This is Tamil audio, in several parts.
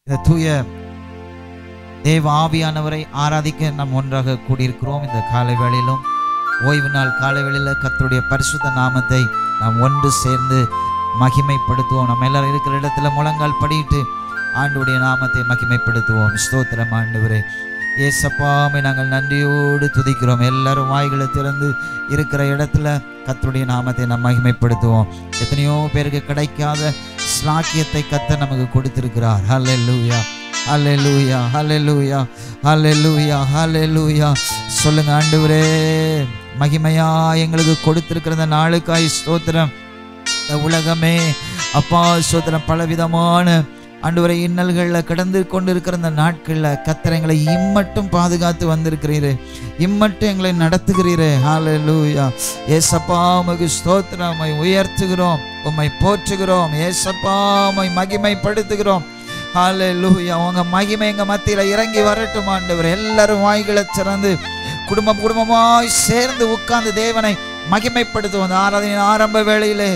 இந்த தூய தேவ ஆவியானவரை ஆராதிக்க நாம் ஒன்றாக கூடியிருக்கிறோம் இந்த காலை வேளையிலும் ஓய்வு நாள் காலை வேளையில் கர்த்தருடைய பரிசுத்த நாமத்தை நாம் ஒன்று சேர்ந்து மகிமைப்படுத்துவோம் நம்ம எல்லாரும் இருக்கிற இடத்துல முழங்கால் படியிட்டு ஆண்டுடைய நாமத்தை மகிமைப்படுத்துவோம் ஸ்தோத்திரம் ஆண்டவரே ஏசப்பாமை நாங்கள் நன்றியோடு துதிக்கிறோம் எல்லாரும் வாய்களை திறந்து இருக்கிற இடத்துல கர்த்தருடைய நாமத்தை நாம் மகிமைப்படுத்துவோம் எத்தனையோ பேருக்கு கிடைக்காத ஸ்லாக்கியத்தை கத்த நமக்கு கொடுத்திருக்கிறார் ஹalleluya ஹalleluya ஹalleluya ஹalleluya ஹalleluya சொல்லுங்க ஆண்டவரே மகிமையா எங்களுக்கு கொடுத்திருக்கிற இந்த நாளுக்காய் ஸ்தோத்திரம் இந்த உலகமே அப்பா ஸ்தோத்திரம் பலவிதமான ஆண்டவரை இன்னல்களில் கடந்து கொண்டிருக்கிற இந்த நாட்களில் கத்திரங்களை இம்மட்டும் பாதுகாத்து வந்திருக்கிறீரே இம்மட்டும் எங்களை நடத்துகிறீரே ஹalleluya ஏசப்பா உமக்கு ஸ்தோத்திரம் உம்மை உயர்த்துகிறோம் உம்மை போற்றுகிறோம் ஏசப்பா உம்மை மகிமைப்படுத்துகிறோம் ஹalleluya உங்க மகிமை எங்க மத்தியில இறங்கி வரட்டும் ஆண்டவர் எல்லாரும் வாய்களை திறந்து குடும்பம் குடும்பமாய் சேர்ந்து உட்கார்ந்து தேவனை மகிமைப்படுத்துவோம் அந்த ஆராதனையின் ஆரம்ப வேளையிலே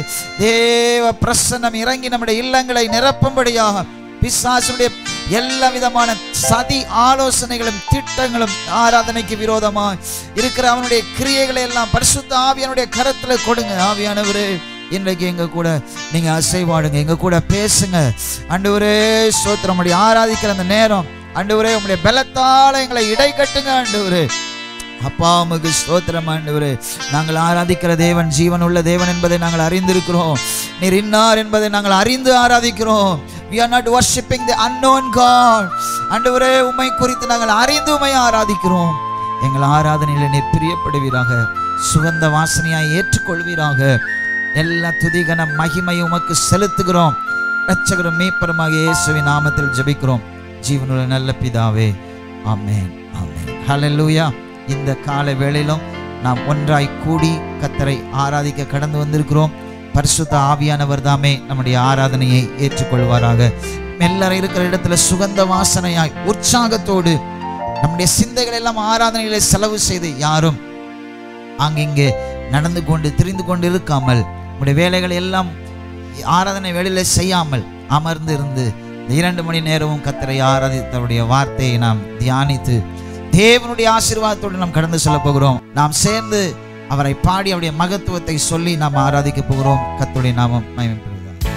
தேவ பிரசன்னம் இறங்கி நம்முடைய இல்லங்களை நிரப்பும்படியாக பிசாசுடைய எல்லா விதமான சதி ஆலோசனைகளும் திட்டங்களும் ஆராதனைக்கு விரோதமாய் இருக்கிற அவனுடைய கிரியைகளை எல்லாம் பரிசுத்த ஆவியானுடைய கரத்துல கொடுங்க ஆவியானவரே இன்றைக்கு எங்க கூட நீங்க அசைவாடுங்க எங்க கூட பேசுங்க ஆண்டவரே ஸ்தோத்திரம் உம்முடைய ஆராதிக்கிற அந்த நேரம் ஆண்டவரே உம்முடைய பலத்தால எங்களை இடை கட்டுங்க ஆண்டவரே அப்பா உமக்கு ஸ்தோத்திரம் ஆண்டவரே நாங்கள் ஆராதிக்கிற தேவன் ஜீவன் உள்ள தேவன் என்பதை நாங்கள் அறிந்திருக்கிறோம் நீர் இன்னார் என்பதை நாங்கள் அறிந்து ஆராதிக்கிறோம் we are not worshiping the unknown god ஆண்டவரே உம்மை குறித்து நாங்கள் அறிந்து உம்மை ஆராதிக்கிறோம் எங்கள் ஆராதனையில நீர் பிரியப்படுவீராக சுகந்த வாசனையாய் ஏற்றுக்கொள்வீராக எல்லா துதிகன மகிமை உமக்கு செலுத்துகிறோம் ரட்சகரும் மீப்பருமாக இயேசுவின் நாமத்தில் ஜெபிக்கிறோம் ஜீவனுள்ள நல்ல பிதாவே ஆமென் ஆமென் ஹalleluya இந்த கால வேளையிலும் நாம் ஒன்றாய் கூடி கத்தரை ஆராதிக்க கடந்து வந்திருக்கிறோம் பரிசுத்த ஆவியானவர் தாமே நம்முடைய ஆராதனையை ஏற்றுக்கொள்வாராக எல்லாரும் இருக்கிற இடத்துல சுகந்த வாசனையாய் உற்சாகத்தோடு நம்முடைய சிந்தைகள் எல்லாம் ஆராதனைகளை செலவு செய்து யாரும் அங்கிங்கே நடந்து கொண்டு திரிந்து கொண்டு இருக்காமல் நம்முடைய வேலைகளை எல்லாம் ஆராதனை வேலையில செய்யாமல் அமர்ந்து இருந்து இந்த இரண்டு மணி நேரமும் கத்தரை ஆராதித்தவருடைய வார்த்தையை நாம் தியானித்து தேவனுடைய ஆசீர்வாதத்தோடு நாம் கடந்து செல்ல போகிறோம் நாம் சேர்ந்து அவரை பாடி அவருடைய மகத்துவத்தை சொல்லி நாம் ஆராதிக்க போகிறோம் கர்த்தருடைய நாமம் மகிமைப்படுவதாக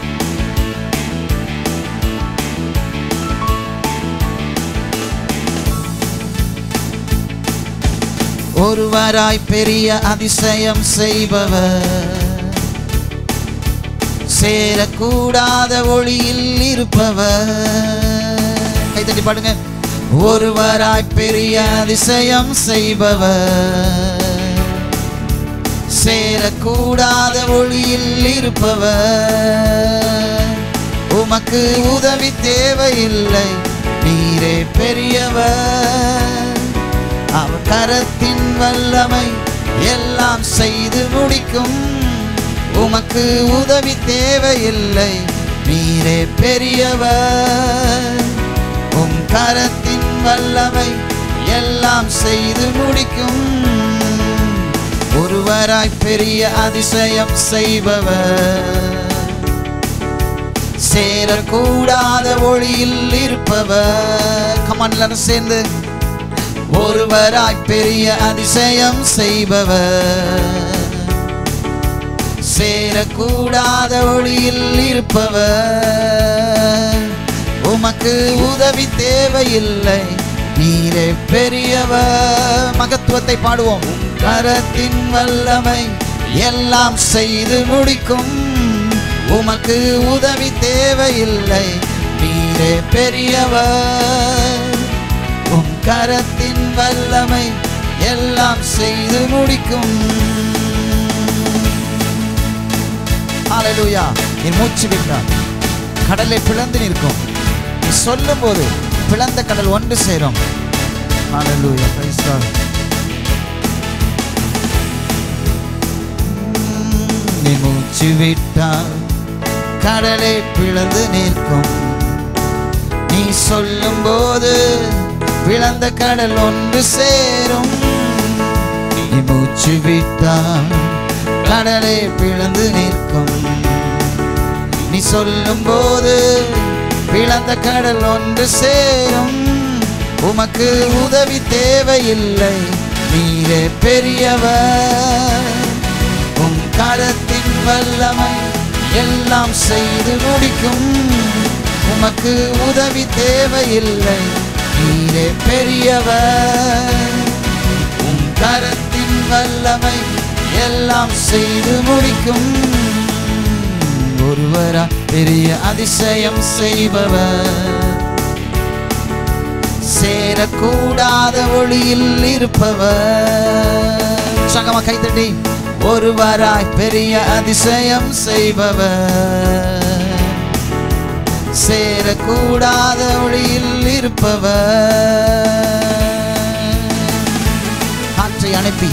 ஒருவராய் பெரிய அதிசயம் செய்பவர் சேரக்கூடாத ஒளியில் இருப்பவர் கைத்தட்டி பாடுங்க ஒருவராய் பெரிய அதிசயம் செய்பவர் சேரக்கூடாத ஒளியில் இருப்பவர் உமக்கு உதவி தேவையில்லை நீரே பெரியவர் அவர் கரத்தின் வல்லமை எல்லாம் செய்து முடிக்கும் உமக்கு உதவி தேவையில்லை நீரே பெரியவர் உம் கரத்தின் வல்லமை எல்லாம் செய்து முடிக்கும் ஒருவராய் பெரிய அதிசயம் செய்பவர் சேரக்கூடாத ஒளியில் இருப்பவர் கமான் எல்லாரும் சேர்ந்து ஒருவராய் பெரிய அதிசயம் செய்பவர் சேரக்கூடாத ஒளியில் இருப்பவர் உமக்கு உதவி தேவையில்லை நீரே பெரியவர் மகத்துவத்தை பாடுவோம் கரத்தின் வல்லமை எல்லாம் செய்து முடிக்கும் உமக்கு உதவி தேவையில்லை நீரே பெரியவர் உம் கரத்தின் வல்லமை எல்லாம் செய்து முடிக்கும் ஹalleluya நீ மூச்சு விட்டார் கடலை பிளந்து நிற்கும் நீ சொல்லும் போது பிளந்த கடல் ஒன்று சேரும் ஹalleluya praise God நீ மூச்சு விட்டால் கடலை பிளந்து நிற்கும் நீ சொல்லும் போது பிளந்த கடல் ஒன்று சேரும் நீ மூச்சு விட்டால் கடலை பிளந்து நிற்கும் நீ சொல்லும் போது பிளந்த கடல் ஒன்று சேரும் உமக்கு உதவி தேவையில்லை நீரே பெரியவர் உம் கரத்தின் வல்லமை எல்லாம் செய்து முடிக்கும் உமக்கு உதவி தேவையில்லை நீரே பெரியவர் உம் கரத்தின் வல்லமை எல்லாம் செய்து முடிக்கும் ஒருவரா பெரிய அதிசயம் செய்பவர் சேரக்கூடாத ஒளியில் இருப்பவர் சங்கமா கைத்தட்டி ஒருவராய் பெரிய அதிசயம் செய்பவர் சேரக்கூடாத ஒளியில் இருப்பவர் காற்றை அனுப்பி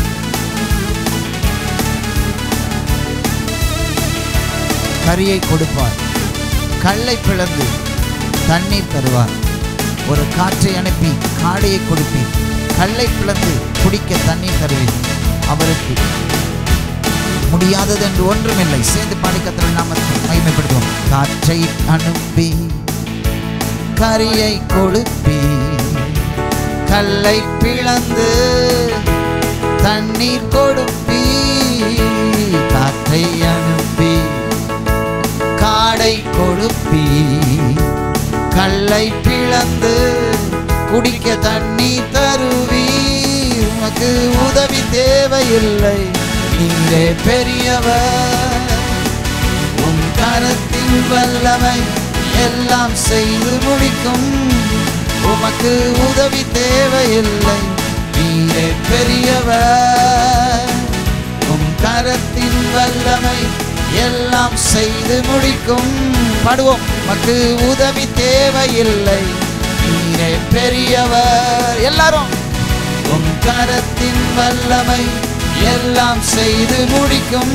கரியை கொடுப்பார் கல்லை பிளந்து தண்ணீர் தருவார் ஒரு காற்றை அனுப்பி காடையை கொடுப்பீர் கல்லை பிளந்து குடிக்க தண்ணீர் தருவீர் அவருக்கு முடியாதது என்று ஒன்றுமில்லை சேர்ந்து பாடிக்கத்திர நாமத்தை மகிமைப்படுத்துவோம் காற்றை அனுப்பி கரியை கொடுப்பி கல்லை பிளந்து தண்ணீர் கொடுப்பி காற்றை அனுப்பி காடை கொடுப்பி கல்லை பிளந்து குடிக்க தண்ணி தருவி உமக்கு உதவி தேவையில்லை நீரே பெரியவர் உம் கரத்தின் வல்லமை எல்லாம் செய்து முடிக்கும் உமக்கு உதவி தேவையில்லை நீரே பெரியவர் உம் கரத்தின் வல்லமை எல்லாம் செய்து முடிக்கும் பாடுவோம் உமக்கு உதவி தேவையில்லை நீரே பெரியவர் எல்லாரும் உம் கரத்தின் வல்லமை எல்லாம் செய்து முடிக்கும்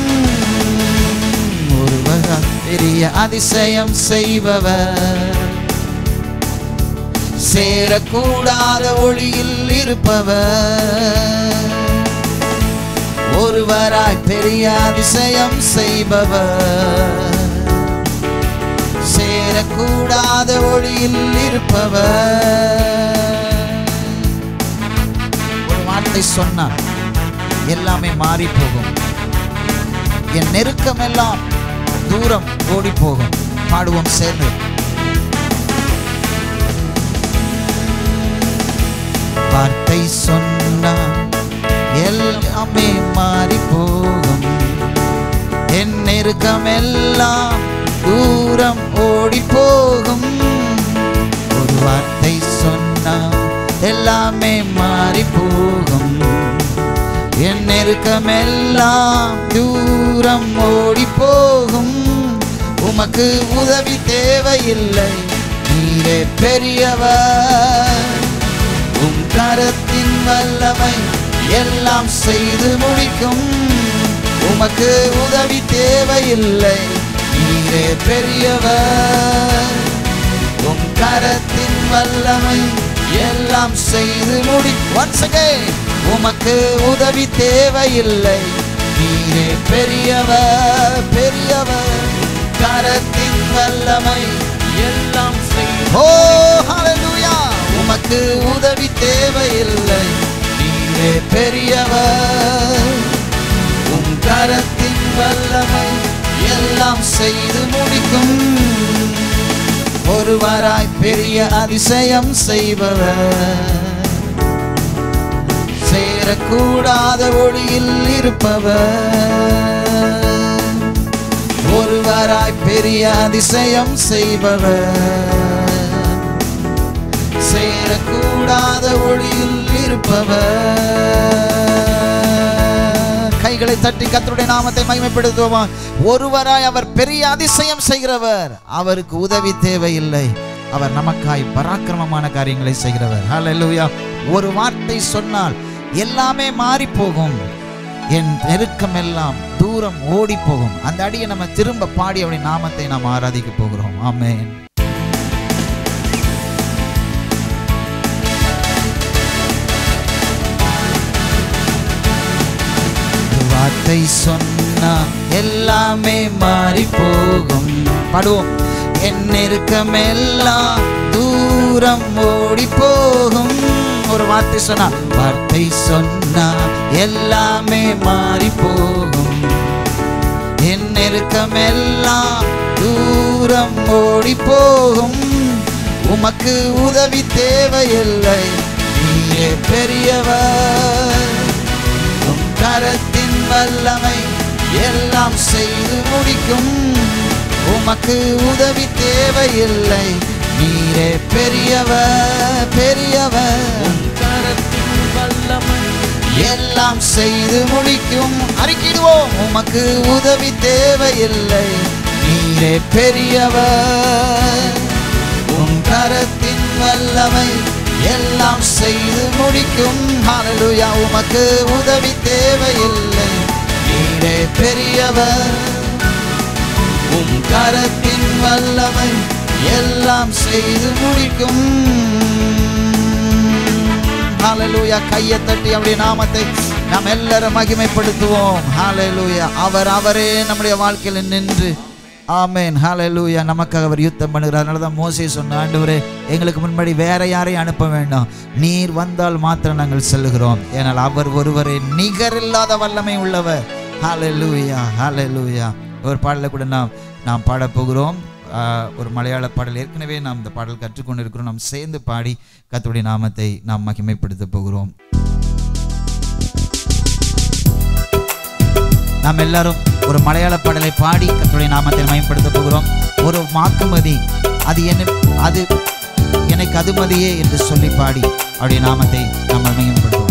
ஒருவர் பெரிய அதிசயம் செய்பவர் சேரக்கூடாத ஒளியில் இருப்பவர் ஒருவராய் பெரிய அதிசயம் செய்பவர் சேரக்கூடாத ஒளியில் இருப்பவர் ஒரு வார்த்தை சொன்னார் எல்லாமே மாறி போகும் என் நெருக்கம் எல்லாம் தூரம் ஓடி போகும் பாடுவோம் சேர்ந்து வார்த்தை சொன்னார் எல்லாமே மாறி போகும் என் நெருக்கம் எல்லாம் தூரம் ஓடி போகும் ஒரு வார்த்தை சொன்னால் எல்லாமே மாறி போகும் என் நெருக்கம் எல்லாம் தூரம் ஓடி போகும் உமக்கு உதவி தேவையில்லை நீரே பெரியவர் உம் கரத்தின் வல்லமை எல்லாம் செய்து முடிக்கும் உமக்கு உதவி தேவையில்லை நீரே பெரியவர் உம் கரத்தின் வல்லமை எல்லாம் செய்து முடி once again உமக்கு உதவி தேவையில்லை நீரே பெரியவர் பெரியவர் கரத்தின் வல்லமை எல்லாம் செய்து ஓ ஹalleluya உமக்கு உதவி தேவையில்லை நீரே பெரியவர் உம் கரத்தின் வல்லமை எல்லாம் செய்து முடிக்கும் ஒருவராய் பெரிய அதிசயம் செய்பவர் சேரக்கூடாத ஒளியில் இருப்பவர் ஒருவராய் பெரிய அதிசயம் செய்பவர் சேரக்கூடாத ஒளியில் இருப்பவர் கைகளை தட்டி கர்த்தருடைய நாமத்தை மகிமைப்படுத்துவோமா ஒருவராய் அவர் பெரிய அதிசயம் செய்கிறவர் அவருக்கு உதவி தேவையில்லை அவர் நமக்காய் பராக்கிரமமான காரியங்களை செய்கிறவர் ஹalleluya ஒரு வார்த்தை சொன்னால் எல்லாமே மாறி போகும் என் நெருக்கம் எல்லாம் தூரம் ஓடி போகும் அந்த அடியை நம்ம திரும்ப பாடி அவருடைய நாமத்தை நாம் ஆராதிக்க போகிறோம் ஆமென் ஒரு வார்த்தை சொன்னா எல்லாமே மாறி போகும் பாடுவோம் என் நெருக்கமெல்லாம் தூரம் ஓடி போகும் ஒரு வார்த்தை சொன்னா வார்த்தை சொன்னா எல்லாமே மாறி போகும் என் நெருக்கமெல்லாம் தூரம் ஓடி போகும் உமக்கு உதவி தேவையில்லை நீயே பெரியவர் உம் கரத்தின் வல்லமை எல்லாம் செய்து முடிக்கும் உமக்கு உதவி தேவையில்லை நீரே பெரியவர் பெரியவர் கரத்தின் வல்லமை எல்லாம் செய்து முடிக்கும் அறிக்கிடுவோம் உமக்கு உதவி தேவையில்லை நீரே பெரியவர் உன் கரத்தின் வல்லமை எல்லாம் செய்து முடிக்கும் ஹalleluya உமக்கு உதவி தேவையில்லை நீரே பெரியவர் உம் கரத்தின் வல்லமை எல்லாம் செய்து முடிக்கும் ஹalleluya கையை தட்டி அவருடைய நாமத்தை நாம் எல்லாரும் மகிமைப்படுத்துவோம் ஹalleluya அவர் அவரே நம்முடைய வாழ்க்கையில் நின்று ஆமென் ஹalleluya நமக்காக அவர் யுத்தம் பண்ணுகிறார் அதனால தான் மோசே சொன்ன ஆண்டவரே எங்களுக்கு முன்னாடி வேற யாரையும் அனுப்ப வேண்டாம் நீர் வந்தால் மாத்திரம் நாங்கள் செல்லுகிறோம் ஏனால் அவர் ஒருவரே நிகரில்லாத வல்லமை உள்ளவர் ஹalleluya ஹalleluya ஒரு பாடலை கூட நாம் நாம் பாடப் போகிறோம் ஆஹ், ஒரு மலையாள பாடல் ஏற்கனவே நாம் இந்த பாடல் கற்றுக்கொண்டு இருக்கிறோம் நாம் சேர்ந்து பாடி கர்த்தருடைய நாமத்தை நாம் மகிமைப்படுத்த போகிறோம் நாம் எல்லாரும் ஒரு மலையாள பாடலை பாடி கர்த்தருடைய நாமத்தை மகிமைப்படுத்த போகிறோம் ஒரு வாக்குமதி அது என்ன அது எனக்கு அதுமதியே என்று சொல்லி பாடி அவருடைய நாமத்தை நாம் மகிமைப்படுத்துவோம்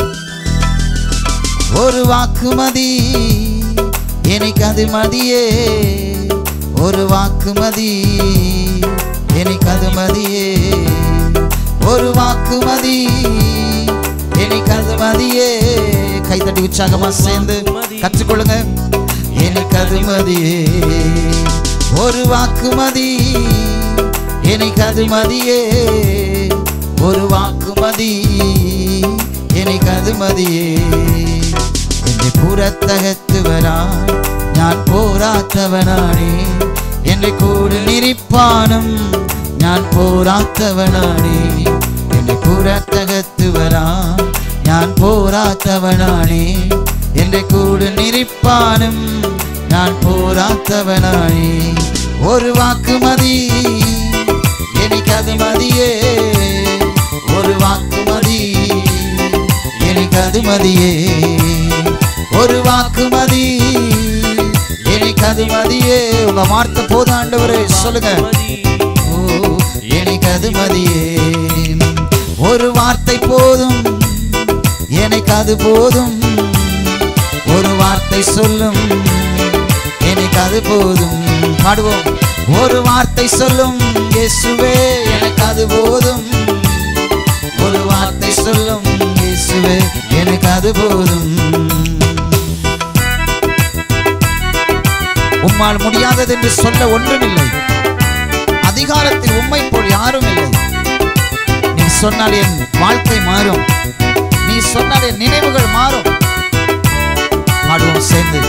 ஒரு வாக்குமதி எனக்கு அது மதியே ஒரு வாக்குமதி எனக்கு அது மதியே ஒரு வாக்குமதி எனக்கு அது மதியே கைத்தட்டி உற்சாகமா சேர்ந்து கற்றுக்கொள்ளுங்க எனக்கு அது மதியே ஒரு வாக்குமதி எனக்கு அது மதியே ஒரு வாக்குமதி എനിക്ക് അത് മതിയേ എന്റെ പുറത്തകത്തുവരാൻ ഞാൻ പോരാത്തവനാണേ എന്റെ കൂടെ നിരിപ്പാനും ഞാൻ പോരാത്തവനാണേ എന്റെ പുറത്തകത്ത് വരാൻ ഞാൻ പോരാത്തവനാണേ എന്റെ കൂടെ നിരിപ്പാനും ഞാൻ പോരാത്തവനാണേ ഒരു വാക്ക് മതി എനിക്കത് മതിയേ ഒരു വാക്ക് മതി എനിക്കത് മതിയേ ஒரு வாக்கு மதி எனக்கு அது மதியே உங்க வார்த்தை போதாண்டவரே சொல்லுங்க ஓ எனக்கு அது மதியே ஒரு வார்த்தை போதும் எனக்கு அது போதும் ஒரு வார்த்தை சொல்லும் எனக்கு அது போதும் பாடுவோம் ஒரு வார்த்தை சொல்லும் இயேசுவே எனக்கு அது போதும் ஒரு வார்த்தை சொல்லும் இயேசுவே எனக்கு அது போதும் உம்மால் முடியாதது என்று சொல்ல ஒன்றுமில்லை அதிகாரத்தில் உம்மை போல் யாரும் இல்லை நீ சொன்னால் என் வாழ்க்கை மாறும் நீ சொன்னால் என் நினைவுகள் மாறும் பாடுவோம் சேர்ந்து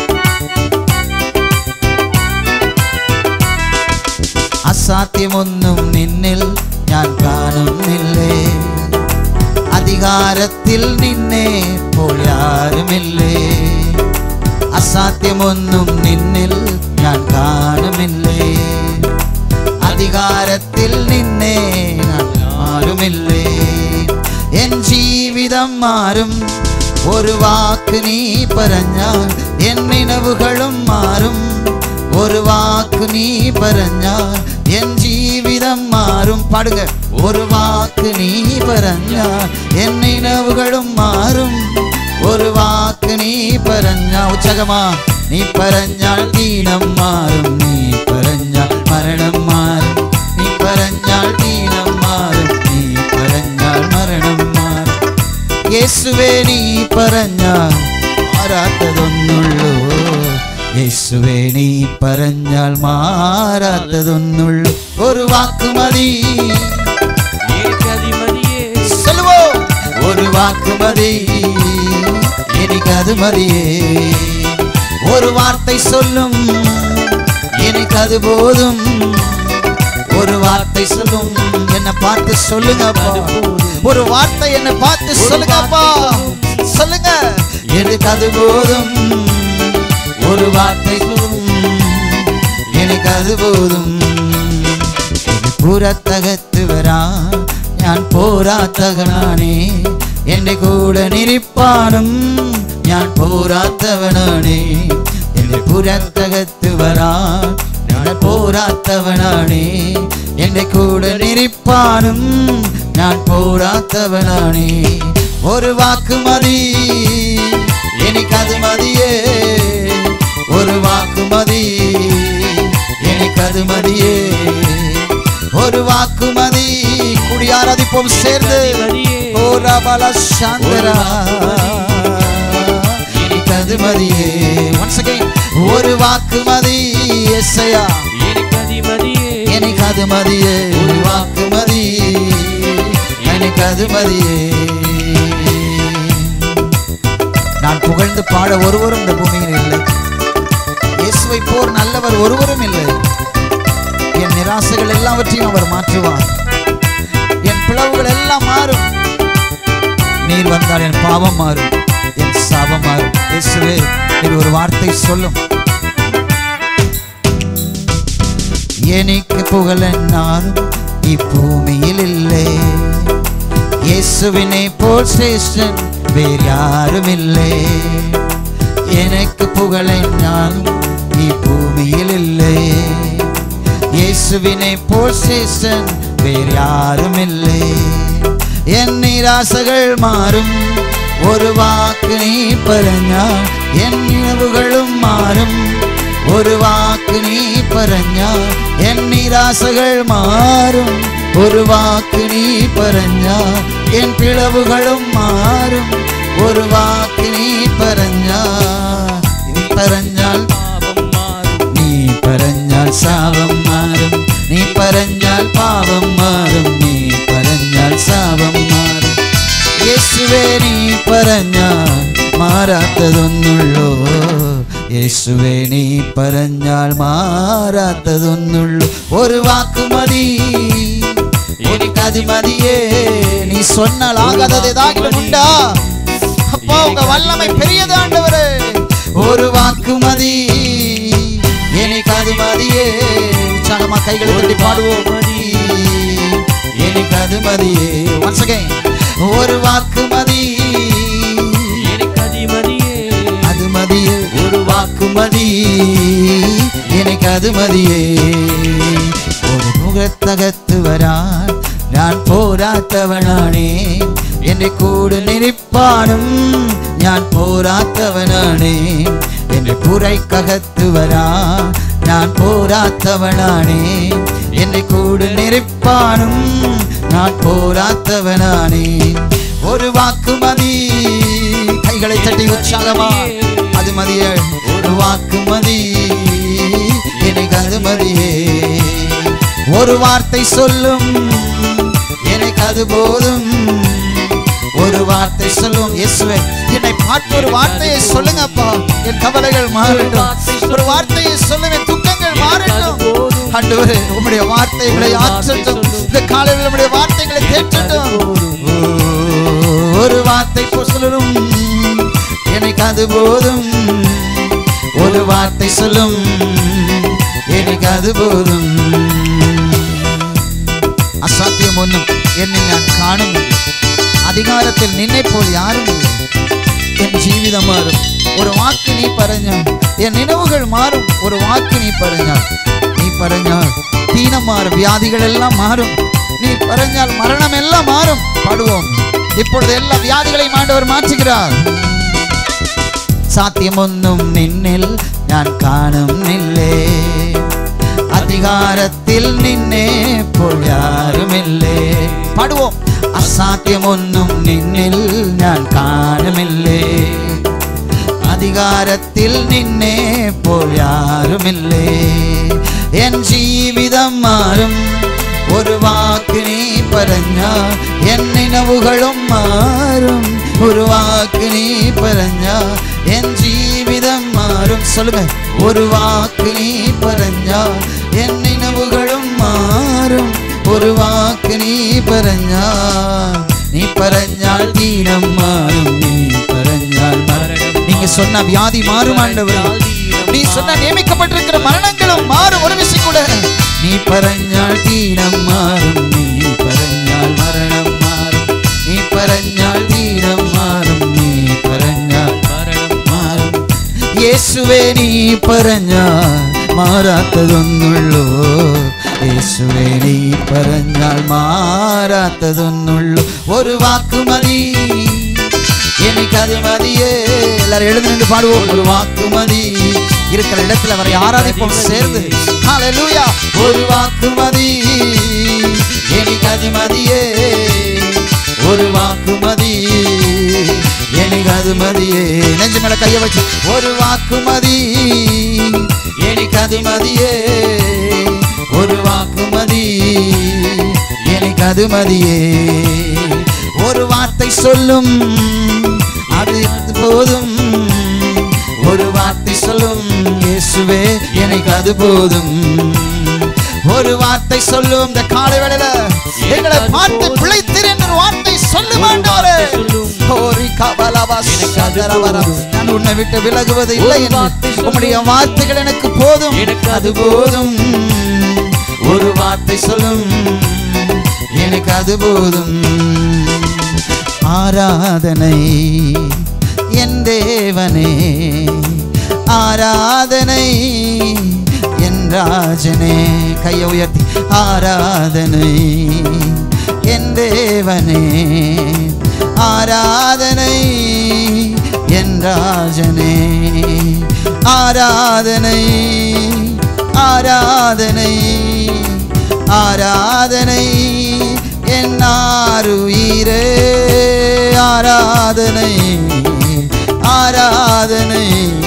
അസാധ്യമൊന്നും നിന്നിൽ ഞാൻ കാണുന്നില്ലേ അധികാരത്തിൽ നിന്നെ പോലാരുമില്ലേ അസാധ്യമൊന്നും നിന്നിൽ ഞാൻ കാണുമില്ലേ അധികാരത്തിൽ നിന്നെ ഞാൻ ആരുമില്ലേ എൻ ജീവിതം മാറും ഒരു വാക്ക് നീ പറഞ്ഞാൽ എൻ നിലവുകളും മാറും ഒരു വാക്ക് നീ പറഞ്ഞാൽ എൻ ജീവിതം മാറും പാടുക ഒരു വാക്ക് നീ പറഞ്ഞാൽ എൻ നിലവുകളും മാറും ഒരു വാക്ക് നീ പറഞ്ഞ ഉച്ചകമാ നീ പറഞ്ഞാൽ ദീനം മാറും നീ പറഞ്ഞാൽ മരണം മാറും നീ പറഞ്ഞാൽ ദീനം മാറും നീ പറഞ്ഞാൽ മരണം മാറും യേശുവേ നീ പറഞ്ഞാൽ മാറാത്തതൊന്നുള്ളൂ യേശുവേ നീ പറഞ്ഞാൽ മാറാത്തതൊന്നുള്ളൂ ഒരു വാക്ക് മതി എനിക്കതിമതിയേ சொல்லுவோம் ஒரு வாக்கு மதி எனக்கு அது மதியே ஒரு வார்த்தை சொல்லும் எனக்கு அது போதும் வார்த்தை சொல்லும் என்னை பார்த்து சொல்லுங்கப்பா ஒரு வார்த்தை என்னை பார்த்து சொல்லுங்கப்பா சொல்லுங்க எனக்கு அது போதும் ஒரு வார்த்தை சொல்லும் எனக்கு அது போதுം പുറത്തകത്ത് വരാൻ ഞാൻ പോരാത്തവനാണേ എൻ്റെ കൂടെ നിരിപ്പാനും ഞാൻ പോരാത്തവനാണേ എൻ്റെ പുറത്തകത്ത് വരാൻ ഞാൻ പോരാത്തവനാണേ എൻ്റെ കൂടെ നിരിപ്പാനും ഞാൻ പോരാത്തവനാണേ ഒരു വാക്ക് മതി എനിക്കത് മതിയേ ഒരു വാക്ക് മതി എനിക്കത് മതിയേ ஒரு வாக்கு மதி கூடி ஆராதிப்போம் சேர்ந்து ஓ ரபல சாந்தரா எனக்கது மதியே once again ஒரு வாக்கு மதி எஸ்ஐயா எனக்கு அது மதியே ஒரு வாக்கு மதி எனக்கு அது மதியே நான் புகழ்ந்து பாட ஒருவரும் இந்த பூமியில் இல்லை இயேசுவை போர் நல்லவர் ஒருவரும் இல்லை என் நிராசைகள் எல்லாவற்றையும் அவர் மாற்றுவார் என் பிளவுகள் எல்லாம் மாறும் நீர் வந்தால் என் பாவம் மாறும் என் சாபம் மாறும் இயேசுவே நீர் ஒரு வார்த்தை சொல்லும் എനിക്ക് പുകഴെന്നാലും ഈ ഭൂമിയിൽ ഇല്ലേ യേശുവിനെ പോൽ ശ്രേഷ്ഠൻ വേറാരുമില്ലേ എനിക്ക് പുകഴെന്നാലും ഈ ഭൂമിയിലില്ലേ യേശുവിനെ പോൽ ശ്രേഷ്ഠൻ വേറാരുമില്ലേ എൻ നിരാശകൾ മാറും ഒരു വാക്ക് നീ പറഞ്ഞാൽ എൻ നിലവുകളും മാറും ഒരു വാക്ക് നീ പറഞ്ഞാൽ എൻ നിരാശകൾ മാറും ഒരു വാക്ക് നീ പറഞ്ഞാൽ എൻ പിളവുകളും മാറും ഒരു വാക്ക് നീ പറഞ്ഞാൽ നീ പറഞ്ഞാൽ നീ പറഞ്ഞാൽ ശാപം മാറും നീ പറഞ്ഞാൽ പാപം മാറും നീ പറഞ്ഞാൽ ശാപം മാറും യേശുവേ നീ പറഞ്ഞാൽ മാറാത്തതൊന്നുള്ളൂ യേശുവേ നീ പറഞ്ഞാൽ മാറാത്തതൊന്നുള്ളൂ ഒരു വാക്ക് മതി എനിക്കത് മതിயே நீ சொன்னால் ஆகாதது ஏதாகிலும் உண்டா அப்பா உங்க வல்லமை பெரியது ஆண்டவரே ஒரு வாக்கு மதி எனக்கு அது மதியே உற்சாகமா கைகளை தட்டி பாடுவோம் மதி எனக்கு அது மதியே once again ஒரு வாக்கு மதி அது மதியே ஒரு வாக்கு மதி எனக்கு அது மதியே ஒரு മുഖത്തകത്ത് വരാൻ ഞാൻ പോരാത്തവനാണേ എന്റെ കൂടെ നിരിപ്പാനും ഞാൻ പോരാത്തവനാണേ എന്റെ പുറയ്ക്കകത്ത് വരാൻ ഞാൻ പോരാത്തവനാണേ എന്റെ കൂടെ നിരിപ്പാനും ഞാൻ പോരാത്തവനാണേ ഒരു വാക്ക് മതി കൈകളെ തട്ടി ഉത്സാഹമാ അത് മതിയെ ഒരു വാക്ക് മതി എനിക്ക് അത് മതിയേ ஒரு வார்த்தை சொல்லும் எனக்கு அது போதும் ஒரு வார்த்தை சொல்லும் இயேசுவே என்னை பார்த்து ஒரு வார்த்தையை சொல்லுங்கப்பா என் கவலைகள் மாறட்டும் ஒரு வார்த்தையை சொல்லும் என் துக்கங்கள் மாறட்டும் ஆண்டவரே உம்முடைய வார்த்தைகளை ஆற்றட்டும் இந்த காலையில் உம்முடைய வார்த்தைகளை தேற்றட்டும் ஒரு வார்த்தை சொல்லும் எனக்கு அது போதும் ஒரு வார்த்தை சொல்லும் എനിക്ക് അത് പോതും അസാധ്യം ഒന്നും എന്നിൽ ഞാൻ കാണുന്നില്ല അധികാരത്തിൽ നിന്നെ പോലെ ആരുമില്ല എൻ ജീവിതം മാറും ഒരു വാക്ക് നീ പറഞ്ഞാൽ എൻ നിലവുകൾ മാറും ഒരു വാക്ക് നീ പറഞ്ഞാൽ നീ പറഞ്ഞാൽ ദീനം മാറും വ്യാധികളെല്ലാം മാറും നീ പറഞ്ഞാൽ മരണമെല്ലാം മാറും പാടുவோம் இப்பொழுது எல்லா வியாதிகளையும் ஆண்டவர் மாற்றுகிறார் സാധ്യമൊന്നും നിന്നിൽ ഞാൻ കാണുന്നില്ലേ അധികാരത്തിൽ നിന്നെ പൊഴാറുമില്ലേ പാടുവോം അസാധ്യമൊന്നും നിന്നിൽ ഞാൻ കാണുമില്ലേ അധികാരത്തിൽ നിന്നെ പൊഴാറുമില്ലേ എൻ ജീവിതം മാറും ഒരു വാക്ക് നീ പറഞ്ഞ എൻ നിലവുകളും മാറും ഒരു വാക്ക് നീ പറഞ്ഞ എൻ ജീവിതം മാറും சொல்லுங்க ஒரு வாக்கு நீ പറഞ്ഞ என் நினைவுகளும் மாறும் ഒരു വാക്ക് നീ പറഞ്ഞാൽ നീ പറഞ്ഞാൽ ദീനം മാറും നീ പറഞ്ഞാൽ മരണം நீங்க சொன்ன வியாதி மாறும் ஆண்டவரே நீ சொன்ன நியமிக்கப்பட்டிருக்கிற மரணங்களும் மாறும் ஒரு விஷயம் கூட நீ പറഞ്ഞാൽ ദീനം മാറും നീ പറഞ്ഞാൽ മരണം മാറും നീ പറഞ്ഞാൽ ദീനം മാറും നീ പറഞ്ഞാൽ മരണം മാറും യേശുവേ നീ പറഞ്ഞാൽ മാറാത്തതൊന്നുള്ളൂ യേശുവേ നീ പറഞ്ഞാൽ മാറാത്തതൊന്നുള്ളൂ ഒരു വാക്ക് മതി എനിക്കത് മതിയേ எல்லாரும் எழுந்து நின்று பாடுவோம் ஒரு வாக்கு மதி இருக்கிற இடத்துல அவரை ஆராதிப்போம் சேர்ந்து ஹalleluya ஒரு வாக்கு மதி எனக்கது மதியே ஒரு வாக்கு மதி எனக்கது மதியே நெஞ்சு மேல கைய வச்சு ஒரு வாக்கு மதி எனக்கது மதியே ஒரு வாக்கு மதி எனக்கது மதியே ஒரு வார்த்தை சொல்லும் அது அது போதும் ஒரு வார்த்தை சொல்லும் இயேசுவே எனக்கு அது போதும் ஒரு வார்த்தை சொல்லும் இந்த காலை வேளையில எங்களை பார்த்து பிழைத்திரு என்ற ஒரு வார்த்தை சொல்லும் ஆண்டவரே ஓரி கபலவா சதரவரா. நான் உன்னை விட்டு விலகுவது இல்லை என்று உம்முடைய வார்த்தைகள் எனக்கு போதும் அது போதும் ஒரு வார்த்தை சொல்லும் எனக்கு அது போதும் ஆராதனை என் தேவனே ஆராதனை என் ராஜனே கையை உயர்த்தி ஆராதனை என் தேவனே ஆராதனை என் ராஜனே ஆராதனை ஆராதனை ஆராதனை என் ஆருயிரே ஆராதனை ஆராதனை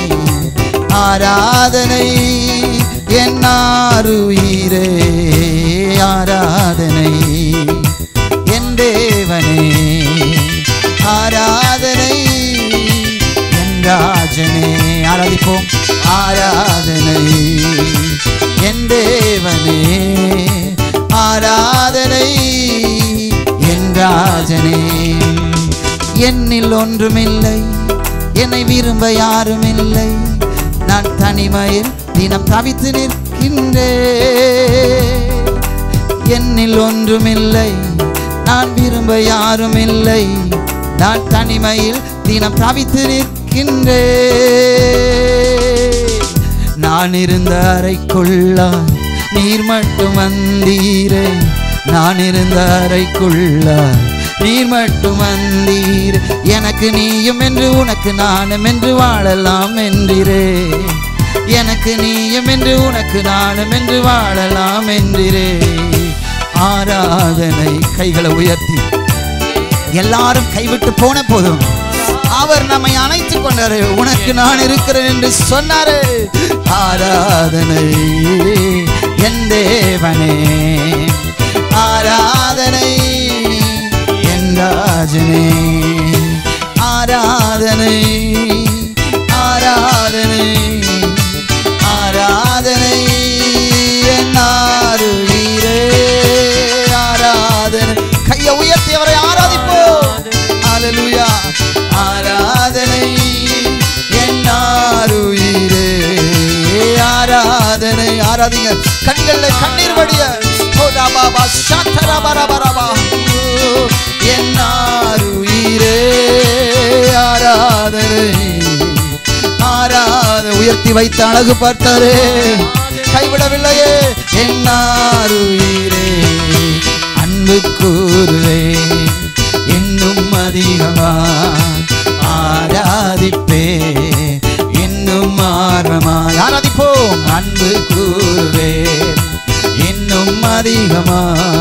ஆராதனை என் ஆருயிரே ஆராதனை என் தேவனே ஆராதனை என் ராஜனே ஆராதிப்போம் ஆராதனை என் தேவனே ஆராதனை என் ராஜனே என்னில் ஒன்றுமில்லை என்னை விரும்ப யாரும் இல்லை நான் தனிமையில் தினம் தவித்து நிற்கின்றேன் என்னில் ஒன்றுமில்லை நான் விரும்ப யாரும் இல்லை நான் தனிமையில் தினம் தவித்து நிற்கின்றேன் நான் இருந்த அறைக்குள்ளா நீர் மட்டும் வந்தீரே நான் இருந்த அறைக்குள்ளா நீர் மட்டும் வந்தீர் எனக்கு நீயும் என்று உனக்கு நானும் என்று வாழலாம் என்றிரே எனக்கு நீயும் என்று உனக்கு நானும் என்று வாழலாம் என்றிரே ஆராதனை கைகளை உயர்த்தி எல்லாரும் கைவிட்டு போன போதும் அவர் நம்மை அணைத்துக் கொண்டாரு உனக்கு நான் இருக்கிறேன் என்று சொன்னாரு ஆராதனை என் தேவனே ஆராதனை என் ராஜனே ஆராதனை ஆராதனை ஆராதனை என் ஆருயிரே ஆராதனை கையை உயர்த்தி அவரை ஆராதிப்போம் ஹalleluya ஆராதனை என் ஆருயிரே ஆராதனை ஆராதிங்க கண்கள்ல கண்ணீர் வடிய ஓ ராபாபா ஷாத்தரபரபரபா என் ஆருயிரே ஆராதனை ஆராத உயர்த்தி வைத்த அழகு பார்த்தாரே கைவிடவில்லையே என்னாருயிரே அன்பு கூறுவே இன்னும் அதிகமா ஆராதிப்பே இன்னும் ஆர்வமா ஆராதிப்போம் அன்பு கூறுவே இன்னும் அதிகமா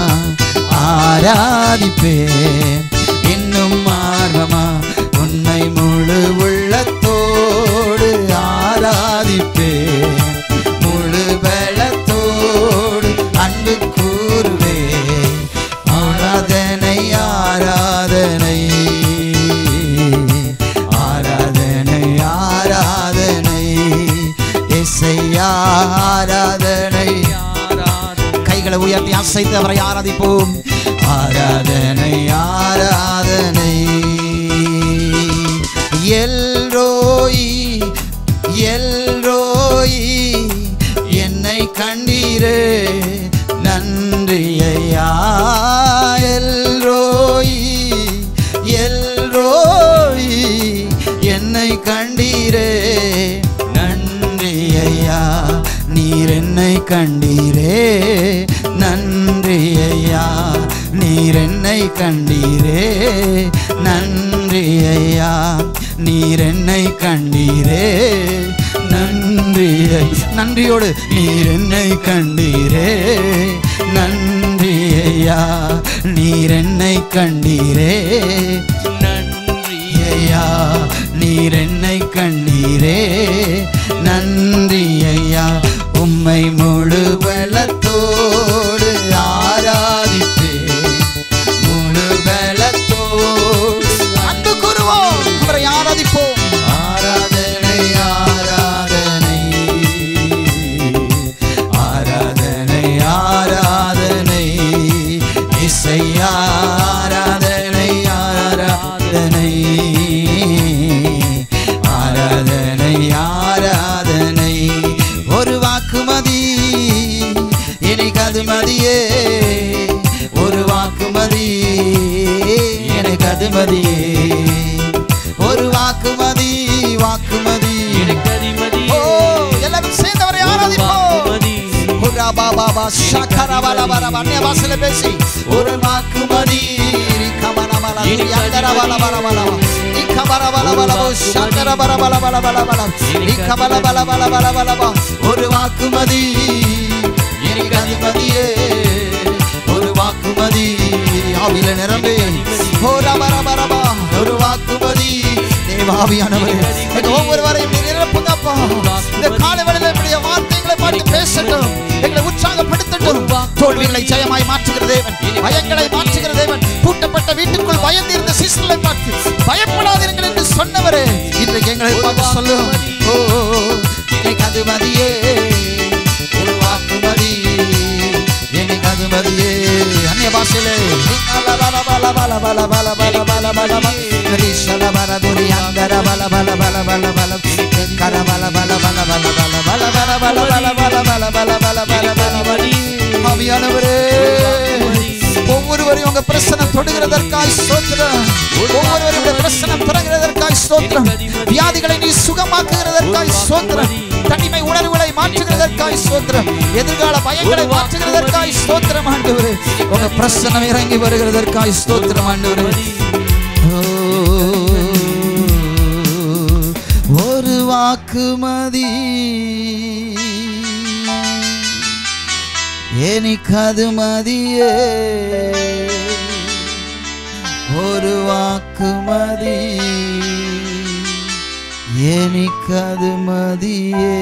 ஆராதிப்பே இன்னும் ஆர்வமா உன்னை முழு உள்ளத்தோடு ஆராதிப்பேன் முழு பலத்தோடு அன்பு கூறுவே ஆராதனை ஆராதனை ஆராதனை ஆராதனை இசையா ஆராதனை கைகளை உயர்த்தி அசைத்து அவரை ஆராதிப்போம் ஆராதனை ஆராதனை எல்ரோயி எல்ரோயி என்னை கண்டீரே நன்றி ஐயா எல்ரோயி எல்ரோயி என்னை கண்டீரே நன்றி ஐயா நீர் என்னை கண்டீரே நன்றி ஐயா நீர் என்னை கண்டீரே நன்றி ஐயா நீர் என்னை கண்டீரே நன்றி ஐ- நன்றியோடு நீர் என்னை கண்டீரே நன்றி ஐயா நீர் என்னை கண்டீரே நன்றி ஐயா நீர் என்னை கண்டீரே நன்றி ஐயா உம்மை முழு பலத்தோடு ஆராதிப்பேன் முழு பலத்தோடு அன்பு கூறுவோம் அவரை ஆராதிப்போம் ஆராதனை ஆராதனை ஆராதனை ஆராதனை இசையா ஆராதனை ஆராதனை ஆராதனை ஆராதனை ஒரு வாக்குமதி எனக்கு அது மதியே ஒரு வாக்குமதி எனக்கு அது மதியே ஒரு வாக்குமதி வாக்குமதி எனக்கு அதிபதி ஓ எல்லாரும் சேர்ந்தவரை ஆராதிப்போம் வாக்குமதி ஹுரா பாபா பா ஷக்கரா பாலா பாலா அந்நிய பாஷையில பேசி ஒரு வாக்குமதி ரிகமன மல யந்தர பல பல பல ரிகமன பல பல பல ஷக்கர பல பல பல பல பல ரிகமன பல பல பல பல பல ஒரு வாக்குமதி எனக்கு அதிபதியே ஒரு வாக்குமதி ஆவில நிரம்பி ஹோரா பர பரபா ஒரு வாக்குமதி தேவாவியானவரே எங்க ஒவ்வொருவரையும் நீர் நிரப்புங்கப்பா இந்த காலவெளியில இப்படிய வார்த்தைகளை பார்த்து பேசட்டும் எங்களை உற்சாகப்படுத்தட்டும் தோல்விகளை ஜெயமாய் மாற்றுகிற தேவன் பயங்களை மாற்றுகிற தேவன் பூட்டப்பட்ட வீட்டுக்குள் பயந்து இருந்த சிசுகளை பார்த்து பயப்படாதீர்கள் என்று சொன்னவரே இன்றைக்கு எங்களை பார்த்து சொல்லும் ஓ ஓ, ஓ, எனக்கு அது மதியே ஒரு வாக்குமதி எனக்கு அது மதியே அந்நிய பாஷையிலே பல பல பல பல பல பல பல பல பல பல ரிஷல பல துரி அந்தர பல பல பல பல பல கர பல பல பல பல பல பல பல பல பல பல பல பல பல பல பல பல ஆவியானவரே ஒவ்வொருவரையும் உங்க பிரசனம் தொடுகிறதற்காய் ஸ்தோத்திரம் ஒவ்வொருவரையும் உங்க பிரசனம் தொடங்குகிறதற்காய் ஸ்தோத்திரம் வியாதிகளை நீ சுகமாக்குகிறதற்காய் ஸ்தோத்திரம் தனிமை உணர்வுகளை மாற்றுகிறதற்காய் ஸ்தோத்திரம் எதிர்கால பயங்களை மாற்றுகிறதற்காய் ஸ்தோத்திரம் ஆண்டவரே உங்க பிரசனம் இறங்கி வருகிறதற்காய் ஸ்தோத்திரம் ஆண்டவரே ஓ, ஒரு வாக்குமதி എനിക്കത് മതിയേ ഒരു വാക്ക് മതി എനിക്കത് മതിയേ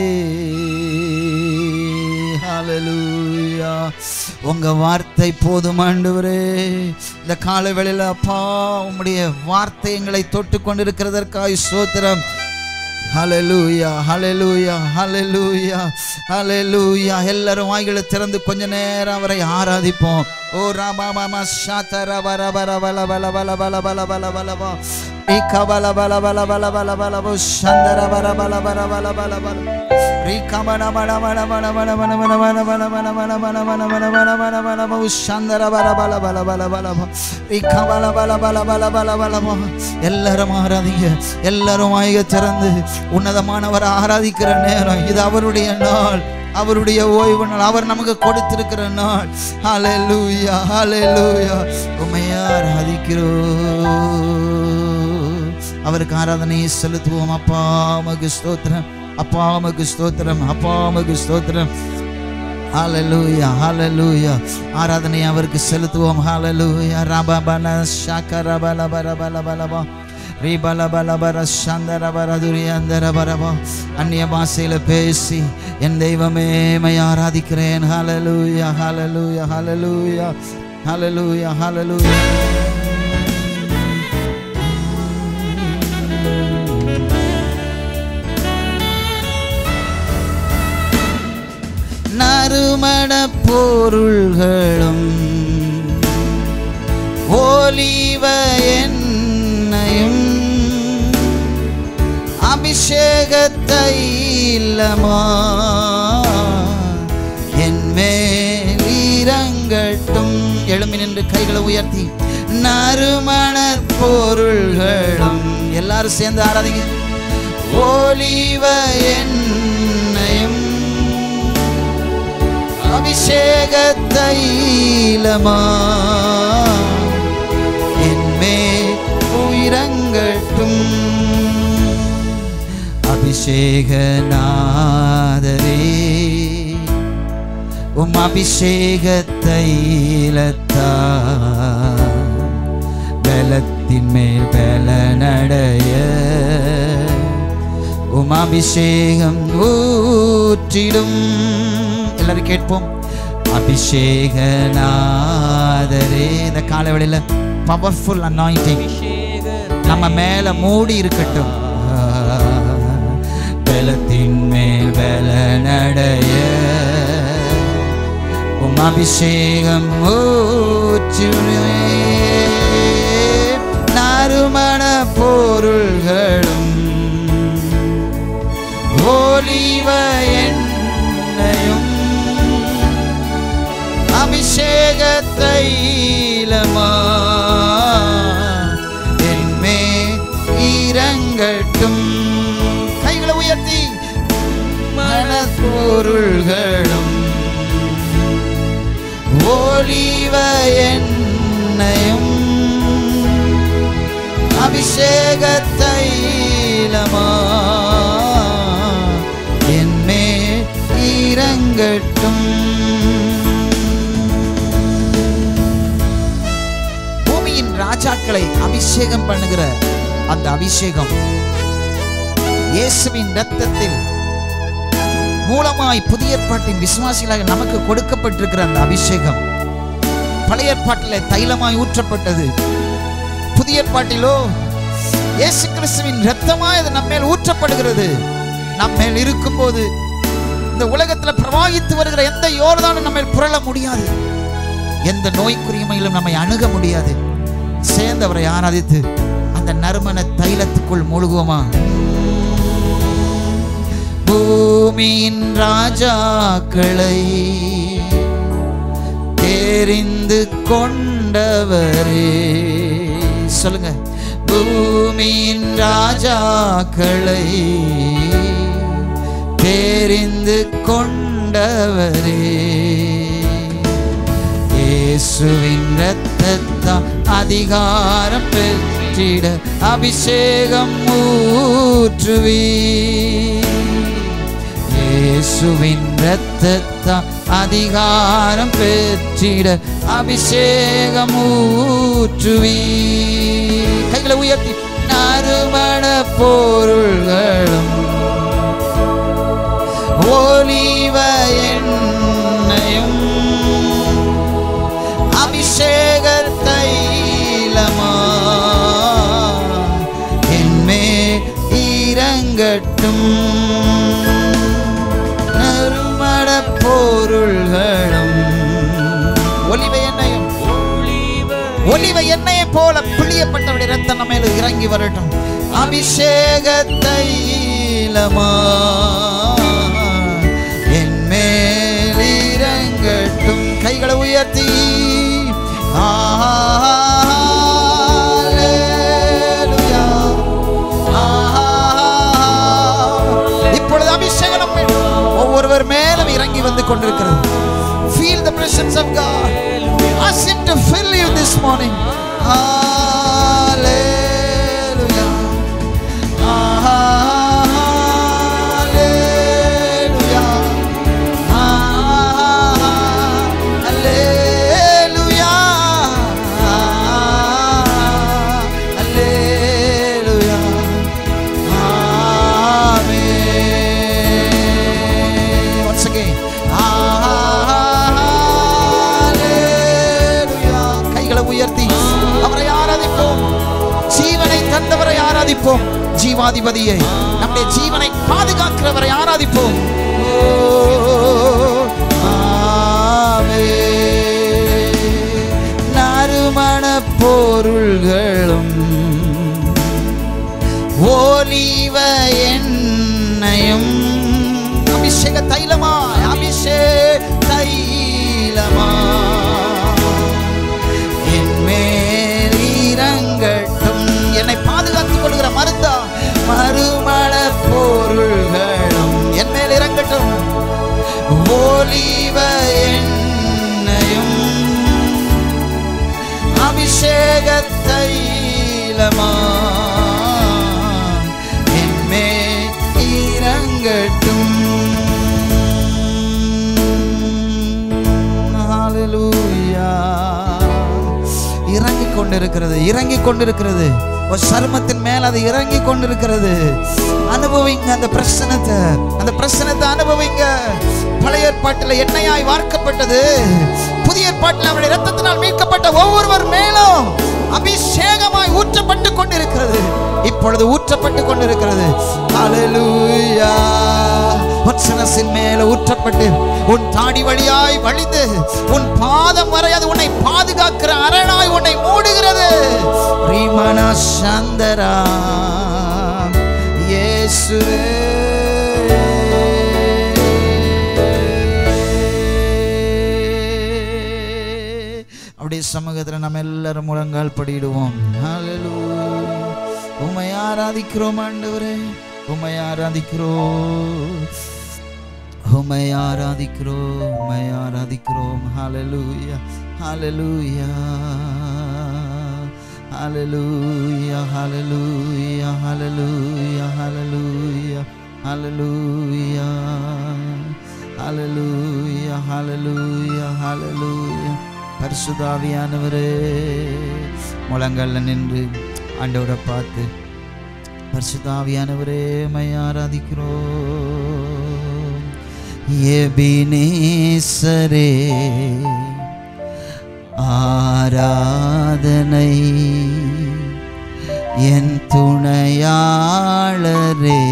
ஹalleluya உங்க வார்த்தை போதும் ஆண்டவரே இந்த காலை வேளையில அப்பா உம்முடைய வார்த்தை எங்களை தொட்டு கொண்டிருக்கிறதற்காய் ஸ்தோத்திரம் ஹalleluya ஹalleluya ஹalleluya ஹalleluya எல்லாரும் வாய்களை திறந்து கொஞ்ச நேரம் அவரை ஆராதிப்போம் ஓ ராமா மாமா ஷாத்தர வர வர வல வல வல வல வல வல வல வா ரீகா வல வல வல வல வல வல வோ சந்தர வர வல வர வல வல வல ரீகா மன மன மன மன மன மன மன மன மன மன மன மன மன மன மன மன மன வோ சந்தர வர வல வல வல வல வா ரீகா வல வல வல வல வல வல வா எல்லாரும் ஆராதிங்க எல்லாரும் வாய்க திறந்து உன்னதமானவரை ஆராதிக்கிற நேரம் இது அவருடைய நாள் அவருடைய ஓய்வு நாள் அவர் நமக்கு கொடுத்திருக்கிற நாள் ஹalleluya ஹalleluya உம்மையா ஆராதிக்கிறோம் அவருக்கு ஆராதனையை செலுத்துவோம் அப்பா மகு ஸ்தோத்திரம் அப்பா மகு ஸ்தோத்திரம் அப்பா மகு ஸ்தோத்திரம் ஹalleluya ஹalleluya ஆராதனை அவருக்கு செலுத்துவோம் ஹalleluya ரபபல ஷக்கரபல பரபல பலபா ரீபல பல பர சந்தர பர துரியந்தர பரபா அந்நிய பாஷையில பேசி என் தெய்வமே மை ஆராதிக்கிறேன் ஹalleluya ஹalleluya ஹalleluya ஹalleluya ஹalleluya நறுமண பொருள்களும் ஓலிவ எண்ணெயும் அபிஷேக தைலமா என் மேல் இறங்கட்டும் எழுமி நின்று கைகளை உயர்த்தி நறுமண பொருள்களும் எல்லாரும் சேர்ந்து ஆராதிங்க ஓலிவ எண்ணெயும் அபிஷேக தைலமா என்மே உயிரங்கட்டும் அபிஷேக நாதரே உம் அபிஷேக தைலத்தா பலத்தின் மேல் பலனடைய உம் அபிஷேகம் ஊற்றிடும் எல்லாரும் கேட்போம் அபிஷேக நாதரே இந்த காலவெளியில பவர்ஃபுல் அனாயிண்டிங் நம்ம மேல மூடி இருக்கட்டும் பலத்தின் மேல் பலனடைய உம் அபிஷேகம் ஊற்றிடுமே நறுமண பொருள்களும் ஓலிவ எண்ணெயும் அபிஷேக தைலமா என்மே இறங்கட்டும் கைகளை உயர்த்தி மனப்பொருள்களும் ஓலிவ எண்ணெயும் அபிஷேக தைலமா என்மே இறங்கட்டும் பூமியின் ராஜாக்களை அபிஷேகம் பண்ணுகிற அந்த அபிஷேகம் இயேசுவின் இரத்தத்தில் மூலமாய் புதிய ஏற்பாட்டின் விசுவாசிகளாக நமக்கு கொடுக்கப்பட்டிருக்கிற அந்த அபிஷேகம் பழைய ஏற்பாட்டில் தைலமாய் ஊற்றப்பட்டது புதிய ஏற்பாட்டிலோ இயேசு கிறிஸ்துவின் இரத்தமாய் அது நம்மேல் ஊற்றப்படுகிறது நம்மேல் இருக்கும்போது இந்த உலகத்தில் பிரவாகித்து வருகிற எந்த யோர்தானும் நம்மேல் புரள முடியாது எந்த நோய்க்குரியமையிலும் நம்மை அணுக முடியாது சேர்ந்தவரை ஆராதித்து அந்த நறுமண தைலத்துக்குள் மூழ்குவோமா பூமியின் ராஜாக்களை தெரிந்து கொண்டவரே சொல்லுங்க பூமியின் ராஜாக்களை தெரிந்து கொண்டவரே இயேசுவின் இரத்தத்தால் அதிகாரம் பெற்றிட அபிஷேகம் ஊற்றுவி இயேசுவின் இரத்தத்தால் அதிகாரம் பெற்றிட அபிஷேகம் ஊற்றுவி கைகளை உயர்த்தி நறுமண பொருள்களும் ஒலிவ எண்ணெயும் அபிஷேக தைலமா என்மே இறங்கட்டும் நறுமண பொருள்களும் ஒலிவ எண்ணெயும் ஒலிவ எண்ணெயை போல பிழியப்பட்டவருடைய ரத்தம் நம்ம மேல இறங்கி வரட்டும் அபிஷேக தைலமா என் மேல் இறங்கட்டும் கைகளை உயர்த்தி ஹalleluya. இப்பொழுது அபிஷேகம் நம்ம மேல் ஒவ்வொருவர் மேலும் இறங்கி வந்து கொண்டிருக்கிறது feel the presence of God ask him to fill you this morning hallelujah hallelujah hallelujah hallelujah Amen. Once again. Hallelujah. கைகளை உயர்த்தி அவரை ஆராதிப்போம் ஜீவனை தந்தவரை ஆராதிப்போம் ஜீவாதிபதியை நம்முடைய ஜீவனை பாதுகாக்கிறவரை ஆராதிப்போம் ஓ, பொருள்களும் ஓலிவ எண்ணெயும் அபிஷேக தைலமா அபிஷேக தைலமா என் மேல் இறங்கட்டும் என்னை பாதுகாத்துக் கொள்கிற மருந்தா மறுமண பொருள்களும் என் மேல் இறங்கட்டும் ஓலிவ எண்ணெயும் அபிஷேக தைலமா என் மேல் இறங்கட்டும் ஹalleluya இறங்கிக் கொண்டிருக்கிறது இறங்கிக் கொண்டிருக்கிறது ஒரு சருமத்தின் மேல் அது இறங்கிக் கொண்டிருக்கிறது அனுபவிங்க அந்த பிரசனத்தை அந்த பிரசனத்தை அனுபவிங்க பழைய ஏற்பாட்டில் எண்ணெயாய் வார்க்கப்பட்டது புதிய ஏற்பாட்டில் அவருடைய ரத்தத்தினால் மீட்கப்பட்ட ஒவ்வொருவர் மேலும் அபிஷேகமாய் ஊற்றப்பட்டு கொண்டிருக்கிறது இப்பொழுது ஊற்றப்பட்டு கொண்டிருக்கிறது ஹalleluya உன் சிரசின் மேல ஊற்றப்பட்டு உன் தாடி வழியாய் வழிந்து உன் பாதம் வரை அது உன்னை பாதுகாக்கிற அரணாய் உன்னை மூடுகிறது ரீமனா சந்தரா இயேசுவே அப்படியே சமூகத்தில் நம்ம எல்லாரும் முழங்கால் படிடுவோம் ஹalleluya உம்மை ஆராதிக்கிறோம் ஆண்டவரே உம்மை ஆராதிக்கிறோம் உம்மை ஆராதிக்கிறோம் உம்மை ஆராதிக்கிறோம் ஹalleluya ஹalleluya ஹalleluya ஹalleluya ஹalleluya ஹalleluya ஹalleluya ஹalleluya ஹalleluya ஹalleluya பரிசுதாவியானவரே முழங்கல்ல நின்று ஆண்டவரை பார்த்து பரிசுதாவியானவரே மை ஆராதிக்கிறோம் எபினேசரே ஆராதனை என் துணையாளரே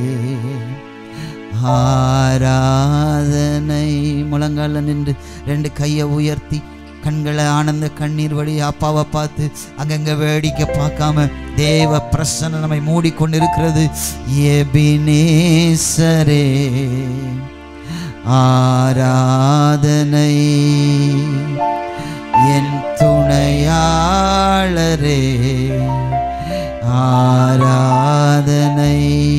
ஆராதனை முழங்கால நின்று ரெண்டு கையை உயர்த்தி கண்களை ஆனந்த கண்ணீர் வழி அப்பாவை பார்த்து அங்கங்க வேடிக்கை பார்க்காம தேவ பிரசன்னம் நம்மை மூடிக்கொண்டிருக்கிறது எபினேசரே ஆராதனை என் துணையாளரே ஆராதனை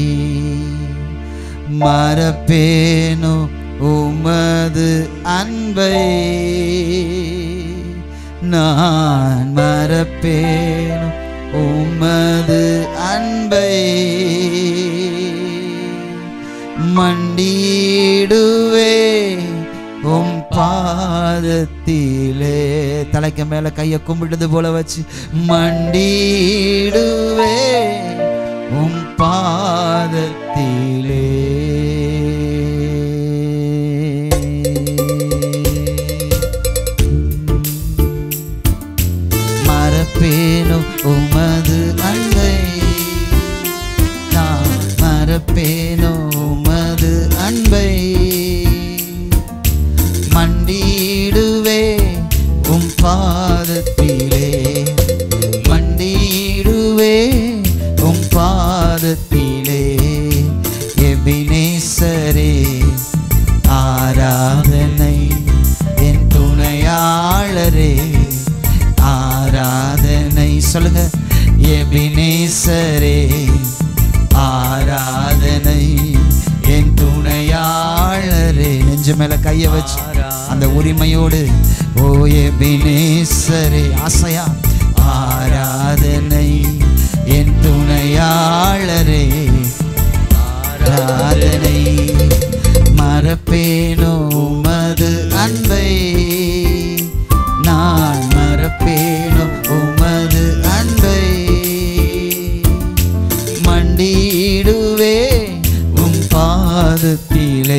மறப்பேனோ உமது அன்பை நான் மறப்பேனோ உமது அன்பை மண்டிடுவே உம் பாதத்திலே தலைக்கு மேல கைய கும்பிட்டது போல வச்சு மண்டிடுவே உம் பாதத்திலே மறப்பேனோ உமது அன்பை நான் மறப்பேனோ உமது அன்பை மண்டிடுவே உம் பாதத்திலே மண்டிடுவே உம் பாதத்திலே எபினேசரே ஆராதனை என் துணையாளரே ஆராதனை சொல்லுங்க எபினேசரே ஆராதனை என் துணையாளரே நெஞ்சு மேல கைய வச்சு அந்த உரிமையோடு ஓ எபினேசரே ஆசையா ஆராதனை என் துணையாளரே ஆராதனை மறப்பேனோ உமது அன்பை நான் மறப்பேனோ உமது அன்பை மண்டிடுவே உம் பாதத்திலே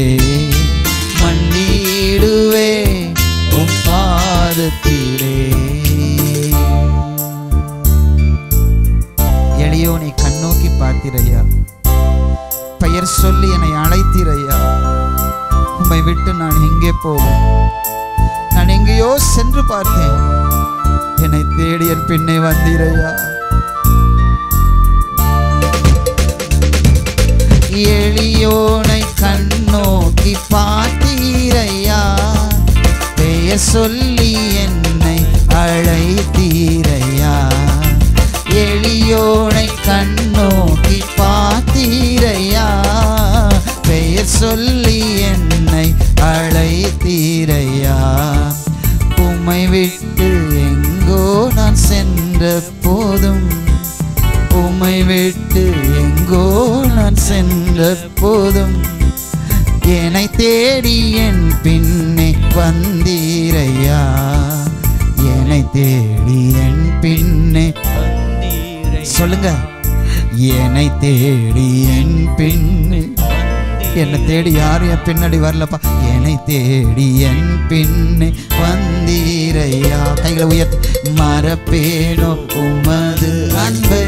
மண்டிடுவே உம் பாதத்திலே எளியோனை கண்ணோக்கி பார்த்திரையா பெயர் சொல்லி என்னை அழைத்தீரையா உம்மை விட்டு நான் எங்கே போவேன் நான் எங்கேயோ சென்று பார்த்தேன் என்னை தேடி என் பின்னே வந்தீரையா எளியோனை கண்ணோக்கி பார்த்தீரையா பெயர் சொல்லி என்னை அழைத்தீரையா எளியோனை கண்ணோக்கி பார்த்தீரையா பெயர் சொல்லி என்னை அழைத்தீரையா உம்மை விட்டு எங்கோ நான் சென்ற போதும் உம்மை விட்டு எங்கோ நான் சென்ற போதும் என்னை தேடி என் பின்னே வந்தீரையா என்னை தேடி என் பின்னே வந்தீரை சொல்லுங்க என்னை தேடி என் பின்னே என்னை தேடி யாரும் என் பின்னாடி வரலப்பா என்னை தேடி என் பின்னே வந்தீரையா கைகளை உயர்த்தி மறப்பேனோ உமது அன்பை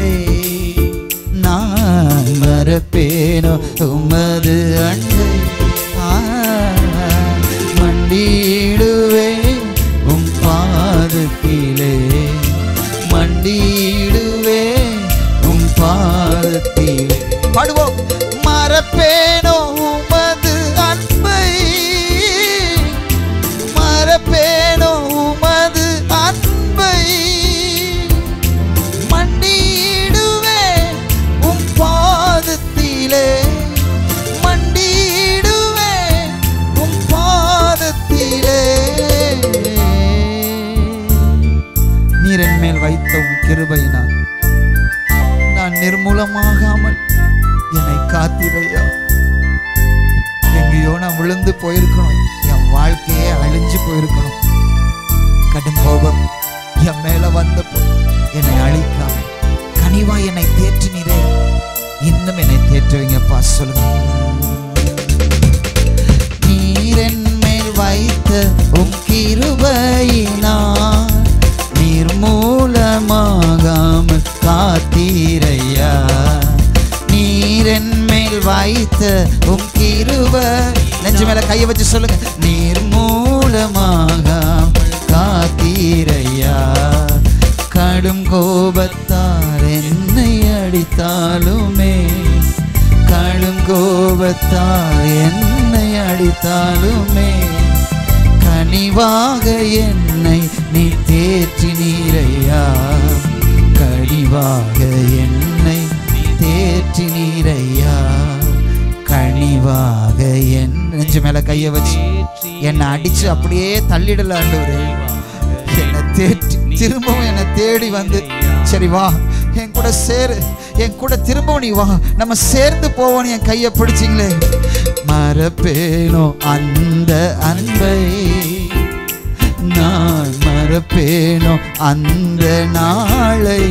நான் மறப்பேனோ உமது அன்பை ஆ, மண்டிடுவே உம் பாதத்திலே மண்டிடுவே உம் பாதத்திலே பாடுவோம் மறப்பேனோ உமது அன்பை மறப்பேனோ உமது அன்பை மண்டிடுவே உம் பாதத்திலே மண்டிடுவே உம் பாதத்திலே நீர் என் மேல் வைத்த உம் கிருபையினால் நான் நிர்மூலமாகாமல் என்னை காத்திரையா எங்கேயோ நான் விழுந்து போயிருக்கணும் என் வாழ்க்கையே அழிஞ்சு போயிருக்கணும் கடும் கோபம் என் மேல வந்தப்போ என்னை அழிக்காம கனிவா என்னை தேற்றினீரே இன்னும் என்னை தேற்றுவீங்கப்பா சொல்லுங்க நீரென் மேல் வைத்த உம் கிருபையினால் நீர் மூலமாகாமல் காத்தீரையா நீரென் மேல் வைத்த உம் கிருப நெஞ்சு மேல கையை வச்சு சொல்லுங்க நீர் மூலமாகாமல் காத்தீரையா கடும் கோபத்தால் என்னை அடித்தாலுமே கடும் கோபத்தால் என்னை அடித்தாலுமே கனிவாக என்னை நீ தேற்றினீரையா கனிவாக என்னை தேற்றினீரையா கனிவாக என் நெஞ்சு மேல கைய வச்சு என்னை அடிச்சு அப்படியே தள்ளிடல ஆண்டவரே என்னை தேற்றி திரும்பவும் என்னை தேடி வந்து சரி வா என் கூட சேரு என் கூட திரும்பவும் நீ வா நம்ம சேர்ந்து போவோம் என் கையை பிடிச்சிங்களே மறப்பேனோ அந்த அன்பை நான் மறப்பேனோ அந்த நாளை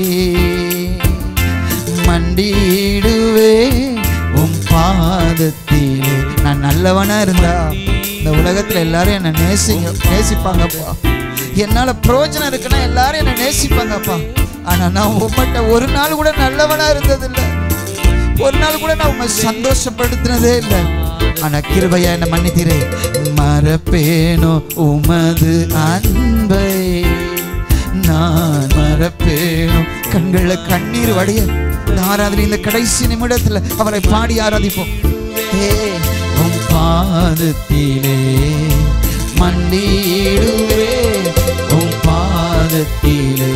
மண்டிடுவே உம் பாதத்திலே நான் நல்லவனா இருந்தா இந்த உலகத்துல எல்லாரும் என்ன நேசிங்க நேசிப்பாங்கப்பா என்னால பிரயோஜனம் இருக்குன்னா எல்லாரும் என்ன நேசிப்பாங்கப்பா ஆனா நான் உம்மட்ட ஒரு நாள் கூட நல்லவனா இருந்ததில்லை ஒரு நாள் கூட நான் உண்மை சந்தோஷப்படுத்தினதே இல்லை ஆனா கிருபையா என்ன மன்னித்தீரே மறப்பேனோ உமது அன்பை நான் மறப்பேனோ கண்கள கண்ணீர் வடிய இந்த ஆராதனை இந்த கடைசி நிமிடத்துல அவரை பாடி ஆராதிப்போம் ஏ உம் பாதத்திலே மண்டிடுவே உம் பாதத்திலே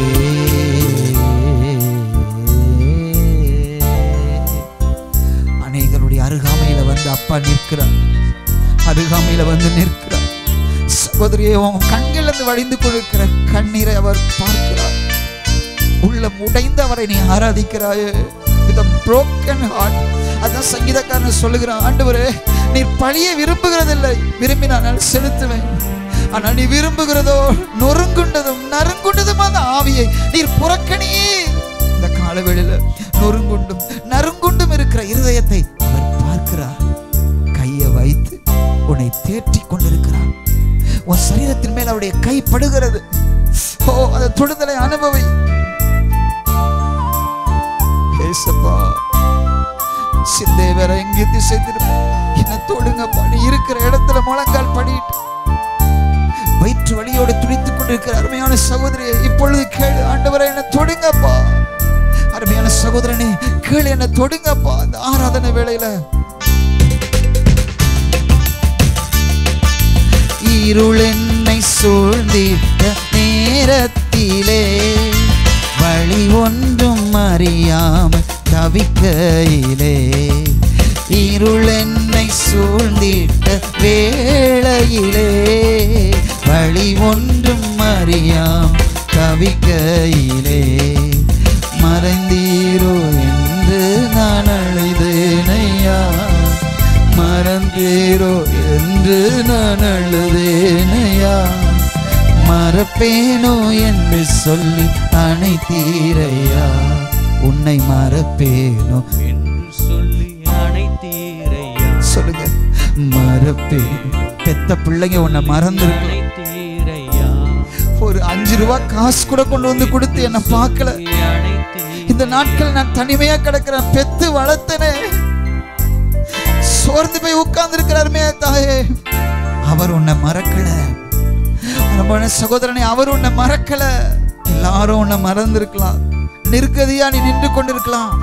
அநேகருடைய அருகாமையில வந்து அப்பா நிற்கிறார் அருகாமையில வந்து நிற்கிறார் சகோதரியே உன் கண்களிலிருந்து வடிந்து கொண்டிருக்கிற கண்ணீரை அவர் பார்க்கிறார் உள்ள உடைந்து அவரை நீ ஆராதிக்கிறாயே with a broken heart அதான் சங்கீதக்காரன் சொல்லுகிறான் ஆண்டவரே நீர் பழிய விரும்புகிறதில்லை விரும்பினால் செலுத்துவேன் ஆனால் நீ விரும்புகிறதோ நொறுங்குண்டதும் நறுங்குண்டதும் அந்த ஆவியை நீர் புறக்கணியே இந்த காலவெளியில நொறுங்குண்டும் நறுங்குண்டும் இருக்கிற இருதயத்தை அவர் பார்க்கிறார் கையை வைத்து உன்னை தேற்றி கொண்டிருக்கிறார் உன் சரீரத்தின் மேல் அவருடைய கை படுகிறது ஓ அந்த தொடுதலை அனுபவி ஏசப்பா சிந்தை வேற எங்கே திசை திரும்ப என்ன தொடுங்கப்பா நீ இருக்கிற இடத்துல முழங்கால் படிட்டு வயிற்று வலியோடு துடித்துக் கொண்டிருக்கிற அருமையான அருமையான சகோதரியை இப்பொழுது கேளு ஆண்டவரை என்ன தொடுங்கப்பா அருமையான சகோதரனே கேளு என்ன தொடுங்கப்பா இந்த ஆராதனை வேளையில இருள் என்னை சூழ்ந்திட்ட நேரத்திலே வழி ஒன்றும் அறியாமல் தவிக்கையிலே இருள் என்னை சூழ்ந்திட்ட வேளையிலே வழி ஒன்றும் அறியாம் தவிக்கையிலே மறைந்தீரோ என்று நான் அழுதேனையா மறந்தீரோ என்று நான் அழுதேனையா மறப்பேனோ என்று சொல்லி அணைத்தீரையா உன்னை மறப்பேனோ என்று சொல்லி அணைத்தீரையா சொல்லுங்க மறப்பேன் பெத்த பிள்ளைங்க உன்னை மறந்துருக்கு அணைத்தீரையா ஒரு அஞ்சு ரூபா காசு கூட கொண்டு வந்து கொடுத்து என்னை பார்க்கல அணைத்தீர் இந்த நாட்கள் நான் தனிமையா கிடக்கிறேன் பெத்து வளர்த்தனே சோர்ந்து போய் உட்கார்ந்து இருக்கிறாருமே தாயே அவர் உன்னை மறக்கல நம்ம சகோதரனை அவர் உன்னை மறக்கல எல்லாரும் உன்னை மறந்திருக்கலாம் நிற்கதியா நீ நின்று கொண்டிருக்கலாம்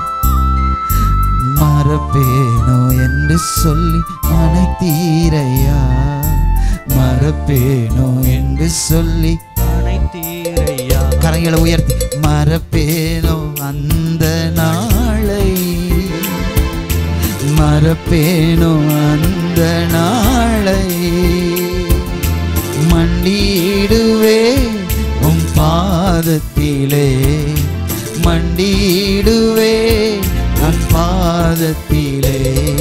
மறப்பேனோ என்று சொல்லி அனைத்தீரையா மறப்பேனோ என்று சொல்லி அணைத்தீரையா கரங்களை உயர்த்தி மறப்பேனோ அந்த நாளை மறப்பேனோ அந்த நாளை மண்டிடுவே உம் பாதத்திலே மண்டிடுவே உம் பாதத்திலே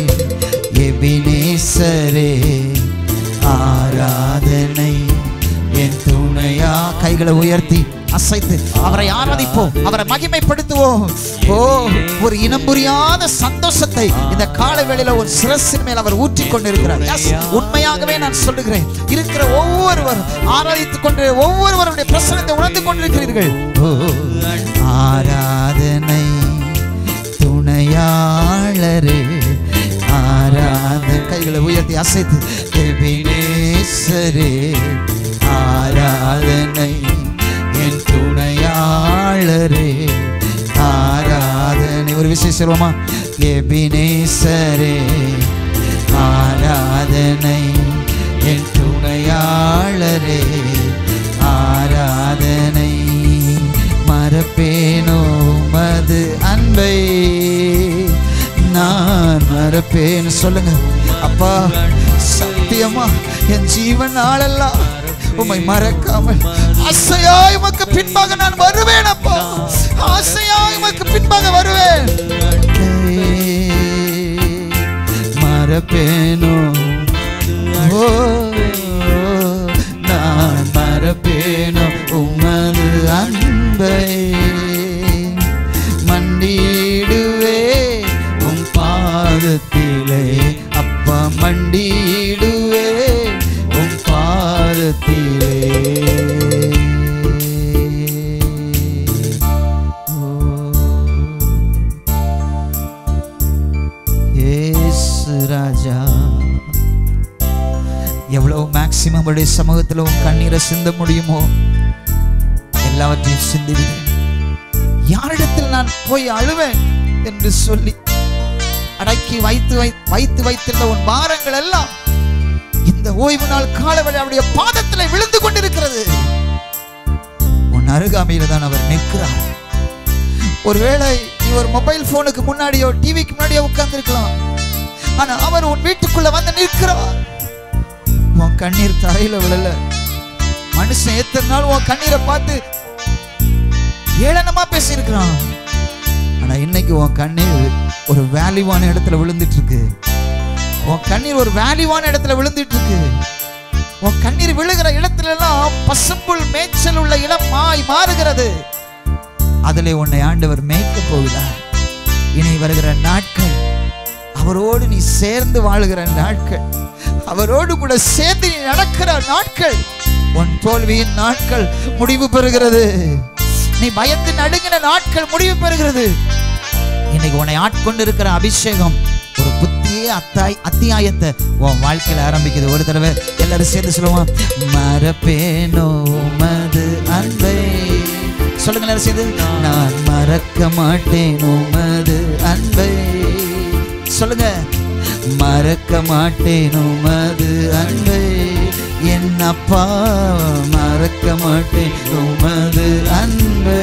எபினேசரே ஆராதனை என் துணையா கைகளை உயர்த்தி அசைத்து அவரை ஆராதிப்போம் அவரை மகிமைப்படுத்துவோம் ஓ ஒரு இனம் புரியாத சந்தோஷத்தை இந்த கால வேளையில ஒரு சிரசின் மேல் அவர் ஊற்றி கொண்டிருக்கிறார் Yes, உண்மையாகவே நான் சொல்லுகிறேன் இருக்கிற ஒவ்வொருவரும் ஆராதித்துக் கொண்டு ஒவ்வொருவருடைய பிரசனத்தை உணர்ந்து கொண்டிருக்கிறீர்கள் ஓ ஆராதனை துணையாளரே ஆராத கைகளை உயர்த்தி அசைத்து எபினேசரே ஆராதனை என் துணையாளரே ஆராதனை ஒரு விஷயம் சொல்லுவோமா எபினேசரே ஆராதனை என் துணையாளரே ஆராதனை மறப்பேனோ மது அன்பை நான் மறப்பேன்னு சொல்லுங்க அப்பா சத்தியமா என் ஜீவன் நாளெல்லாம் உம்மை மறக்காமல் ஆசையாய் உமக்கு பின்பாக நான் வருவேன் அப்பா ஆசையாய் உமக்கு பின்பாக வருவேன் மறப்பேனோ ஓ நான் மறப்பேனோ உமது அன்பை மண்டிடுவே உம் பாதத்திலே அப்பா மண்டிடுவே உம் பாதத்திலே ஏசு ராஜா எவ்வளவு மேக்சிமம் உடைய சமூகத்தில் உன் கண்ணீரை சிந்த முடியுமோ எல்லாவற்றையும் சிந்திவிடுவேன் யாரிடத்தில் நான் போய் அழுவேன் என்று சொல்லி அடக்கி வைத்து வை வைத்து வைத்திருந்த உன் பாரங்கள் எல்லாம் இந்த ஓய்வு நாள் காலவழி அவருடைய பாதத்தில் விழுந்து கொண்டிருக்கிறது உன் அருகாமையில தான் அவர் நிற்கிறார் ஒருவேளை நீ ஒரு மொபைல் போனுக்கு முன்னாடியோ டிவிக்கு முன்னாடியோ உட்கார்ந்திருக்கலாம் ஆனா அவர் உன் வீட்டுக்குள்ள வந்து நிற்கிறார் உன் கண்ணீர் தரையில விழல மனுஷன் எத்தனை நாள் உன் கண்ணீரை பார்த்து ஏளனமா பேசியிருக்கிறான் ஆனா இன்னைக்கு உன் கண்ணீர் ஒரு வேல்யூவான இடத்துல விழுந்துட்டு இருக்கு உன் கண்ணீர் ஒரு வேல்யூவான இடத்துல விழுந்துட்டு இருக்கு உன் கண்ணீர் விழுகிற இடத்துல எல்லாம் பசும்புல் மேய்ச்சல் உள்ள இடம் மாய் மாறுகிறது அதிலே உன்னை ஆண்டவர் மேய்க்க போகிறார் இனி வருகிற நாட்கள் அவரோடு நீ சேர்ந்து வாழுகிற நாட்கள் அவரோடு கூட சேர்ந்து நீ நடக்கிற நாட்கள் உன் தோல்வியின் நாட்கள் முடிவு பெறுகிறது நீ பயந்து நடுங்கின நாட்கள் முடிவு பெறுகிறது இன்னைக்கு உன்னை ஆட்கொண்டு இருக்கிற அபிஷேகம் ஒரு புத்திய அத்தாய் அத்தியாயத்தை உன் வாழ்க்கையில ஆரம்பிக்குது ஒரு தடவை எல்லாரும் சேர்ந்து சொல்லுவோம் மரப்பேனோ மது அன்பை சொல்லுங்க எல்லாரும் சேர்ந்து நான் மறக்க மாட்டேன் உமது அன்பை சொல்லுங்க மறக்க மாட்டேன் உமது அன்பை என் அப்பா மறக்க மாட்டேன் உமது அன்பை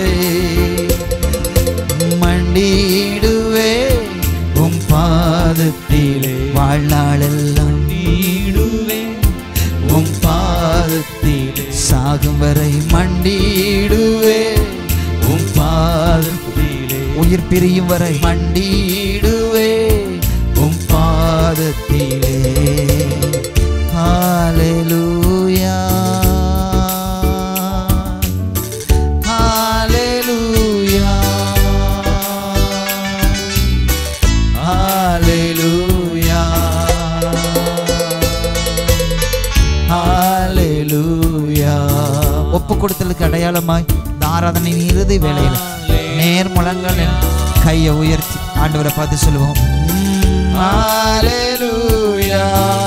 மண்டிடுவே உம் பாதத்திலே வாழ்நாளெல்லாம் நீடுவே உம் பாதத்திலே சாகும் வரை மண்டிடுவே உம் பாதத்திலே உயிர் பிரியும் வரை மண்டிடுவே உம் பாதத்திலே ஹalleluya ஹalleluya ஹalleluya ஹalleluya ஒப்பு கொடுத்தலுக்கு அடையாளமாய் இந்த ஆராதனையின் இறுதி வேளையில் நேர் முழங்கள் என் கையை உயர்த்தி ஆண்டவரை பார்த்து சொல்லுவோம் ஹalleluya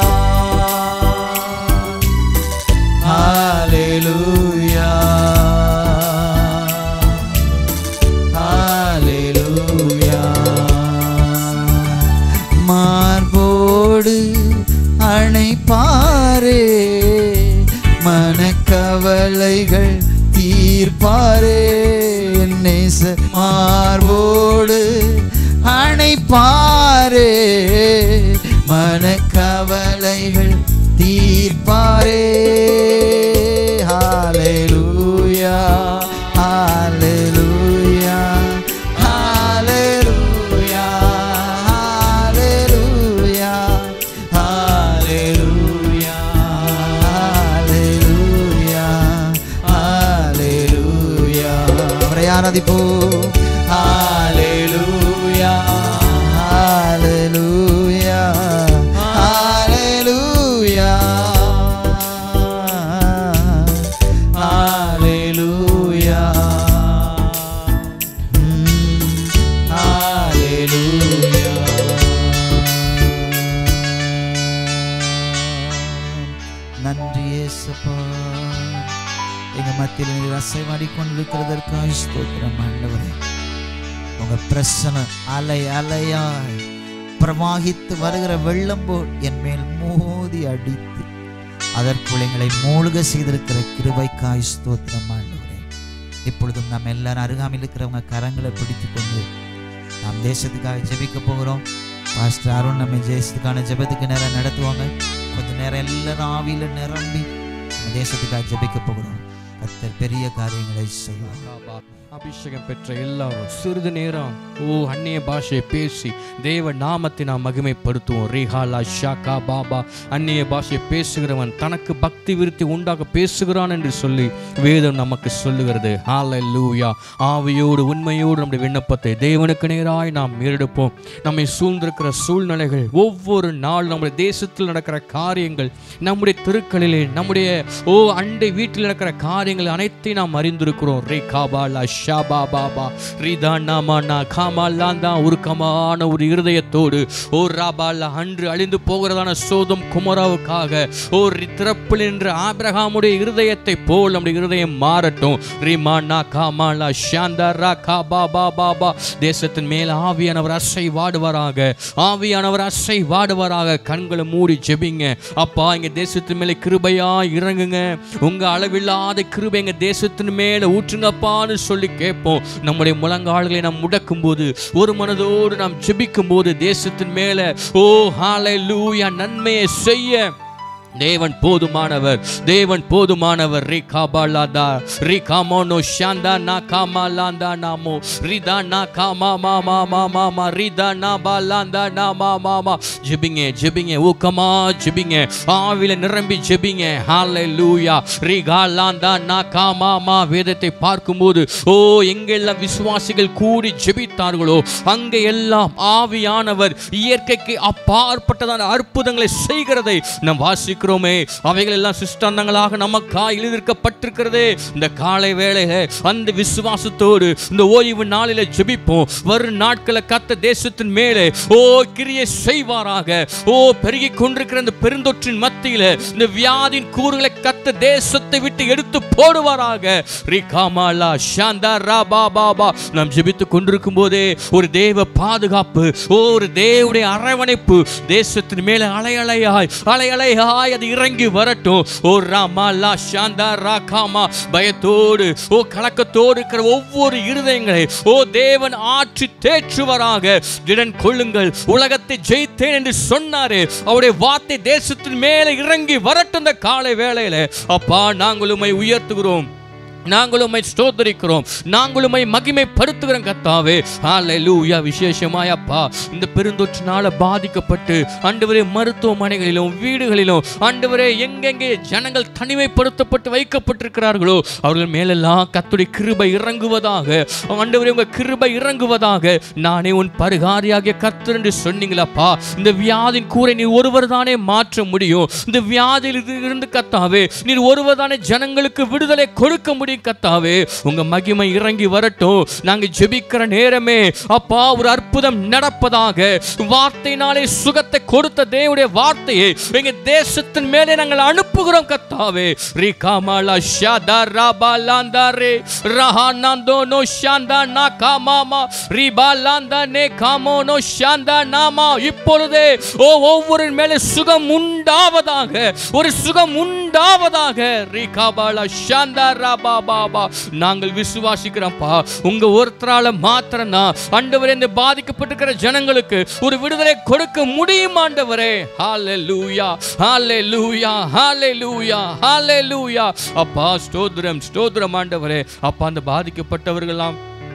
ஹalleluya ஹalleluya மார்போடு அணைப்பாரே மனக்கவலைகள் தீர்ப்பாரே நேச மார்போடு அணைப்பாரே மனக்கவலைகள் தீர்ப்பாரே ஹalleluya ஹalleluya ஹalleluya ஹalleluya ஹalleluya ஹalleluya ஹalleluya அவரை ஆராதிப்போம் ஹalleluya ஹalleluya ஹalleluya ஹalleluya ஹalleluya நன்றி இயேசுப்பா எங்க மத்தியில் நீர் அசைவாடி கொண்டிருக்கிறதற்காக ஸ்தோத்திரம் ஆண்டவரே உங்க பிரசன அலை அலையாய் பிரவாகித்து வருகிற வெள்ளம் போல் என் மேல் மோதி அடித்து அதற்குள் எங்களை மூழ்க செய்திருக்கிற கிருபைக்காய் ஸ்தோத்திரம் ஆண்டவரே இப்பொழுதும் நாம் எல்லாரும் அருகாமையில் இருக்கிறவங்க கரங்களை பிடித்து கொண்டு நாம் தேசத்துக்காக ஜெபிக்க போகிறோம் பாஸ்டர் அருண் நம்ம தேசத்துக்கான ஜெபத்துக்கு நேரம் நடத்துவாங்க கொஞ்ச நேரம் எல்லாரும் ஆவியில நிரம்பி நம்ம தேசத்துக்காக ஜெபிக்க போகிறோம் கர்த்தர் பெரிய காரியங்களை செய்வார் அபிஷேகம் பெற்ற எல்லாரும் சிறிது நேரம் ஓ அந்நிய பாஷையை பேசி தேவ நாமத்தை நாம் மகிமைப்படுத்துவோம் ரேஹாலா ஷாக்கா பாபா அந்நிய பாஷையை பேசுகிறவன் தனக்கு பக்தி விருத்தி உண்டாக பேசுகிறான் என்று சொல்லி வேதம் நமக்கு சொல்லுகிறது ஹாலை லூயா ஆவியோடு உண்மையோடு நம்முடைய விண்ணப்பத்தை தேவனுக்கு நேராய் நாம் ஏறெடுப்போம் நம்மை சூழ்ந்திருக்கிற சூழ்நிலைகள் ஒவ்வொரு நாள் நம்முடைய தேசத்தில் நடக்கிற காரியங்கள் நம்முடைய தெருக்களிலே நம்முடைய ஓ அண்டை வீட்டில் நடக்கிற காரியங்கள் அனைத்தையும் நாம் அறிந்திருக்கிறோம் ரே காபாலா ஷாபா பாபா ரீதா நாமானா காமாலாம் தான் உருக்கமான ஒரு இருதயத்தோடு ஓ ராபாலா அன்று அழிந்து போகிறதான சோதம் குமராவுக்காக ஓ திறப்பில் என்ற ஆபிரகாமுடைய இருதயத்தை போல் நம்முடைய இருதயம் மாறட்டும் ரீமானா காமாலா ஷாந்தா கா பாபா பாபா தேசத்தின் மேல் ஆவியானவர் அசை வாடுவாராக ஆவியானவர் அசை வாடுவாராக கண்களை மூடி ஜெபிங்க அப்பா எங்க தேசத்தின் மேலே கிருபையா இறங்குங்க உங்க அளவில்லாத கிருபை எங்க தேசத்தின் மேல ஊற்றுங்கப்பான்னு சொல்லி கேட்போம் நம்முடைய முழங்கால்களை நாம் முடக்கும் போது ஒரு மனதோடு நாம் ஜெபிக்கும் போது தேசத்தின் மேல ஓ ஹாலை லூயா நன்மையை செய்ய தேவன் போதுமானவர் தேவன் போதுமானவர் ரீ காபாலாதா ரீ காமோனோ ஷாந்தா நா காமாலாந்தா நாமோ ரிதா நா காமா மா மா மா மா மா ரிதா நா பாலாந்தா நா மா மா மா ஜெபிங்க ஜெபிங்க ஊக்கமா ஜெபிங்க ஆவில நிரம்பி ஜெபிங்க ஹாலே லூயா ரீ காலாந்தா நா காமா மா வேதத்தை பார்க்கும்போது ஓ எங்கெல்லாம் விசுவாசிகள் கூடி ஜெபித்தார்களோ அங்கே எல்லாம் ஆவியானவர் இயற்கைக்கு அப்பாற்பட்டதான அற்புதங்களை செய்கிறதை நாம் வாசிக்கிறோம் வாசிக்கிறோமே அவைகள் எல்லாம் சிஷ்டாந்தங்களாக நமக்கா எழுதியிருக்கப்பட்டிருக்கிறதே இந்த காலை வேளையில அந்த விசுவாசத்தோடு இந்த ஓய்வு நாளில ஜெபிப்போம் வரும் நாட்களை கத்த தேசத்தின் மேலே ஓ கிரியை செய்வாராக ஓ பெருகி கொண்டிருக்கிற இந்த பெருந்தொற்றின் மத்தியில இந்த வியாதியின் கூறுகளை கத்த தேசத்தை விட்டு எடுத்து போடுவாராக ரிகாமாலா ஷாந்தா ராபா பாபா நாம் ஜெபித்துக் கொண்டிருக்கும் போதே ஒரு தேவ பாதுகாப்பு ஓ ஒரு தேவனுடைய அரவணைப்பு தேசத்தின் மேலே அலை அலையாய் அலை அலையாய் அது இறங்கி வரட்டும் ஓ ராமா லா ஷாந்தா ராகாமா பயத்தோடு ஓ கலக்கத்தோடு இருக்கிற ஒவ்வொரு இருதயங்களை ஓ தேவன் ஆற்றி தேற்றுவராக திடன் கொள்ளுங்கள் உலகத்தை ஜெயித்தேன் என்று சொன்னாரே அவருடைய வார்த்தை தேசத்தின் மேலே இறங்கி வரட்டும் இந்த காலை வேளையில அப்பா நாங்கள் உம்மை உயர்த்துகிறோம் நாங்கள் உம்மை ஸ்தோத்தரிக்கிறோம் நாங்கள் உம்மை மகிமைப்படுத்துகிறோம் கத்தாவே ஹalleluya விசேஷமாய் அப்பா இந்த பெருந்தொற்றினால பாதிக்கப்பட்டு ஆண்டவரே மருத்துவமனைகளிலும் வீடுகளிலும் ஆண்டவரே எங்கெங்கே ஜனங்கள் தனிமைப்படுத்தப்பட்டு வைக்கப்பட்டிருக்கிறார்களோ அவர்கள் மேலெல்லாம் கத்துடைய கிருபை இறங்குவதாக ஆண்டவரே உங்க கிருபை இறங்குவதாக நானே உன் பரிகாரியாகிய கர்த்தர் என்று சொன்னீங்களப்பா இந்த வியாதின் கூரை நீர் ஒருவர் தானே மாற்ற முடியும் இந்த வியாதியில் இருந்து கத்தாவே நீர் ஒருவர் தானே ஜனங்களுக்கு விடுதலை கொடுக்க முடியும் கத்தாவே உங்க மகிமை இறங்கி வரட்டும் நாங்க ஜெபிக்கிற நேரமே அப்பா ஒரு அற்புதம் நடப்பதாக வார்த்தையினாலே சுகத்தை கொடுத்த தேவனுடைய வார்த்தையை எங்க தேசத்தின் மேலே நாங்கள் அனுப்புகிறோம் கத்தாவே ரிகாமாலா ஷாதா ராபா லாந்தாரே ரஹா நாந்தோ நோ ஷாந்தா நா காமாமா ரிபா லாந்தா நே காமோ நோ ஷாந்தா நாமா இப்பொழுதே ஓ ஒவ்வொரு மேலே சுகம் உண்டாவதாக ஒரு சுகம் உண்டாவதாக ரிகாபாலா ஷாந்தா ராபா பாபா நாங்கள் விசுவாசிக்கிறோம்ப்பா உங்க ஒருத்தரால மாத்திரம் தான் ஆண்டவரே இந்த பாதிக்கப்பட்டிருக்கிற ஜனங்களுக்கு ஒரு விடுதலை கொடுக்க முடியும் ஆண்டவரே ஹalleluya ஹalleluya ஹalleluya ஹalleluya அப்பா ஸ்தோத்திரம் ஸ்தோத்திரம் ஆண்டவரே அப்பா அந்த பாதிக்கப்பட்டவர்கள்லாம்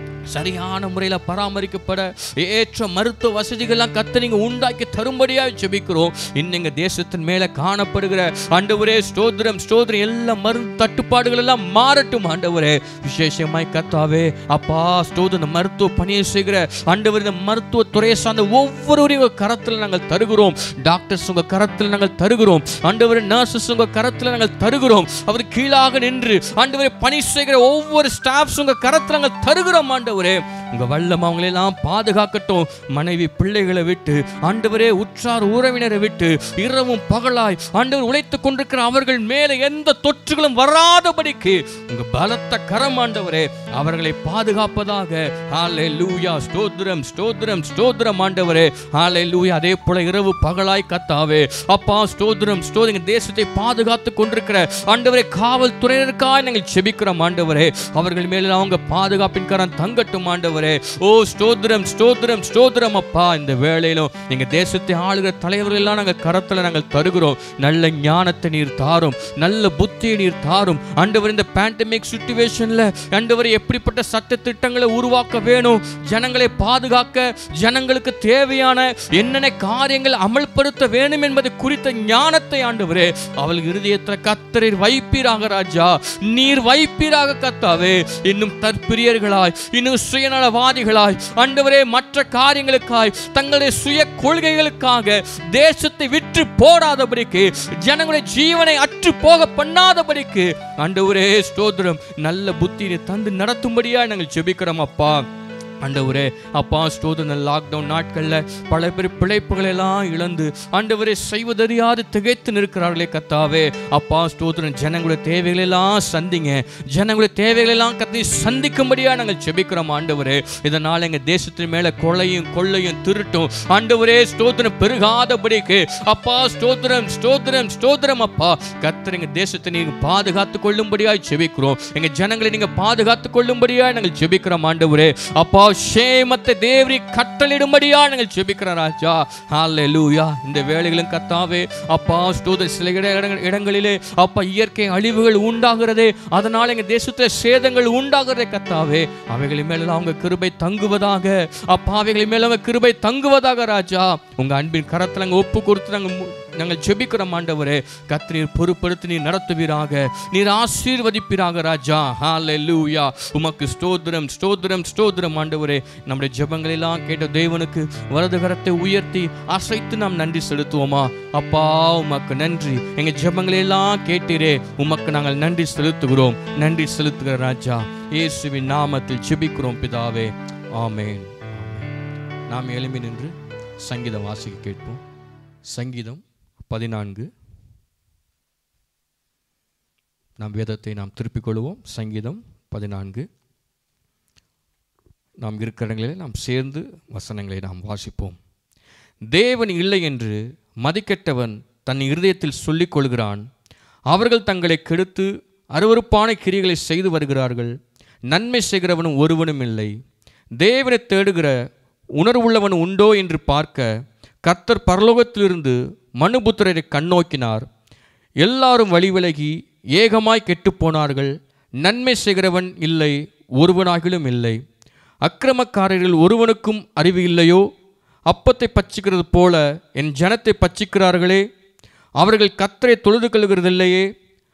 சரியான முறையில் பராமரிக்கப்பட ஏற்ற மருத்துவ வசதிகள்லாம் கத்த நீங்க உண்டாக்கி தரும்படியாக ஜெபிக்கிறோம் இன்னைங்க தேசத்தின் மேலே காணப்படுகிற ஆண்டவரே ஸ்தோத்திரம் ஸ்தோத்திரம் எல்லா மருந்து தட்டுப்பாடுகள் எல்லாம் மாறட்டும் ஆண்டவரே விசேஷமாய் கத்தாவே அப்பா ஸ்தோத்திரம் இந்த மருத்துவ பணியை செய்கிற ஆண்டவர் இந்த மருத்துவ துறையை சார்ந்த ஒவ்வொருவரையும் உங்க கரத்தில் நாங்கள் தருகிறோம் டாக்டர்ஸ் உங்க கரத்தில் நாங்கள் தருகிறோம் ஆண்டவர் நர்சஸ் உங்க கரத்தில் நாங்கள் தருகிறோம் அவர் கீழாக நின்று ஆண்டவரை பணி செய்கிற ஒவ்வொரு ஸ்டாஃப்ஸ் உங்க கரத்தில் நாங்கள் தருகிறோம் ஆண்டவரே உங்க வல்லம் அவங்களை எல்லாம் பாதுகாக்கட்டும் மனைவி பிள்ளைகளை விட்டு ஆண்டவரே உற்றார் உறவினரை விட்டு இரவும் பகலாய் ஆண்டவர் உழைத்துக் கொண்டிருக்கிற அவர்கள் மேலே எந்த தொற்றுகளும் வராதபடிக்கு உங்க பலத்த கரம் ஆண்டவரே அவர்களை பாதுகாப்பதாக ஹாலே லூயா ஸ்தோத்திரம் ஸ்தோத்திரம் ஸ்தோத்திரம் ஆண்டவரே ஹாலே லூயா அதே போல இரவு பகலாய் கத்தாவே அப்பா ஸ்தோத்திரம் ஸ்தோதிங்க தேசத்தை பாதுகாத்து கொண்டிருக்கிற ஆண்டவரே காவல்துறையினருக்காய் நாங்கள் செபிக்கிறோம் ஆண்டவரே அவர்கள் மேல அவங்க பாதுகாப்பின் கரம் தங்கட்டும் ஆண்டவரே ஓ ஸ்தோத்திரம் ஸ்தோத்திரம் ஸ்தோத்திரம் அப்பா இந்த வேளையிலும் எங்க தேசத்தை ஆளுகிற தலைவர்கள் எல்லாம் நாங்கள் கரத்துல நாங்கள் தருகிறோம் நல்ல ஞானத்தை நீர் தாரும் நல்ல புத்தியை நீர் தாரும் ஆண்டவர் இந்த பேண்டமிக் சுச்சுவேஷன்ல ஆண்டவர் எப்படிப்பட்ட சட்ட திட்டங்களை உருவாக்க வேணும் ஜனங்களை பாதுகாக்க ஜனங்களுக்கு தேவையான என்னென்ன காரியங்கள் அமல்படுத்த வேணும் என்பது குறித்த ஞானத்தை ஆண்டவரே அவள் இருதயத்தில் கத்தரில் வைப்பீராக ராஜா நீர் வைப்பீராக கத்தாவே இன்னும் தற்பிரியர்களாய் இன்னும் சுயநலவாதிகளாய் ஆண்டவரே மற்ற காரியங்களுக்காய் தங்களுடைய சுய கொள்கைகளுக்காக தேசத்தை விற்று போடாதபடிக்கு ஜனங்களுடைய ஜீவனை அற்று போக பண்ணாதபடிக்கு ஆண்டவரே ஸ்தோத்திரம் நல்ல புத்தியை தந்து நடத்தும்படியா நாங்கள் ஜெபிக்கிறோம் அப்பா ஆண்டவரே அப்பா ஸ்தோதன லாக்டவுன் நாட்களில் பல பேர் பிழைப்புகளை எல்லாம் இழந்து ஆண்டவரே செய்வதறியாது திகைத்து நிற்கிறார்களே கத்தாவே அப்பா ஸ்தோத்திரம் ஜனங்களுடைய தேவைகளை எல்லாம் சந்திங்க ஜனங்களுடைய தேவைகளை எல்லாம் கத்தி சந்திக்கும்படியா நாங்கள் ஜெபிக்கிறோம் ஆண்டவரே இதனால் எங்கள் தேசத்தின் மேலே கொள்ளையும் கொள்ளையும் திருட்டும் ஆண்டவரே ஸ்தோத்திரம் பெருகாதபடிக்கு அப்பா ஸ்தோத்திரம் ஸ்தோத்திரம் ஸ்தோத்திரம் அப்பா கத்தர் எங்கள் தேசத்தை நீங்க பாதுகாத்து கொள்ளும்படியாய் ஜெபிக்கிறோம் எங்க ஜனங்களை நீங்க பாதுகாத்து கொள்ளும்படியாய் நாங்கள் ஜெபிக்கிறோம் ஆண்டவரே அப்பா ஷேமத்தை தேவரி கட்டளிடும்படியா நாங்கள் ஜெபிக்கிறோம் ராஜா ஹalleluya இந்த வேளைகளும் கத்தாவே அப்பா ஸ்தோத்திர சில இட- இடங்கள்- இடங்களிலே அப்பா இயற்கை அழிவுகள் உண்டாகிறதே அதனால எங்க தேசத்துல சேதங்கள் உண்டாகிறதே கத்தாவே அவைகளின் மேல அவங்க கிருபை தங்குவதாக அப்பா அவைகளின் மேல அவங்க கிருபை தங்குவதாக ராஜா உங்க அன்பின் கரத்துல நாங்க ஒப்பு கொடுத்து நாங்க மு- நாங்கள் ஜெபிக்கிறோம் ஆண்டவரே கத்திரீர் பொறுப்படுத்தி நீர் நடத்துவீராக நீர் ஆசீர்வதிப்பீராக ராஜா ஹalleluya உமக்கு ஸ்தோத்திரம் ஸ்தோத்திரம் ஸ்தோத்திரம் ஆண்டவரே நம்முடைய ஜெபங்களெல்லாம் கேட்ட தேவனுக்கு வலது கரத்தை உயர்த்தி அசைத்து நாம் நன்றி செலுத்துவோமா அப்பா உமக்கு நன்றி எங்க ஜெபங்களெல்லாம் கேட்டீரே உமக்கு நாங்கள் நன்றி செலுத்துகிறோம் நன்றி செலுத்துகிற ராஜா இயேசுவின் நாமத்தில் ஜெபிக்கிறோம் பிதாவே ஆமென் நாம் எழும்பி நின்று சங்கீதம் வாசிக்க கேட்போம் சங்கீதம் பதினான்கு நாம் வேதத்தை நாம் திருப்பிக் கொள்வோம் சங்கீதம் பதினான்கு நாம் இருக்கிற இடங்களில் நாம் சேர்ந்து வசனங்களை நாம் வாசிப்போம் தேவன் இல்லை என்று மதிக்கெட்டவன் தன் இருதயத்தில் சொல்லிக் கொள்கிறான் அவர்கள் தங்களை கெடுத்து அருவருப்பான கிரிகளை செய்து வருகிறார்கள் நன்மை செய்கிறவனும் ஒருவனும் இல்லை தேவனை தேடுகிற உணர்வுள்ளவன் உண்டோ என்று பார்க்க கர்த்தர் பரலோகத்திலிருந்து மனுபுத்திரரை கண்ணோக்கினார் எல்லாரும் வழி விலகி ஏகமாய் கெட்டுப் போனார்கள் நன்மை செய்கிறவன் இல்லை ஒருவனாகிலும் இல்லை அக்கிரமக்காரரில் ஒருவனுக்கும் அறிவு இல்லையோ அப்பத்தை பச்சிக்கிறது போல என் ஜனத்தை பச்சிக்கிறார்களே அவர்கள் கத்தரை தொழுது கொள்கிறதில்லையே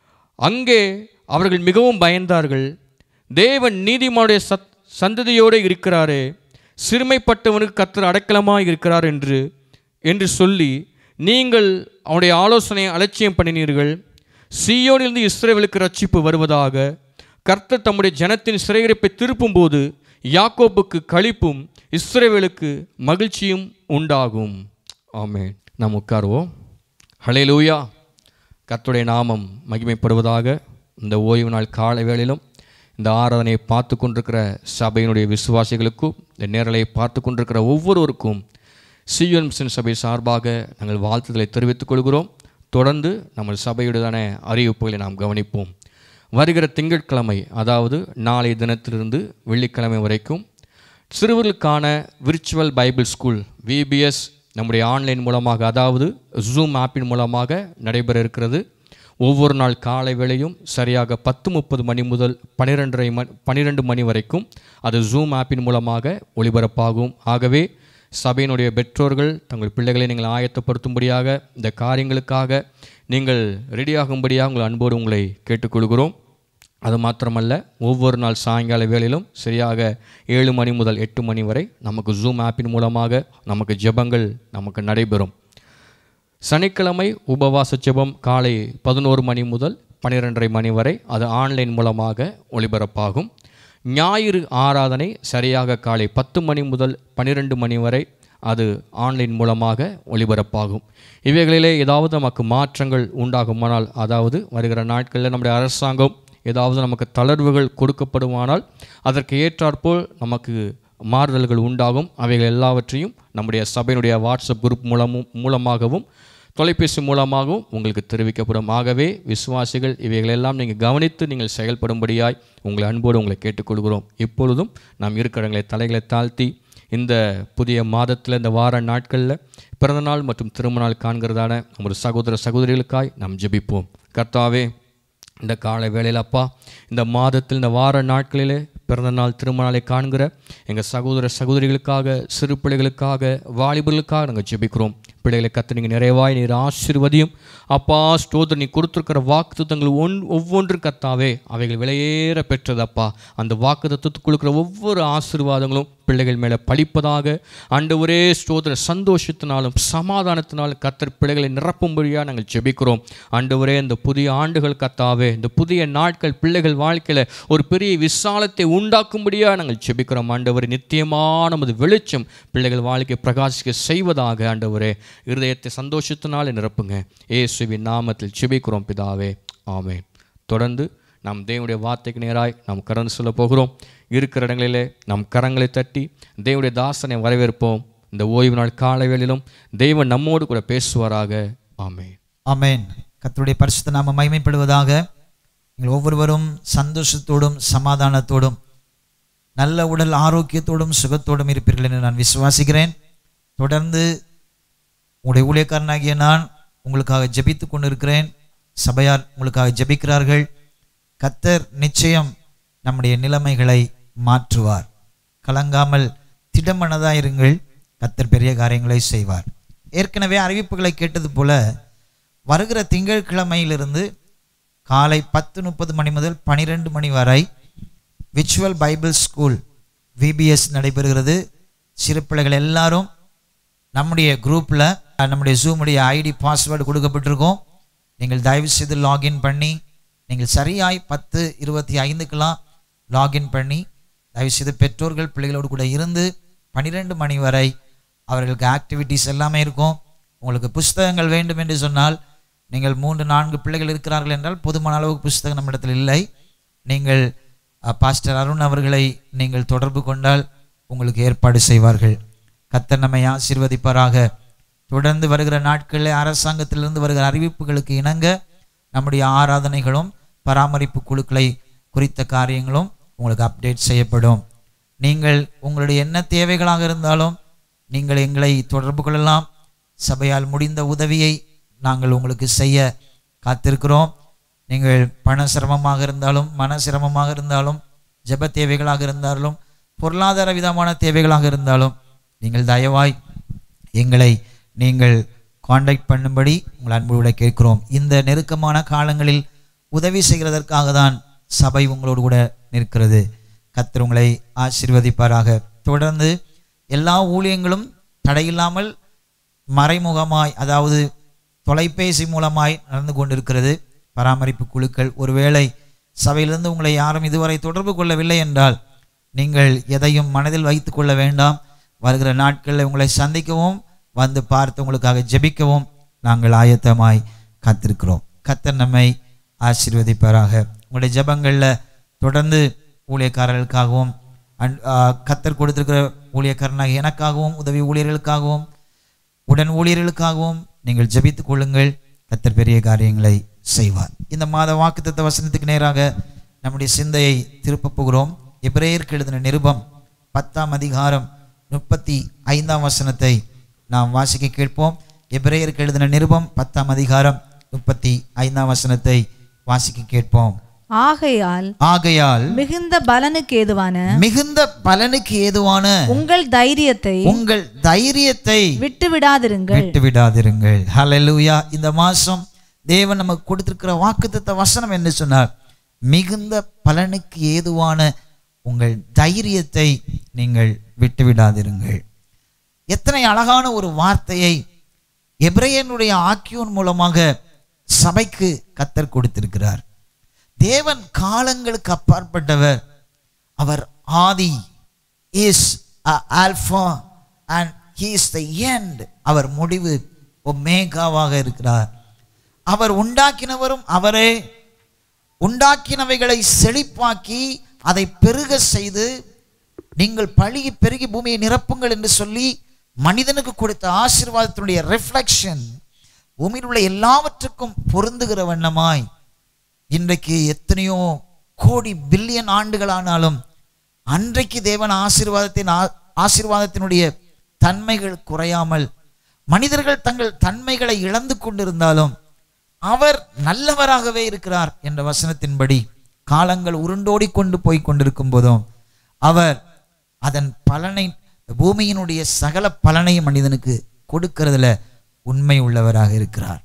அங்கே அவர்கள் மிகவும் பயந்தார்கள் தேவன் நீதிமானுடைய சத் சந்ததியோடு இருக்கிறாரே சிறுமைப்பட்டவனுக்கு கத்தர் அடைக்கலமாக இருக்கிறார் என்று என்று சொல்லி நீங்கள் அவனுடைய ஆலோசனையை அலட்சியம் பண்ணினீர்கள் சீயோனிலிருந்து இஸ்ரேவேலுக்கு ரட்சிப்பு வருவதாக கர்த்தர் தம்முடைய ஜனத்தின் சிறையிருப்பை திருப்பும்போது யாக்கோப்புக்கு களிப்பும் இஸ்ரேவேலுக்கு மகிழ்ச்சியும் உண்டாகும் ஆமென் நாம் உட்காருவோம் ஹalleluya கர்த்தருடைய நாமம் மகிமைப்படுவதாக இந்த ஓய்வு நாள் காலை வேளையிலும் இந்த ஆராதனையை பார்த்து கொண்டிருக்கிற சபையினுடைய விசுவாசிகளுக்கும் இந்த நேரலை பார்த்து கொண்டிருக்கிற ஒவ்வொருவருக்கும் சிஎன் மிஷன் சபை சார்பாக நாங்கள் வாழ்த்துதலை தெரிவித்துக் கொள்கிறோம் தொடர்ந்து நம்ம சபையுடனான அறிவிப்புகளை நாம் கவனிப்போம் வருகிற திங்கட்கிழமை அதாவது நாளைய தினத்திலிருந்து வெள்ளிக்கிழமை வரைக்கும் சிறுவர்களுக்கான விர்ச்சுவல் பைபிள் ஸ்கூல் விபிஎஸ் நம்முடைய ஆன்லைன் மூலமாக அதாவது ஜூம் ஆப்பின் மூலமாக நடைபெற இருக்கிறது ஒவ்வொரு நாள் காலை வேளையும் சரியாக பத்து முப்பது மணி முதல் பன்னிரெண்டரை மணி பன்னிரெண்டு மணி வரைக்கும் அது ஜூம் ஆப்பின் மூலமாக ஒளிபரப்பாகும் ஆகவே சபையினுடைய பெற்றோர்கள் தங்கள் பிள்ளைகளை நீங்கள் ஆயத்தப்படுத்தும்படியாக இந்த காரியங்களுக்காக நீங்கள் ரெடியாகும்படியாக உங்கள் அன்போடு உங்களை கேட்டுக்கொள்கிறோம் அது மாத்திரமல்ல ஒவ்வொரு நாள் சாயங்கால வேளையிலும் சரியாக ஏழு மணி முதல் எட்டு மணி வரை நமக்கு ஜூம் ஆப்பின் மூலமாக நமக்கு ஜெபங்கள் நமக்கு நடைபெறும் சனிக்கிழமை உபவாச ஜெபம் காலை பதினோரு மணி முதல் பன்னிரெண்டரை மணி வரை அது ஆன்லைன் மூலமாக ஒளிபரப்பாகும் ஞாயிறு ஆராதனை சரியாக காலை பத்து மணி முதல் பன்னிரெண்டு மணி வரை அது ஆன்லைன் மூலமாக ஒளிபரப்பாகும் இவைகளிலே ஏதாவது நமக்கு மாற்றங்கள் உண்டாகுமானால் அதாவது வருகிற நாட்களில் நம்முடைய அரசாங்கம் ஏதாவது நமக்கு தளர்வுகள் கொடுக்கப்படுமானால் அதற்கு ஏற்றாற்போல் நமக்கு மாறுதல்கள் உண்டாகும் அவைகள் எல்லாவற்றையும் நம்முடைய சபையினுடைய வாட்ஸ்அப் குரூப் மூலமும் மூலமாகவும் தொலைபேசி மூலமாகவும் உங்களுக்கு தெரிவிக்கப்படும் ஆகவே விசுவாசிகள் இவைகளெல்லாம் நீங்கள் கவனித்து நீங்கள் செயல்படும்படியாய் உங்களை அன்போடு உங்களை கேட்டுக்கொள்கிறோம் இப்பொழுதும் நாம் இருக்கிற இடங்களை தலைகளை தாழ்த்தி இந்த புதிய மாதத்தில் இந்த வார நாட்களில் பிறந்தநாள் மற்றும் திருமணநாள் காண்கிறதான நமது சகோதர சகோதரிகளுக்காய் நாம் ஜெபிப்போம் கர்த்தாவே இந்த காலை வேளையில் அப்பா இந்த மாதத்தில் இந்த வார நாட்களிலே பிறந்த நாள் திருமணாலை காண்கிற எங்கள் சகோதர சகோதரிகளுக்காக சிறு பிள்ளைகளுக்காக வாலிபர்களுக்காக நாங்கள் ஜெபிக்கிறோம் பிள்ளைகளை கத்து நீங்கள் நிறைவாய் நீர் ஆசீர்வதியும் அப்பா ஸ்தோத்திர நீ கொடுத்துருக்கிற வாக்குத்தங்கள் ஒன் ஒவ்வொன்றும் கத்தாவே அவைகள் விலையேற பெற்றதப்பா அந்த வாக்குத்தத்துக்கு கொடுக்குற ஒவ்வொரு ஆசீர்வாதங்களும் பிள்ளைகள் மேலே பழிப்பதாக ஆண்டு ஒரே ஸ்தோத்திர சந்தோஷத்தினாலும் சமாதானத்தினாலும் கத்தர் பிள்ளைகளை நிரப்பும்படியாக நாங்கள் ஜெபிக்கிறோம் ஆண்டவரே இந்த புதிய ஆண்டுகள் கத்தாவே இந்த புதிய நாட்கள் பிள்ளைகள் வாழ்க்கையில் ஒரு பெரிய விசாலத்தை உண்டாக்கும்படியாக நாங்கள் ஜெபிக்கிறோம் ஆண்டவரே நித்தியமான நமது வெளிச்சம் பிள்ளைகள் வாழ்க்கை பிரகாசிக்க செய்வதாக ஆண்டவரே இருதயத்தை சந்தோஷத்தினாலே நிரப்புங்க இயேசுவின் நாமத்தில் ஜெபிக்கிறோம் பிதாவே ஆமென் தொடர்ந்து நாம் தேவனுடைய வார்த்தைக்கு நேராய் நாம் கடந்து சொல்ல போகிறோம் இருக்கிற இடங்களிலே நாம் கரங்களை தட்டி தேவனுடைய தாசனை வரவேற்போம் இந்த ஓய்வு நாள் காலை வேளையிலும் தெய்வம் நம்மோடு கூட பேசுவாராக ஆமென் ஆமென் கர்த்தருடைய பரிசுத்த நாம மகிமைப்படுவதாக நீங்கள் ஒவ்வொருவரும் சந்தோஷத்தோடும் சமாதானத்தோடும் நல்ல உடல் ஆரோக்கியத்தோடும் சுகத்தோடும் இருப்பீர்கள் என்று நான் விசுவாசிக்கிறேன் தொடர்ந்து உங்களுடைய ஊழியக்காரனாகிய நான் உங்களுக்காக ஜெபித்து கொண்டிருக்கிறேன் சபையார் உங்களுக்காக ஜெபிக்கிறார்கள் கத்தர் நிச்சயம் நம்முடைய நிலைமைகளை மாற்றுவார் கலங்காமல் திடமனதாயிருங்கள் கத்தர் பெரிய காரியங்களை செய்வார் ஏற்கனவே அறிவிப்புகளை கேட்டது போல வருகிற திங்கட்கிழமையிலிருந்து காலை பத்து முப்பது மணி முதல் பனிரெண்டு மணி வரை விச்சுவல் பைபிள் ஸ்கூல் விபிஎஸ் நடைபெறுகிறது சிறு பிள்ளைகள் எல்லாரும் நம்முடைய குரூப்பில் நம்முடைய ஜூமுடைய ஐடி பாஸ்வேர்டு கொடுக்கப்பட்டிருக்கோம் நீங்கள் தயவு செய்து லாகின் பண்ணி நீங்கள் சரியாய் பத்து இருபத்தி ஐந்துக்கெல்லாம் லாகின் பண்ணி தயவு செய்து பெற்றோர்கள் பிள்ளைகளோடு கூட இருந்து பன்னிரெண்டு மணி வரை அவர்களுக்கு ஆக்டிவிட்டீஸ் எல்லாமே இருக்கும் உங்களுக்கு புஸ்தகங்கள் வேண்டும் என்று சொன்னால் நீங்கள் மூன்று நான்கு பிள்ளைகள் இருக்கிறார்கள் என்றால் போதுமான அளவுக்கு புஸ்தகம் நம்மிடத்தில் இல்லை நீங்கள் அஹ், பாஸ்டர் அருண் அவர்களை நீங்கள் தொடர்பு கொண்டால் உங்களுக்கு ஏற்பாடு செய்வார்கள் கத்தர் நம்மை ஆசீர்வதிப்பாராக தொடர்ந்து வருகிற நாட்களில் அரசாங்கத்திலிருந்து வருகிற அறிவிப்புகளுக்கு இணங்க நம்முடைய ஆராதனைகளும் பராமரிப்பு குழுக்களை குறித்த காரியங்களும் உங்களுக்கு அப்டேட் செய்யப்படும் நீங்கள் உங்களுடைய என்ன தேவைகளாக இருந்தாலும் நீங்கள் எங்களை தொடர்பு கொள்ளலாம் சபையால் முடிந்த உதவியை நாங்கள் உங்களுக்கு செய்ய காத்திருக்கிறோம் நீங்கள் பண சிரமமாக இருந்தாலும் மன சிரமமாக இருந்தாலும் ஜெப தேவைகளாக இருந்தாலும் பொருளாதார விதமான தேவைகளாக இருந்தாலும் நீங்கள் தயவாய் எங்களை நீங்கள் காண்டாக்ட் பண்ணும்படி உங்கள் அன்போடு கேட்கிறோம் இந்த நெருக்கமான காலங்களில் உதவி செய்கிறதற்காக தான் சபை உங்களோடு கூட நிற்கிறது கர்த்தர் உங்களை ஆசீர்வதிப்பாராக தொடர்ந்து எல்லா ஊழியங்களும் தடையில்லாமல் மறைமுகமாய் அதாவது தொலைபேசி மூலமாய் நடந்து கொண்டிருக்கிறது பராமரிப்பு குழுக்கள் ஒருவேளை சபையிலிருந்து உங்களை யாரும் இதுவரை தொடர்பு கொள்ளவில்லை என்றால் நீங்கள் எதையும் மனதில் வைத்து கொள்ள வேண்டாம் வருகிற நாட்களில் உங்களை சந்திக்கவும் வந்து பார்த்து உங்களுக்காக ஜெபிக்கவும் நாங்கள் ஆயத்தமாய் காத்திருக்கிறோம் கத்தர் நம்மை ஆசீர்வதிப்பாராக உங்களுடைய ஜெபங்களில் தொடர்ந்து ஊழியக்காரர்களுக்காகவும் அன் ஆ, கத்தர் கொடுத்திருக்கிற ஊழியக்காரனாக எனக்காகவும் உதவி ஊழியர்களுக்காகவும் உடன் ஊழியர்களுக்காகவும் நீங்கள் ஜெபித்துக் கொள்ளுங்கள் கத்தர் பெரிய காரியங்களை செய்வார் இந்த மாத வாக்குத்தத்த வசனத்துக்கு நேராக நம்முடைய சிந்தையை திருப்பப் போகிறோம் எபிரேயருக்கு எழுதின நிருபம் பத்தாம் அதிகாரம் முப்பத்தி ஐந்தாம் வசனத்தை நாம் வாசிக்க கேட்போம் எபிரேயருக்கு எழுதின நிருபம் பத்தாம் அதிகாரம் முப்பத்தி ஐந்தாம் வசனத்தை வாசிக்க கேட்போம் ஆகையால் ஆகையால் மிகுந்த பலனுக்கு ஏதுவான மிகுந்த பலனுக்கு ஏதுவான உங்கள் தைரியத்தை உங்கள் தைரியத்தை விட்டு விடாதிருங்கள் விட்டு விடாதிருங்கள் ஹalleluya இந்த மாசம் தேவன் நமக்கு கொடுத்திருக்கிற வாக்குத்தத்த வசனம் என்று சொன்னார் மிகுந்த பலனுக்கு ஏதுவான உங்கள் தைரியத்தை நீங்கள் விட்டு விடாதிருங்கள் எத்தனை அழகான ஒரு வார்த்தையை எபிரேயனுடைய ஆக்கியோன் மூலமாக சபைக்கு கத்தர் கொடுத்திருக்கிறார் தேவன் காலங்களுக்கு அப்பாற்பட்டவர் அவர் ஆதி is alpha and he is the end அவர் முடிவு ஒமேகாவாக இருக்கிறார் அவர் உண்டாக்கினவரும் அவரே உண்டாக்கினவைகளை செழிப்பாக்கி அதை பெருக செய்து நீங்கள் பழுகி பெருகி பூமியை நிரப்புங்கள் என்று சொல்லி மனிதனுக்கு கொடுத்த ஆசீர்வாதத்தினுடைய ரிஃப்ளெக்ஷன் பூமியில் உள்ள எல்லாவற்றுக்கும் பொருந்துகிற வண்ணமாய் இன்றைக்கு எத்தனையோ கோடி பில்லியன் ஆண்டுகளானாலும் அன்றைக்கு தேவன் ஆசீர்வாதத்தின் ஆ- ஆசீர்வாதத்தினுடைய தன்மைகள் குறையாமல் மனிதர்கள் தங்கள் தன்மைகளை இழந்து கொண்டிருந்தாலும் அவர் நல்லவராகவே இருக்கிறார் என்ற வசனத்தின்படி காலங்கள் உருண்டோடி கொண்டு போய் கொண்டிருக்கும் போதும் அவர் அதன் பலனை பூமியினுடைய சகல பலனையும் மனிதனுக்கு கொடுக்கிறதுல உண்மை உள்ளவராக இருக்கிறார்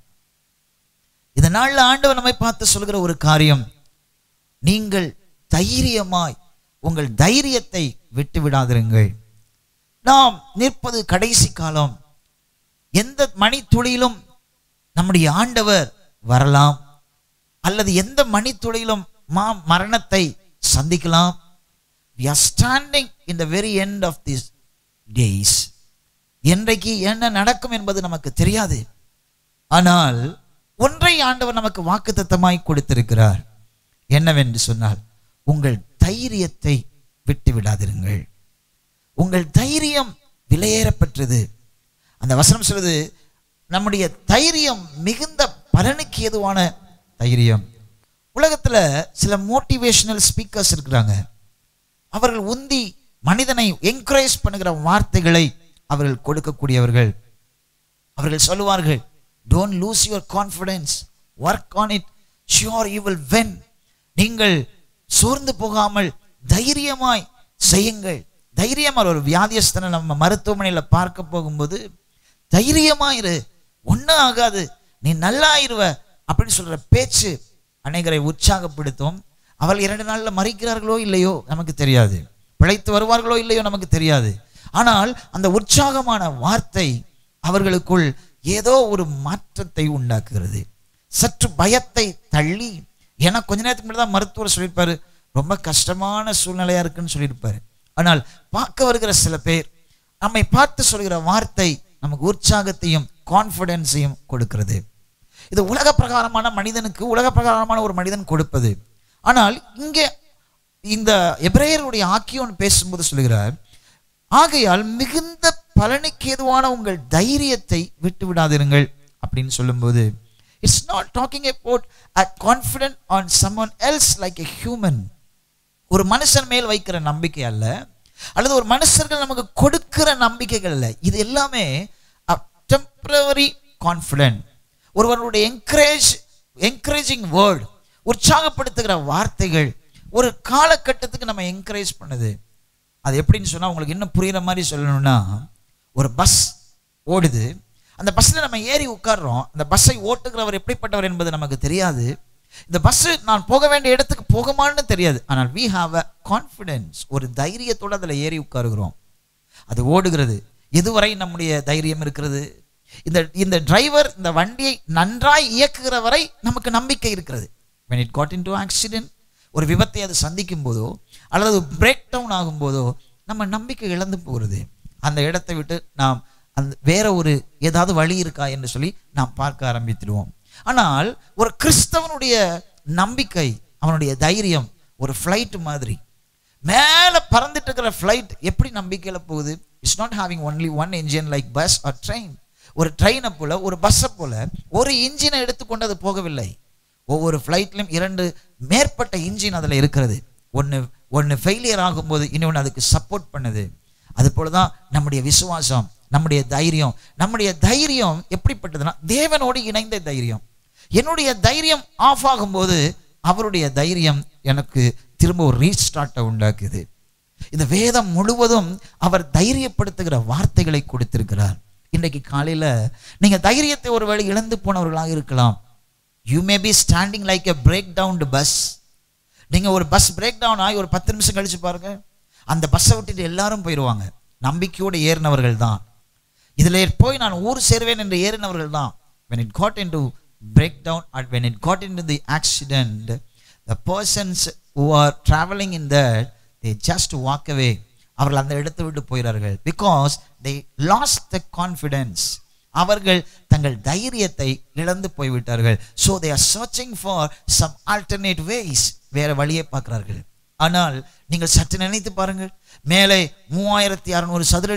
இந்த நாள்ல ஆண்டவர் நம்மை பார்த்து சொல்கிற ஒரு காரியம் நீங்கள் தைரியமாய் உங்கள் தைரியத்தை விட்டு விடாதிருங்கள் நாம் நிற்பது கடைசி காலம் எந்த மணித்துளியிலும் நம்முடைய ஆண்டவர் வரலாம் அல்லது எந்த மணித்துளியிலும் மா மரணத்தை சந்திக்கலாம் we are standing in the very end of these days என்றைக்கு என்ன நடக்கும் என்பது நமக்கு தெரியாது ஆனால் ஒன்றை ஆண்டவர் நமக்கு வாக்குத்தத்தமாய் கொடுத்திருக்கிறார் என்னவென்று சொன்னால் உங்கள் தைரியத்தை விட்டு விடாதிருங்கள் உங்கள் தைரியம் விலையேறப்பட்டது அந்த வசனம் சொல்வது நம்முடைய தைரியம் மிகுந்த பலனுக்கு ஏதுவான தைரியம் உலகத்துல சில மோட்டிவேஷனல் ஸ்பீக்கர்ஸ் இருக்கிறாங்க அவர்கள் உந்தி மனிதனை என்கரேஜ் பண்ணுகிற வார்த்தைகளை அவர்கள் கொடுக்கக்கூடியவர்கள் அவர்கள் சொல்லுவார்கள் don't lose your confidence work on it sure you will win நீங்கள் சோர்ந்து போகாமல் தைரியமாய் செய்யுங்கள் தைரியமாக ஒரு வியாதியஸ்தனை நம்ம மருத்துவமனையில் பார்க்க போகும்போது தைரியமாயிரு ஒன்றும் ஆகாது நீ நல்லாயிருவ அப்படின்னு சொல்ற பேச்சு அநேகரை உற்சாகப்படுத்தும் அவள் இரண்டு நாள்ல மறிக்கிறார்களோ இல்லையோ நமக்கு தெரியாது பிழைத்து வருவார்களோ இல்லையோ நமக்கு தெரியாது ஆனால் அந்த உற்சாகமான வார்த்தை அவர்களுக்குள் ஏதோ ஒரு மாற்றத்தை உண்டாக்குகிறது சற்று பயத்தை தள்ளி ஏன்னா கொஞ்ச நேரத்துக்கு முன்னாடி தான் மருத்துவர் சொல்லியிருப்பாரு ரொம்ப கஷ்டமான சூழ்நிலையா இருக்குன்னு சொல்லியிருப்பாரு ஆனால் பார்க்க வருகிற சில பேர் நம்மை பார்த்து சொல்கிற வார்த்தை நமக்கு உற்சாகத்தையும் கான்ஃபிடென்ஸையும் கொடுக்கிறது இது உலக பிரகாரமான மனிதனுக்கு உலக பிரகாரமான ஒரு மனிதன் கொடுப்பது ஆனால் இங்கே இந்த எபிரேயருடைய ஆக்கியோன் பேசும்போது சொல்லுகிறார் ஆகையால் மிகுந்த பலனுக்கு ஏதுவான உங்கள் தைரியத்தை விட்டு விடாதிருங்கள் அப்படின்னு சொல்லும்போது it's not talking about a confident on someone else like a human ஒரு மனுஷன் மேல் வைக்கிற நம்பிக்கை அல்ல அல்லது ஒரு மனுஷர்கள் நமக்கு கொடுக்கிற நம்பிக்கைகள் அல்ல இது எல்லாமே டெம்பரவரி கான்ஃபிடென்ட் ஒருவருடைய என்கரேஜ் என்கரேஜிங் வேர்ட் உற்சாகப்படுத்துகிற வார்த்தைகள் ஒரு காலகட்டத்துக்கு நம்ம என்கரேஜ் பண்ணுது அது எப்படின்னு சொன்னா உங்களுக்கு இன்னும் புரியுற மாதிரி சொல்லணும்னா ஒரு பஸ் ஓடுது அந்த பஸ்ஸில் நம்ம ஏறி உட்கார்றோம் அந்த பஸ்ஸை ஓட்டுகிறவர் எப்படிப்பட்டவர் என்பது நமக்கு தெரியாது இந்த பஸ்ஸு நான் போக வேண்டிய இடத்துக்கு போகுமான்னு தெரியாது ஆனால் வி ஹாவ் அ கான்ஃபிடென்ஸ் ஒரு தைரியத்தோடு அதில் ஏறி உட்காருகிறோம் அது ஓடுகிறது எதுவரை நம்முடைய தைரியம் இருக்கிறது இந்த இந்த டிரைவர் இந்த வண்டியை நன்றாய் இயக்குகிற வரை நமக்கு நம்பிக்கை இருக்கிறது when it got into accident ஒரு விபத்தை அது சந்திக்கும் போதோ அல்லது பிரேக் டவுன் ஆகும்போதோ நம்ம நம்பிக்கை இழந்து போகிறது அந்த இடத்தை விட்டு நாம் அந்த வேற ஒரு ஏதாவது வழி இருக்கா என்று சொல்லி நாம் பார்க்க ஆரம்பித்துடுவோம் ஆனால் ஒரு கிறிஸ்தவனுடைய நம்பிக்கை அவனுடைய தைரியம் ஒரு ஃப்ளைட் மாதிரி மேலே பறந்துட்டு இருக்கிற ஃப்ளைட் எப்படி நம்பிக்கையில் போகுது it's not having only one engine like bus or train ஒரு ட்ரெயினை போல ஒரு பஸ்ஸை போல ஒரு இன்ஜினை எடுத்துக்கொண்டு அது போகவில்லை ஒவ்வொரு ஃப்ளைட்லையும் இரண்டு மேற்பட்ட இன்ஜின் அதில் இருக்கிறது ஒன்று ஒன்று ஃபெயிலியர் ஆகும்போது இன்னொன்று அதுக்கு சப்போர்ட் பண்ணுது அது போல தான் நம்முடைய விசுவாசம் நம்முடைய தைரியம் நம்முடைய தைரியம் எப்படிப்பட்டதுன்னா தேவனோடு இணைந்த தைரியம் என்னுடைய தைரியம் ஆஃப் ஆகும்போது அவருடைய தைரியம் எனக்கு திரும்ப ஒரு ரீஸ்டார்ட்டை உண்டாக்குது இந்த வேதம் முழுவதும் அவர் தைரியப்படுத்துகிற வார்த்தைகளை கொடுத்திருக்கிறார் இன்றைக்கு காலையில் நீங்கள் தைரியத்தை ஒருவேளை இழந்து போனவர்களாக இருக்கலாம் you may be standing like a break down bus நீங்கள் ஒரு பஸ் பிரேக் டவுன் ஆகி ஒரு பத்து நிமிஷம் கழிச்சு பாருங்க அந்த பஸ்ஸை விட்டுட்டு எல்லாரும் போயிடுவாங்க நம்பிக்கையோடு ஏறினவர்கள் தான் இதில் போய் நான் ஊர் சேருவேன் என்று ஏறினவர்கள் தான் when it got into breakdown and when it got into the accident the persons who are traveling in that they just walk away அவர்கள் அந்த இடத்தை விட்டு போயிறார்கள் because they lost the confidence அவர்கள் தங்கள் தைரியத்தை இழந்து போய்விட்டார்கள் so they are searching for some alternate ways வேற வழியை பார்க்கிறார்கள் ஆனால் நீங்கள் சற்று நினைத்து பாருங்கள் மேலே மூவாயிரத்தி அறநூறு சதுர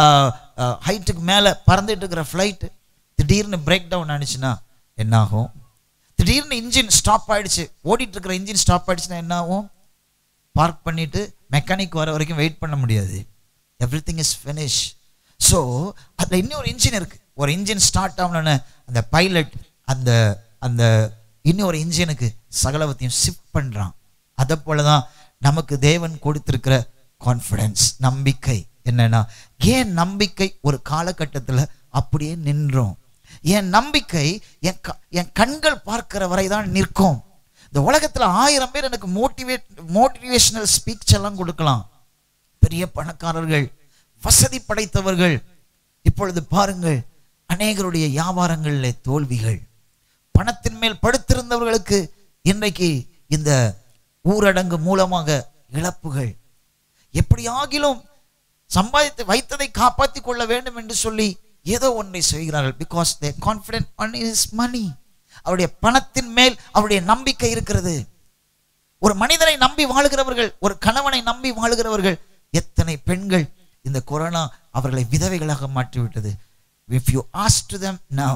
ஹைட்டுக்கு மேலே பறந்துட்டு இருக்கிற ஃப்ளைட் திடீர்னு பிரேக் டவுன் ஆனிச்சுன்னா என்னாகும் திடீர்னு இன்ஜின் ஸ்டாப் ஆயிடுச்சு ஓடிட்டு இருக்கிற இன்ஜின் ஸ்டாப் ஆயிடுச்சுன்னா என்ன ஆகும் பார்க் பண்ணிட்டு மெக்கானிக் வர வரைக்கும் வெயிட் பண்ண முடியாது everything is finish so அதில் இன்னொரு இன்ஜின் இருக்கு ஒரு இன்ஜின் ஸ்டார்ட் ஆகணும்னு அந்த பைலட் அந்த அந்த இன்னொரு இன்ஜினுக்கு சகலவத்தையும் ஷிஃப்ட் பண்ணுறான் அதை போல தான் நமக்கு தேவன் கொடுத்திருக்கிற கான்ஃபிடன்ஸ் நம்பிக்கை என்னன்னா ஏன் நம்பிக்கை ஒரு காலகட்டத்தில் அப்படியே நின்றோம் என் நம்பிக்கை என் க- என் கண்கள் பார்க்கிற வரை தான் நிற்கும் இந்த உலகத்தில் ஆயிரம் பேர் எனக்கு மோட்டிவேட் மோட்டிவேஷனல் ஸ்பீச் எல்லாம் கொடுக்கலாம் பெரிய பணக்காரர்கள் வசதி படைத்தவர்கள் இப்பொழுது பாருங்கள் அநேகருடைய வியாபாரங்களிலே தோல்விகள் பணத்தின் மேல் படுத்திருந்தவர்களுக்கு இன்றைக்கு இந்த ஊரடங்கு மூலமாக இழப்புகள் எப்படியாகிலும் சம்பாதித்து வைத்ததை காப்பாற்றிக் கொள்ள வேண்டும் என்று சொல்லி ஏதோ ஒன்றை செய்கிறார்கள் because they confident on his money அவருடைய பணத்தின் மேல் அவருடைய நம்பிக்கை இருக்கிறது ஒரு மனிதனை நம்பி வாழுகிறவர்கள் ஒரு கணவனை நம்பி வாழுகிறவர்கள் எத்தனை பெண்கள் இந்த கொரோனா அவர்களை விதவைகளாக மாற்றிவிட்டது if you ask to them now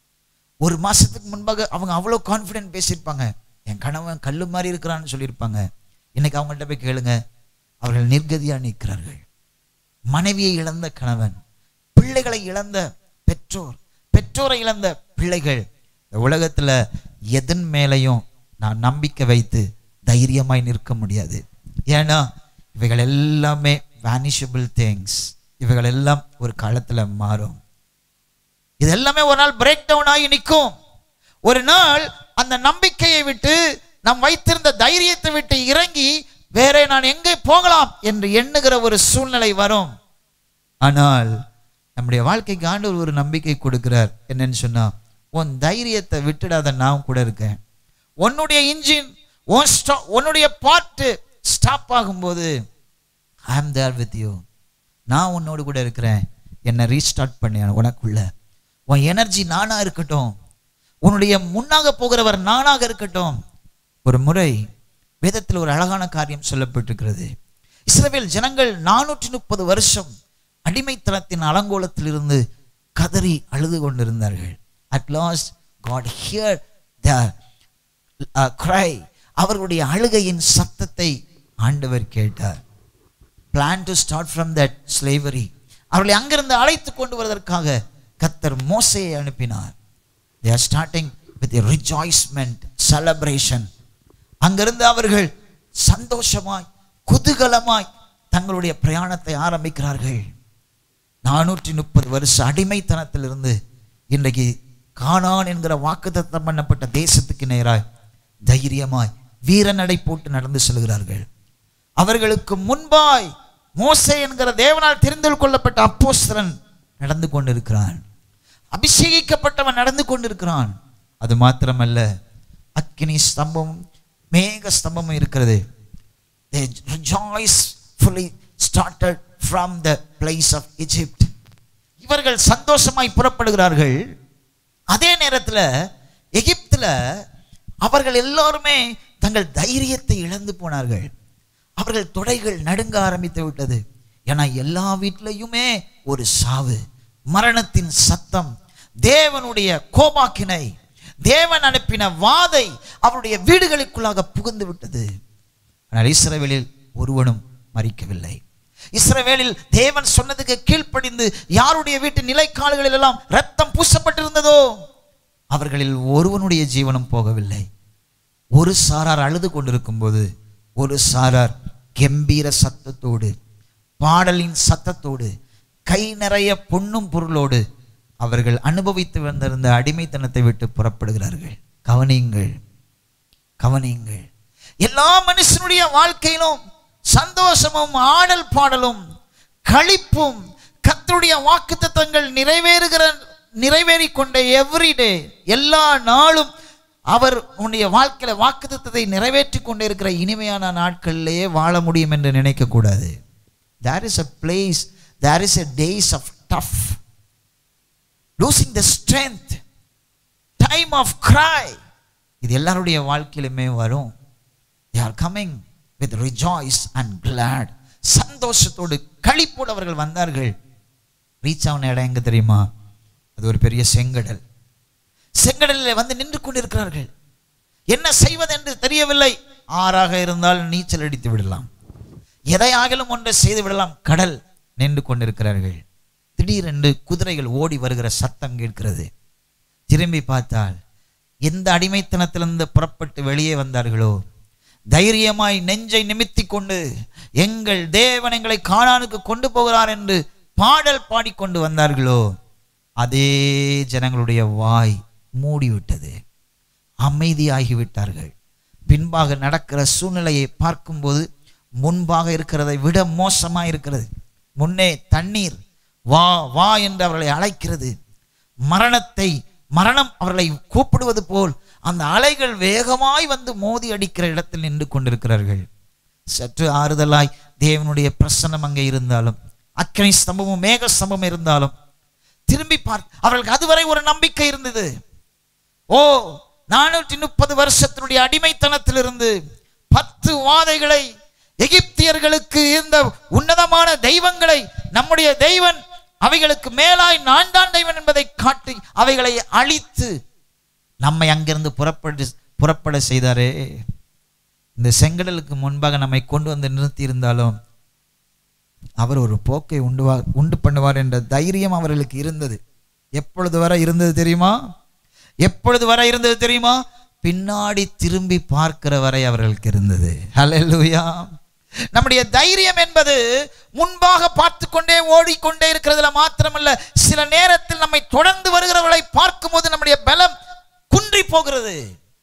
ஒரு மாசத்துக்கு முன்பாக அவங்க அவ்வளோ கான்ஃபிடென்ட் பேசியிருப்பாங்க என் கணவன் கல்லு மாதிரி இருக்கிறான்னு சொல்லியிருப்பாங்க இன்னைக்கு அவங்கள்ட்ட போய் கேளுங்க அவர்கள் நிர்கதியா நிற்கிறார்கள் மனைவியை இழந்த கணவன் பிள்ளைகளை இழந்த பெற்றோர் பெற்றோரை இழந்த பிள்ளைகள் இந்த உலகத்துல எதன் மேலையும் நான் நம்பிக்கை வைத்து தைரியமாய் நிற்க முடியாது ஏன்னா இவைகள் எல்லாமே வேனிஷபிள் திங்ஸ் இவைகள் எல்லாம் ஒரு காலத்துல மாறும் இது எல்லாமே ஒரு நாள் பிரேக் டவுன் ஆகி நிற்கும் ஒரு நாள் அந்த நம்பிக்கையை விட்டு நாம் வைத்திருந்த தைரியத்தை விட்டு இறங்கி வேற நான் எங்கே போகலாம் என்று எண்ணுகிற ஒரு சூழ்நிலை வரும் ஆனால் நம்முடைய வாழ்க்கைக்கு ஆண்டவர் ஒரு நம்பிக்கை கொடுக்கிறார் என்னன்னு சொன்னா உன் தைரியத்தை விட்டுடாத நான் கூட இருக்கேன் உன்னுடைய இன்ஜின் உன் ஸ்டா உன்னுடைய பாட்டு ஸ்டாப் ஆகும்போது ஐ ஆம் தேர் வித் யூ நான் உன்னோடு கூட இருக்கிறேன் என்னை ரீஸ்டார்ட் பண்ணி உனக்குள்ள உன் எனர்ஜி நானா இருக்கட்டும் உன்னுடைய முன்னாக போகிறவர் நானாக இருக்கட்டும் ஒரு முறை வேதத்தில் ஒரு அழகான காரியம் சொல்லப்பட்டிருக்கிறது இஸ்ரவேல் ஜனங்கள் நானூற்றி முப்பது வருஷம் அடிமைத்தனத்தின் அலங்கோலத்தில் இருந்து கதறி அழுது கொண்டிருந்தார்கள் at last God hear the cry அவர்களுடைய அழுகையின் சத்தத்தை ஆண்டவர் கேட்டார் plan to start from that slavery அவர்களை அங்கிருந்து அழைத்து கொண்டு வருவதற்காக கத்தர் மோசையை அனுப்பினார் they are starting with rejoicement celebration அங்கிருந்து அவர்கள் சந்தோஷமாய் குதூகலமாய் தங்களுடைய பிரயாணத்தை ஆரம்பிக்கிறார்கள் நானூற்றி முப்பது வருஷ அடிமைத்தனத்திலிருந்து இன்றைக்கு கானான் என்கிற வாக்குத்தத்தம் பண்ணப்பட்ட தேசத்துக்கு நேராய் தைரியமாய் வீரநடை போட்டு நடந்து செல்கிறார்கள் அவர்களுக்கு முன்பாய் மோசே என்கிற தேவனால் தெரிந்து கொள்ளப்பட்ட அப்போஸ்தலன் நடந்து கொண்டிருக்கிறான் அபிஷேகிக்கப்பட்டவன் நடந்து கொண்டிருக்கிறான் அது மாத்திரமல்ல அக்கினி ஸ்தம்பம் மேக ஸ்தம்பமும் இருக்கிறது they rejoicefully started from the place of Egypt இவர்கள் சந்தோஷமாய் புறப்படுகிறார்கள் அதே நேரத்தில் எகிப்துல அவர்கள் எல்லாருமே தங்கள் தைரியத்தை இழந்து போனார்கள் அவர்கள் தொடைகள் நடுங்க ஆரம்பித்து விட்டது ஏன்னா எல்லா வீட்டிலையுமே ஒரு சாவு மரணத்தின் சத்தம் தேவனுடைய கோபாக்கினை தேவன் அனுப்பின வாதை அவருடைய வீடுகளுக்குள்ளாக புகுந்து விட்டது ஆனால் இஸ்ரவேலில் ஒருவனும் மறிக்கவில்லை இஸ்ரவேலில் தேவன் சொன்னதுக்கு கீழ்ப்படிந்து யாருடைய வீட்டு நிலைக்கால்களில் எல்லாம் ரத்தம் பூசப்பட்டிருந்ததோ அவர்களில் ஒருவனுடைய ஜீவனும் போகவில்லை ஒரு சாரார் அழுது கொண்டிருக்கும் போது ஒரு சாரார் கம்பீர சத்தத்தோடு பாடலின் சத்தத்தோடு கை நிறைய பொன்னும் பொருளோடு அவர்கள் அனுபவித்து வந்திருந்த அடிமைத்தனத்தை விட்டு புறப்படுகிறார்கள் கவனியுங்கள் கவனியுங்கள் எல்லா மனுஷனுடைய வாழ்க்கையிலும் சந்தோஷமும் ஆடல் பாடலும் களிப்பும் கர்த்தருடைய வாக்குத்தத்தங்கள் நிறைவேறுகிற நிறைவேறிக் கொண்ட எவ்ரிடே எல்லா நாளும் அவர் உன்னுடைய வாழ்க்கையில வாக்குத்தத்தத்தை நிறைவேற்றி கொண்டே இருக்கிற இனிமையான நாட்களிலேயே வாழ முடியும் என்று நினைக்க கூடாது there is a place there is a days of tough losing the strength time of cry இது எல்லாருடைய வாழ்க்கையிலுமே வரும் they are coming with rejoice and glad சந்தோஷத்தோடு களிப்போடு அவர்கள் வந்தார்கள் ரீச் ஆன இடம் எங்க தெரியுமா அது ஒரு பெரிய செங்கடல் செங்கடலில் வந்து நின்று கொண்டிருக்கிறார்கள் என்ன செய்வது என்று தெரியவில்லை ஆறாக இருந்தால் நீச்சல் அடித்து விடலாம் எதை ஆகிலும் ஒன்றை செய்து விடலாம் கடல் நின்று கொண்டிருக்கிறார்கள் திடீரென்று குதிரைகள் ஓடி வருகிற சத்தம் கேட்கிறது திரும்பி பார்த்தால் எந்த அடிமைத்தனத்திலிருந்து புறப்பட்டு வெளியே வந்தார்களோ தைரியமாய் நெஞ்சை நிமித்தி கொண்டு எங்கள் தேவன் எங்களை காணானுக்கு கொண்டு போகிறார் என்று பாடல் பாடிக்கொண்டு வந்தார்களோ அதே ஜனங்களுடைய வாய் மூடிவிட்டது அமைதியாகிவிட்டார்கள் பின்பாக நடக்கிற சூழ்நிலையை பார்க்கும்போது முன்பாக இருக்கிறதை விட மோசமாக இருக்கிறது முன்னே தண்ணீர் வா வா என்று அவர்களை அழைக்கிறது மரணத்தை மரணம் அவர்களை கூப்பிடுவது போல் அந்த அலைகள் வேகமாய் வந்து மோதி அடிக்கிற இடத்தில் நின்று கொண்டிருக்கிறார்கள் சற்று ஆறுதலாய் தேவனுடைய பிரசன்னம் அங்கே இருந்தாலும் அக்கனை ஸ்தம்பமும் மேக ஸ்தம்பமும் இருந்தாலும் திரும்பி பார் அவர்களுக்கு அதுவரை ஒரு நம்பிக்கை இருந்தது ஓ நானூற்றி முப்பது வருஷத்தினுடைய அடிமைத்தனத்திலிருந்து பத்து வாதைகளை எகிப்தியர்களுக்கு இருந்த உன்னதமான தெய்வங்களை நம்முடைய தெய்வன் அவைகளுக்கு மேலாய் நான் தான் தெய்வன் என்பதை காட்டி அவைகளை அழித்து நம்மை அங்கிருந்து புறப்பட்டு புறப்பட செய்தாரே இந்த செங்கடலுக்கு முன்பாக நம்மை கொண்டு வந்து நிறுத்தி இருந்தாலும் அவர் ஒரு போக்கை உண்டுவா உண்டு பண்ணுவார் என்ற தைரியம் அவர்களுக்கு இருந்தது எப்பொழுது வரை இருந்தது தெரியுமா எப்பொழுது வரை இருந்தது தெரியுமா பின்னாடி திரும்பி பார்க்கிற வரை அவர்களுக்கு இருந்தது ஹalleluya நம்முடைய தைரியம் என்பது முன்பாக பார்த்து கொண்டே ஓடிக்கொண்டே இருக்கிறதுல மாத்திரமல்ல சில நேரத்தில் நம்மை தொடர்ந்து வருகிறவர்களை பார்க்கும்போது நம்முடைய பலம் குன்றி போகிறது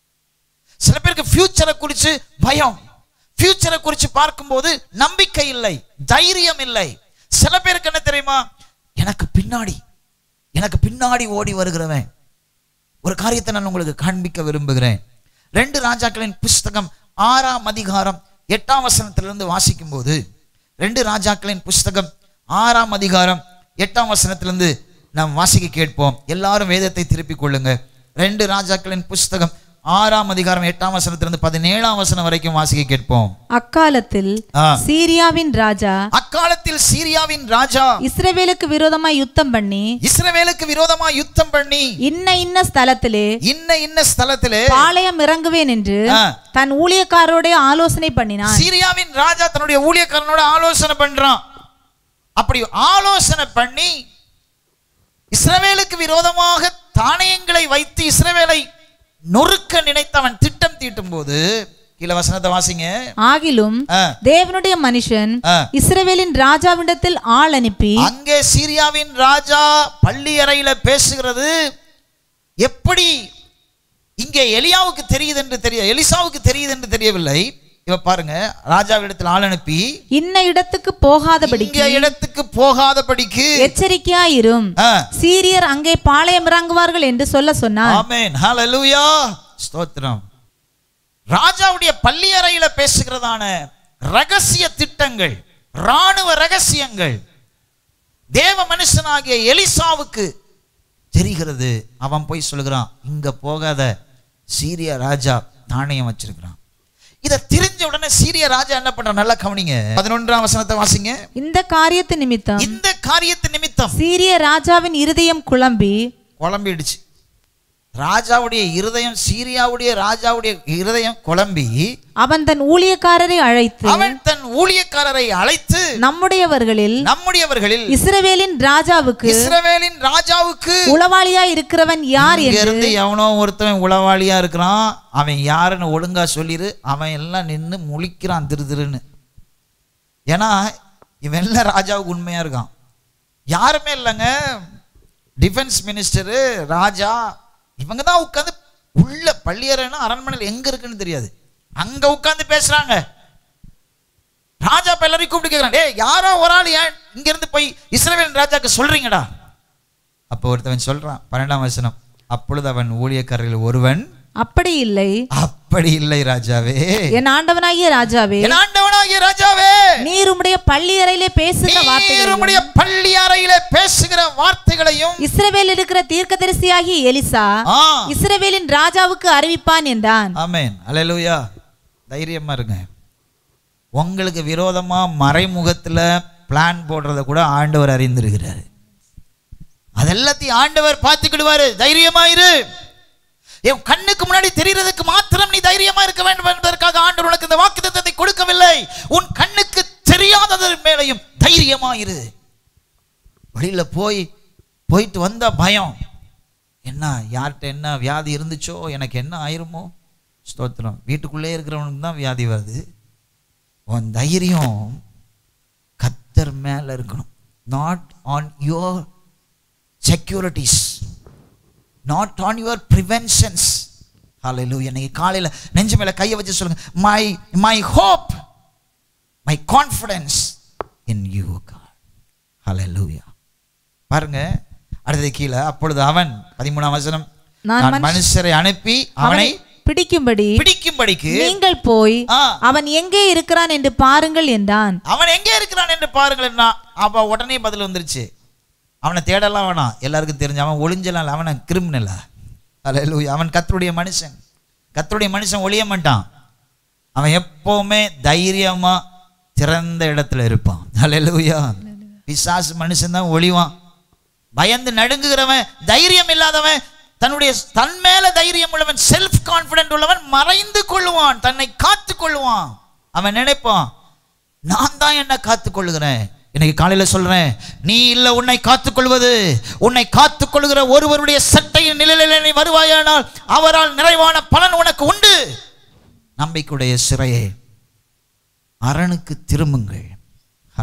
சில பேருக்கு ஃபியூச்சரை குறித்து பயம் ஃபியூச்சரை குறித்து பார்க்கும்போது நம்பிக்கை இல்லை தைரியம் இல்லை சில பேருக்கு என்ன தெரியுமா எனக்கு பின்னாடி எனக்கு பின்னாடி ஓடி வருகிறவன் ஒரு காரியத்தை நான் உங்களுக்கு காண்பிக்க விரும்புகிறேன் ரெண்டு ராஜாக்களின் புஸ்தகம் ஆறாம் அதிகாரம் எட்டாம் வசனத்திலிருந்து வாசிக்கும் போது ரெண்டு ராஜாக்களின் புஸ்தகம் ஆறாம் அதிகாரம் எட்டாம் வசனத்திலிருந்து நாம் வாசிக்க கேட்போம் எல்லாரும் வேதத்தை திருப்பிக் கொள்ளுங்க ரெண்டு ராஜாக்களின் புஸ்தகம் ஆறாம் அதிகாரம் எட்டாம் வசனத்திலிருந்து பதினேழாம் வசனம் வரைக்கும் வாசிக்க கேட்போம் அக்காலத்தில் ஆ. சீரியாவின் ராஜா அக்காலத்தில் சீரியாவின் ராஜா இஸ்ரவேலுக்கு விரோதமாய் யுத்தம் பண்ணி இஸ்ரவேலுக்கு விரோதமா யுத்தம் பண்ணி இன்ன இன்ன ஸ்தலத்திலே இன்ன இன்ன ஸ்தலத்திலே பாளையம் இறங்குவேன் என்று ஆ. தன் ஊழியக்காரரோட ஆலோசனை பண்ணினான் சீரியாவின் ராஜா தன்னுடைய ஊழியக்காரனோட ஆலோசனை பண்றான் அப்படி ஆலோசனை பண்ணி இஸ்ரவேலுக்கு விரோதமாக தானியங்களை வைத்து இஸ்ரவேலை நொறுக்க நினைத்தவன் திட்டம் தீட்டும் போது கீழே வசனத்தை வாசிங்க ஆகிலும் ஆ, தேவனுடைய மனுஷன் ஆ. இஸ்ரவேலின் ராஜாவிடத்தில் ஆள் அனுப்பி அங்கே சீரியாவின் ராஜா பள்ளி அறையில பேசுகிறது எப்படி இங்கே எலியாவுக்கு தெரியுது என்று தெரிய எலிசாவுக்கு தெரியுது என்று தெரியவில்லை இவ பாருங்க ராஜாவிடத்தில் ஆள் அனுப்பி இன்ன இடத்துக்கு போகாதபடிக்கு இங்க இடத்துக்கு போகாதபடிக்கு எச்சரிக்கையாயிரும் ஆ, சீரியர் அங்கே பாளையம் இறங்குவார்கள் என்று சொல்ல சொன்னான் ஆமென் ஹalleluya ஸ்தோத்திரம் ராஜாவுடைய பள்ளி அறையில பேசுகிறதான ரகசிய திட்டங்கள் ராணுவ ரகசியங்கள் தேவ மனுஷனாகிய எலிசாவுக்கு தெரிகிறது அவன் போய் சொல்லுகிறான் இங்க போகாத சீரிய ராஜா நாணயம் வச்சிருக்கிறான் இதை தெரிஞ்ச உடனே சீரிய ராஜா என்ன பண்றான் நல்லா கவனிங்க பதினொன்றாம் வசனத்தை வாசிங்க இந்த காரியத்து நிமித்தம் இந்த காரியத்து நிமித்தம் சீரிய ராஜாவின் இருதயம் குழம்பி குழம்பிடுச்சு ராஜாவுடைய இருதயம் சீரியாவுடைய ராஜாவுடைய இருதயம் குழம்பி அவன் தன் ஊழியக்காரரை அழைத்து அவன் தன் ஊழியக்காரரை அழைத்து நம்முடையவர்களில் நம்முடையவர்களில் இஸ்ரவேலின் ராஜாவுக்கு இஸ்ரவேலின் ராஜாவுக்கு உளவாளியா இருக்கிறவன் யார் இங்க என்று இருந்து எவனோ ஒருத்தன் உளவாளியா இருக்கிறான் அவன் யாருன்னு ஒழுங்கா சொல்லிரு அவன் எல்லாம் நின்னு முழிக்கிறான் திரு திருன்னு ஏன்னா இவன் எல்லாம் ராஜாவுக்கு உண்மையா இருக்கான் யாருமே இல்லைங்க டிஃபென்ஸ் மினிஸ்டரு ராஜா இவங்க தான் உட்காந்து உள்ள பள்ளியறைன்னா அரண்மனையில் எங்க இருக்குன்னு தெரியாது அங்க உட்கார்ந்து பேசுறாங்க ராஜா இப்ப எல்லாரையும் கூப்பிட்டு கேட்கிறான் டேய் யாரோ ஒரு ஆள் ஏன் இங்க இருந்து போய் இஸ்ரவேல் ராஜாக்கு சொல்றீங்கடா அப்போ ஒருத்தவன் சொல்றான் பன்னெண்டாம் வசனம் அப்பொழுது அவன் ஊழியக்காரர்கள் ஒருவன் அப்படி இல்லை அப்படி இல்லை ராஜாவே என் ஆண்டவனாகிய ராஜாவே என் ஆண்டவனாகிய ராஜாவே நீர் உம்முடைய பள்ளி அறையிலே பேசுகிற நீர் வார்த்தைகளையும் உம்முடைய பள்ளி அறையிலே பேசுகிற வார்த்தைகளையும் இஸ்ரவேல் இருக்கிற தீர்க்கதரிசியாகிய எலிசா ஆ இஸ்ரவேலின் ராஜாவுக்கு அறிவிப்பான் என்றான் ஆமென் அல்லேலூயா தைரியமா இருங்க உங்களுக்கு விரோதமா மறைமுகத்துல பிளான் போடுறத கூட ஆண்டவர் அறிந்திருக்கிறாரு அதெல்லாத்தையும் ஆண்டவர் பார்த்துக்கிடுவாரு தைரியமா இரு என் கண்ணுக்கு முன்னாடி தெரியறதுக்கு மாத்திரம் நீ தைரியமா இருக்க வேண்டும் என்பதற்காக ஆண்டவர் உனக்கு இந்த வாக்குத்தத்தத்தை கொடுக்கவில்லை உன் கண்ணுக்கு தெரியாதது மேலையும் தைரியமா இரு வெளியில போய் போயிட்டு வந்த பயம் என்ன யார்கிட்ட என்ன வியாதி இருந்துச்சோ எனக்கு என்ன ஆயிருமோ ஸ்தோத்திரம் வீட்டுக்குள்ளே இருக்கிறவனுக்கு தான் வியாதி வருது உன் தைரியம் கத்தர் மேல இருக்கணும் not on your securities not on your preventions ஹalleluya இன்னைக்கு காலையில் நெஞ்சு மேல கையை வச்சு சொல்லுங்க my my hope my confidence in you God ஹalleluya பாருங்க அடுத்தது கீழே அப்பொழுது அவன் பதிமூணாம் வசனம் நான் நான் மனுஷரை அனுப்பி அவனை பிடிக்கும்படி பிடிக்கும்படிக்கு நீங்கள் போய் ஆ, அவன் எங்கே இருக்கிறான் என்று பாருங்கள் என்றான் அவன் எங்கே இருக்கிறான் என்று பாருங்கள் அப்ப உடனே பதில் வந்துருச்சு அவனை தேடலாம் வேணாம் எல்லாருக்கும் தெரிஞ்ச அவன் ஒளிஞ்சலாம் இல்ல, அவன் கிரிமினலா அல்ல அவன் கத்தருடைய மனுஷன் கத்தருடைய மனுஷன் ஒளிய மாட்டான் அவன் எப்பவுமே தைரியமா திறந்த இடத்துல இருப்பான் அல்லேலூயா பிசாசு மனுஷன் தான் ஒளிவான் பயந்து நடுங்குகிறவன் தைரியம் இல்லாதவன் தன்னுடைய தன் மேல தைரியம் உள்ளவன் செல்ஃப் கான்பிடென்ட் உள்ளவன் மறைந்து கொள்ளுவான் தன்னை காத்து கொள்ளுவான் அவன் நினைப்பான் நான் தான் என்ன காத்து கொள்ளுகிறேன் இன்னைக்கு காலையில சொல்றேன் நீ இல்ல உன்னை காத்துக்கொள்வது உன்னை காத்துக்கொள்கிற ஒருவருடைய சட்டையின் நிழலில் நீ வருவாயானால் அவரால் நிறைவான பலன் உனக்கு உண்டு நம்பிக்கையுடைய சிறையே அரணுக்கு திரும்புங்கள்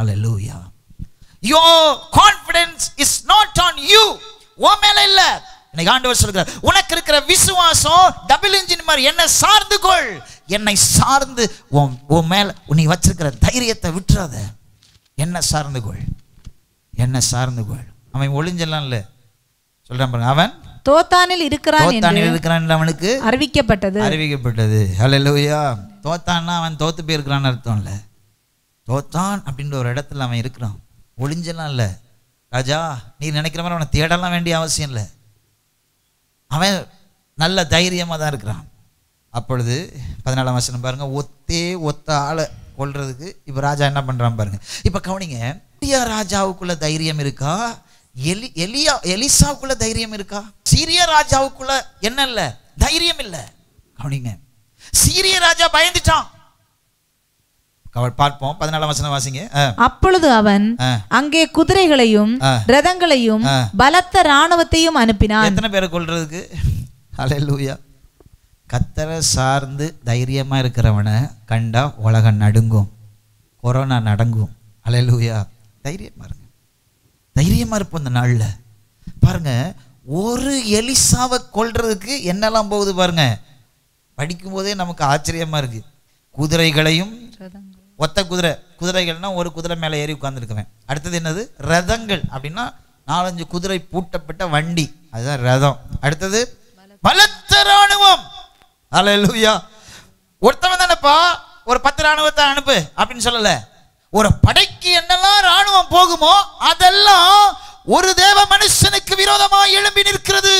ஹalleluya your confidence is not on you உன் மேல இல்ல இன்னைக்கு ஆண்டவர் சொல்கிறார் உனக்கு இருக்கிற விசுவாசம் டபுள் இன்ஜின் மாதிரி என்ன சார்ந்து கொள் என்னை சார்ந்து உன் உன் மேல நீ வச்சிருக்கிற தைரியத்தை விட்டுறாத என்ன சார்ந்து கொள் என்ன சார்ந்து கொள் அவன் ஒளிஞ்செல்லாம் இல்லை சொல்றான் பாருங்க அவன் தோத்தானில் இருக்கிறான் என்று தோத்தானில் இருக்கிறான் அவனுக்கு அறிவிக்கப்பட்டது அறிவிக்கப்பட்டது ஹalleluya தோத்தான்னா அவன் தோத்து போயிருக்கிறான்னு அர்த்தம் இல்லை தோத்தான் அப்படின்ற ஒரு இடத்துல அவன் இருக்கிறான் ஒளிஞ்செல்லாம் இல்லை ராஜா நீ நினைக்கிற மாதிரி அவனை தேடலாம் வேண்டிய அவசியம் இல்லை அவன் நல்ல தைரியமாக தான் இருக்கிறான் அப்பொழுது பதினாலாம் வசனம் பாருங்க ஒத்தே ஒத்த ஆளை கொல்றதுக்கு இப்போ ராஜா என்ன பண்ணுறான் பாருங்க இப்போ கவனிங்க எலியா ராஜாவுக்குள்ள தைரியம் இருக்கா எலி எலியா எலிசாவுக்குள்ள தைரியம் இருக்கா சீரிய ராஜாவுக்குள்ள என்ன இல்லை தைரியம் இல்லை கவனிங்க சீரிய ராஜா பயந்துட்டான் கவல் பார்ப்போம் பதினாலாம் வசனம் வாசிங்க ஆ, அப்பொழுது அவன் ஆ. அங்கே குதிரைகளையும் ஆ. ரதங்களையும் ஆ. பலத்த இராணுவத்தையும் அனுப்பினான் எத்தனை பேரை கொல்றதுக்கு ஹalleluya கத்தரை சார்ந்து தைரியமா இருக்கிறவனை கண்டா உலகம் நடுங்கும் கொரோனா நடங்கும் ஹalleluya தைரியமா இருங்க தைரியமா இருப்போம் இந்த நாள்ல பாருங்க ஒரு எலிசாவை கொல்றதுக்கு என்னெல்லாம் போகுது பாருங்க படிக்கும்போதே நமக்கு ஆச்சரியமா இருக்கு குதிரைகளையும் ஒத்த குதிரை குதிரைகள்னா ஒரு குதிரை மேலே ஏறி உட்காந்துருக்குவேன் அடுத்தது என்னது ரதங்கள் அப்படின்னா நாலஞ்சு குதிரை பூட்டப்பட்ட வண்டி அதுதான் ரதம் அடுத்தது பலத்த ராணுவம் அல்லேலூயா ஒருத்தவன் தானேப்பா ஒரு பத்து ராணுவத்தை அனுப்பு அப்படின்னு சொல்லல ஒரு படைக்கு என்னெல்லாம் ராணுவம் போகுமோ அதெல்லாம் ஒரு தேவ மனுஷனுக்கு விரோதமாக எழும்பி நிற்கிறது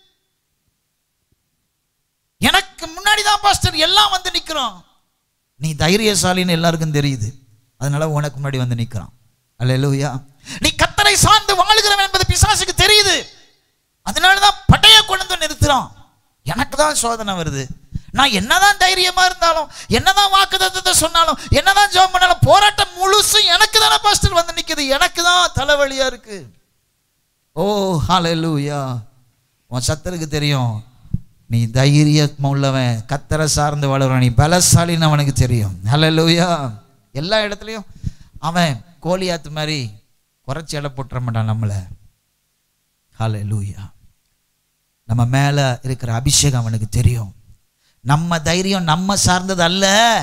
எனக்கு முன்னாடி தான் பாஸ்டர் எல்லாம் வந்து நிற்கிறோம் நீ தைரியசாலின்னு எல்லாருக்கும் தெரியுது அதனால உனக்கு முன்னாடி வந்து நிற்கிறான் அல்லேலூயா நீ கத்தரை சார்ந்து வாழுகிறவன் என்பது பிசாசுக்கு தெரியுது அதனால தான் பட்டைய கொண்டு வந்து நிறுத்துறான் எனக்கு தான் சோதனை வருது நான் என்னதான் தைரியமா இருந்தாலும் என்னதான் வாக்குத்தத்தத்தை சொன்னாலும் என்னதான் ஜெபம் பண்ணாலும் போராட்டம் முழுசும் எனக்கு தானே பாஸ்டர் வந்து நிக்குது எனக்கு தான் தலைவலியா இருக்கு ஓ ஹalleluya உன் சத்தருக்கு தெரியும் நீ தைரியம் உள்ளவன் கத்தரை சார்ந்து வாழுறவன் நீ பலசாலின்னு அவனுக்கு தெரியும் ஹalleluya எல்லா இடத்துலையும் அவன் கோலியாத்து மாதிரி குறைச்சி எடை போட்டுற மாட்டான் நம்மளை ஹalleluya நம்ம மேல இருக்கிற அபிஷேகம் அவனுக்கு தெரியும் நம்ம தைரியம் நம்ம சார்ந்தது அல்ல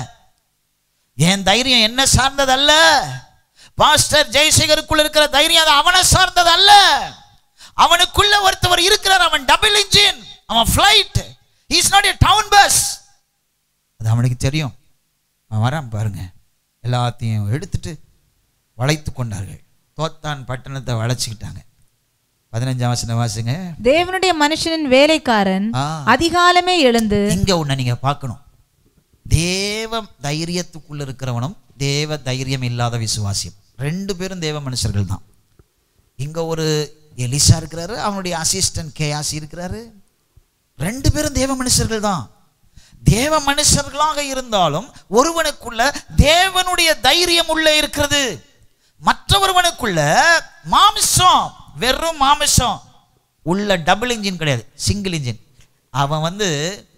என் தைரியம் என்ன சார்ந்தது அல்ல பாஸ்டர் ஜெய்சேகருக்குள்ள இருக்கிற தைரியம் அது அவனை சார்ந்தது அல்ல அவனுக்குள்ள ஒருத்தவர் இருக்கிறார் அவன் டபுள் இன்ஜின் அவன் flight is not a down bus அது அவனுக்கு தெரியும் அவன் வரான் பாருங்க எல்லாத்தையும் எடுத்துட்டு வளைத்து கொண்டார்கள் தோத்தான் பட்டணத்தை வளைச்சிக்கிட்டாங்க பதினஞ்சாம் வசனம் வாசுங்க தேவனுடைய மனுஷனின் வேலைக்காரன் ஆ. அதிகாலமே எழுந்து இங்க ஒண்ணு நீங்க பார்க்கணும் தேவ தைரியத்துக்குள்ள இருக்கிறவனும் தேவ தைரியம் இல்லாத விசுவாசியம் ரெண்டு பேரும் தேவ மனுஷர்கள் தான் இங்க ஒரு எலிசா இருக்கிறாரு அவனுடைய அசிஸ்டன்ட் கேயாசி இருக்கிறாரு ரெண்டு பேரும் தேவ மனுஷர்கள் தான் தேவ மனுஷர்களாக இருந்தாலும் ஒருவனுக்குள்ள தேவனுடைய தைரியம் உள்ள இருக்கிறது மற்றொருவனுக்குள்ள மாமிசம் வெறும் மாமிசம் உள்ள டபுள் இன்ஜின் கிடையாது சிங்கிள் இன்ஜின் அவன் வந்து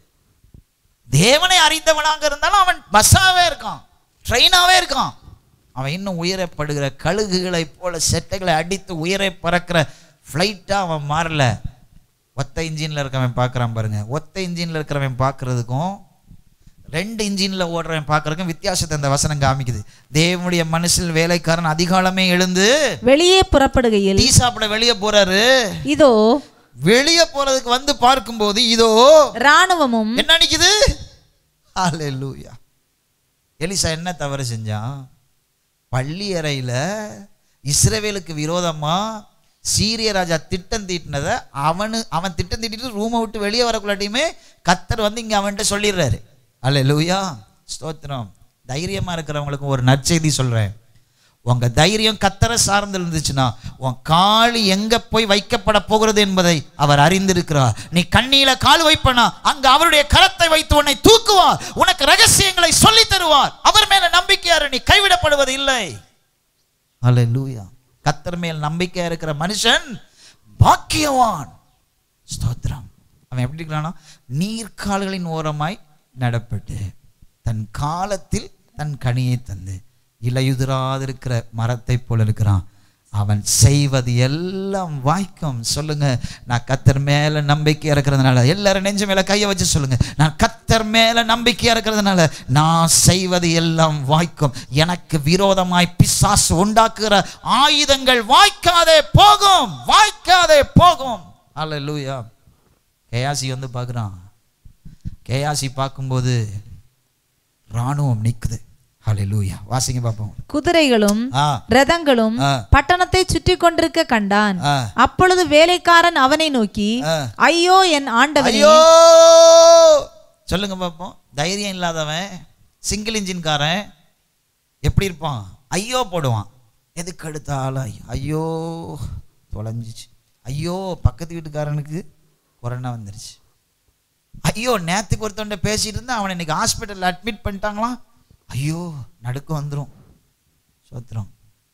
தேவனை அறிந்தவனாக இருந்தாலும் அவன் பஸ்ஸாவே இருக்கான் ட்ரெயினாவே இருக்கான் அவன் இன்னும் உயரப்படுகிற கழுகுகளைப் போல செட்டைகளை அடித்து உயரை பறக்கிற ஃப்ளைட்டாக அவன் மாறல ஒத்த இன்ஜினில் இருக்கவன் பார்க்குறான் பாருங்க ஒத்த இன்ஜினில் இருக்கிறவன் பார்க்கறதுக்கும் ரெண்டு இன்ஜினில் ஓடுறவன் பார்க்கறதுக்கும் வித்தியாசத்தை அந்த வசனம் காமிக்குது தேவனுடைய மனுஷில் வேலைக்காரன் அதிகாலமே எழுந்து வெளியே புறப்படுகையில் டீ சாப்பிட வெளியே போறாரு இதோ வெளியே போறதுக்கு வந்து பார்க்கும்போது இதோ இராணுவமும் என்ன நிக்குது ஹalleluya எலிசா என்ன தவறு செஞ்சான் பள்ளி அறையில இஸ்ரவேலுக்கு விரோதமா சீரிய ராஜா திட்டம் தீட்டினதை அவனு அவன் திட்டம் தீட்டிட்டு ரூமை விட்டு வெளியே வரக்குள்ளாட்டியுமே கத்தர் வந்து இங்க அவன்கிட்ட சொல்லிடுறாரு அல்லேலூயா ஸ்தோத்திரம் தைரியமா இருக்கிறவங்களுக்கு ஒரு நற்செய்தி சொல்றேன் உங்க தைரியம் கத்தரை சார்ந்து இருந்துச்சுன்னா உன் கால் எங்க போய் வைக்கப்பட போகிறது என்பதை அவர் அறிந்திருக்கிறார் நீ கண்ணியில கால் வைப்பனா அங்க அவருடைய கரத்தை வைத்து உன்னை தூக்குவார் உனக்கு ரகசியங்களை சொல்லி தருவார் அவர் மேல நம்பிக்கையாரு நீ கைவிடப்படுவது இல்லை அல்லேலூயா கத்தர் மேல் நம்பிக்கையா இருக்கிற மனுஷன் பாக்கியவான் ஸ்தோத்திரம் அவன் எப்படி இருக்கிறானா நீர்க்கால்களின் ஓரமாய் நடப்பட்டு தன் காலத்தில் தன் கனியை தந்து இலையுதிராதிருக்கிற மரத்தை போல இருக்கிறான் அவன் செய்வது எல்லாம் வாய்க்கும் சொல்லுங்க நான் கத்தர் மேல நம்பிக்கையா இருக்கிறதுனால எல்லாரும் நெஞ்சு மேல கையை வச்சு சொல்லுங்க நான் கத்தர் மேல நம்பிக்கையா இருக்கிறதுனால நான் செய்வது எல்லாம் வாய்க்கும் எனக்கு விரோதமாய் பிசாசு உண்டாக்குகிற ஆயுதங்கள் வாய்க்காதே போகும் வாய்க்காதே போகும் அல்லேலூயா கேயாசி வந்து பார்க்குறான் கேயாசி பார்க்கும்போது ராணுவம் நிக்குது ஹalleluya வாசிங்க பார்ப்போம் குதிரைகளும் ஆ ரதங்களும் ஆ. பட்டணத்தை சுற்றி கொண்டிருக்க கண்டான் ஆ. அப்பொழுது வேலைக்காரன் அவனை நோக்கி ஆ. ஐயோ என் ஆண்டவனே ஐயோ சொல்லுங்க பார்ப்போம் தைரியம் இல்லாதவன் சிங்கிள் இன்ஜின்காரன் எப்படி இருப்பான் ஐயோ போடுவான் எதுக்கு எடுத்தாலும் ஐயோ. ஐயோ தொலைஞ்சிச்சு ஐயோ பக்கத்து வீட்டுக்காரனுக்கு கொரோனா வந்துருச்சு ஐயோ நேத்துக்கு ஒருத்தவன்ட்ட பேசிட்டு இருந்தா அவனை இன்னைக்கு ஹாஸ்பிட்டலில் அட்மிட் பண்ணிட்டாங்களாம் ஐயோ நடுக்கம் வந்துடும் சோத்திரம்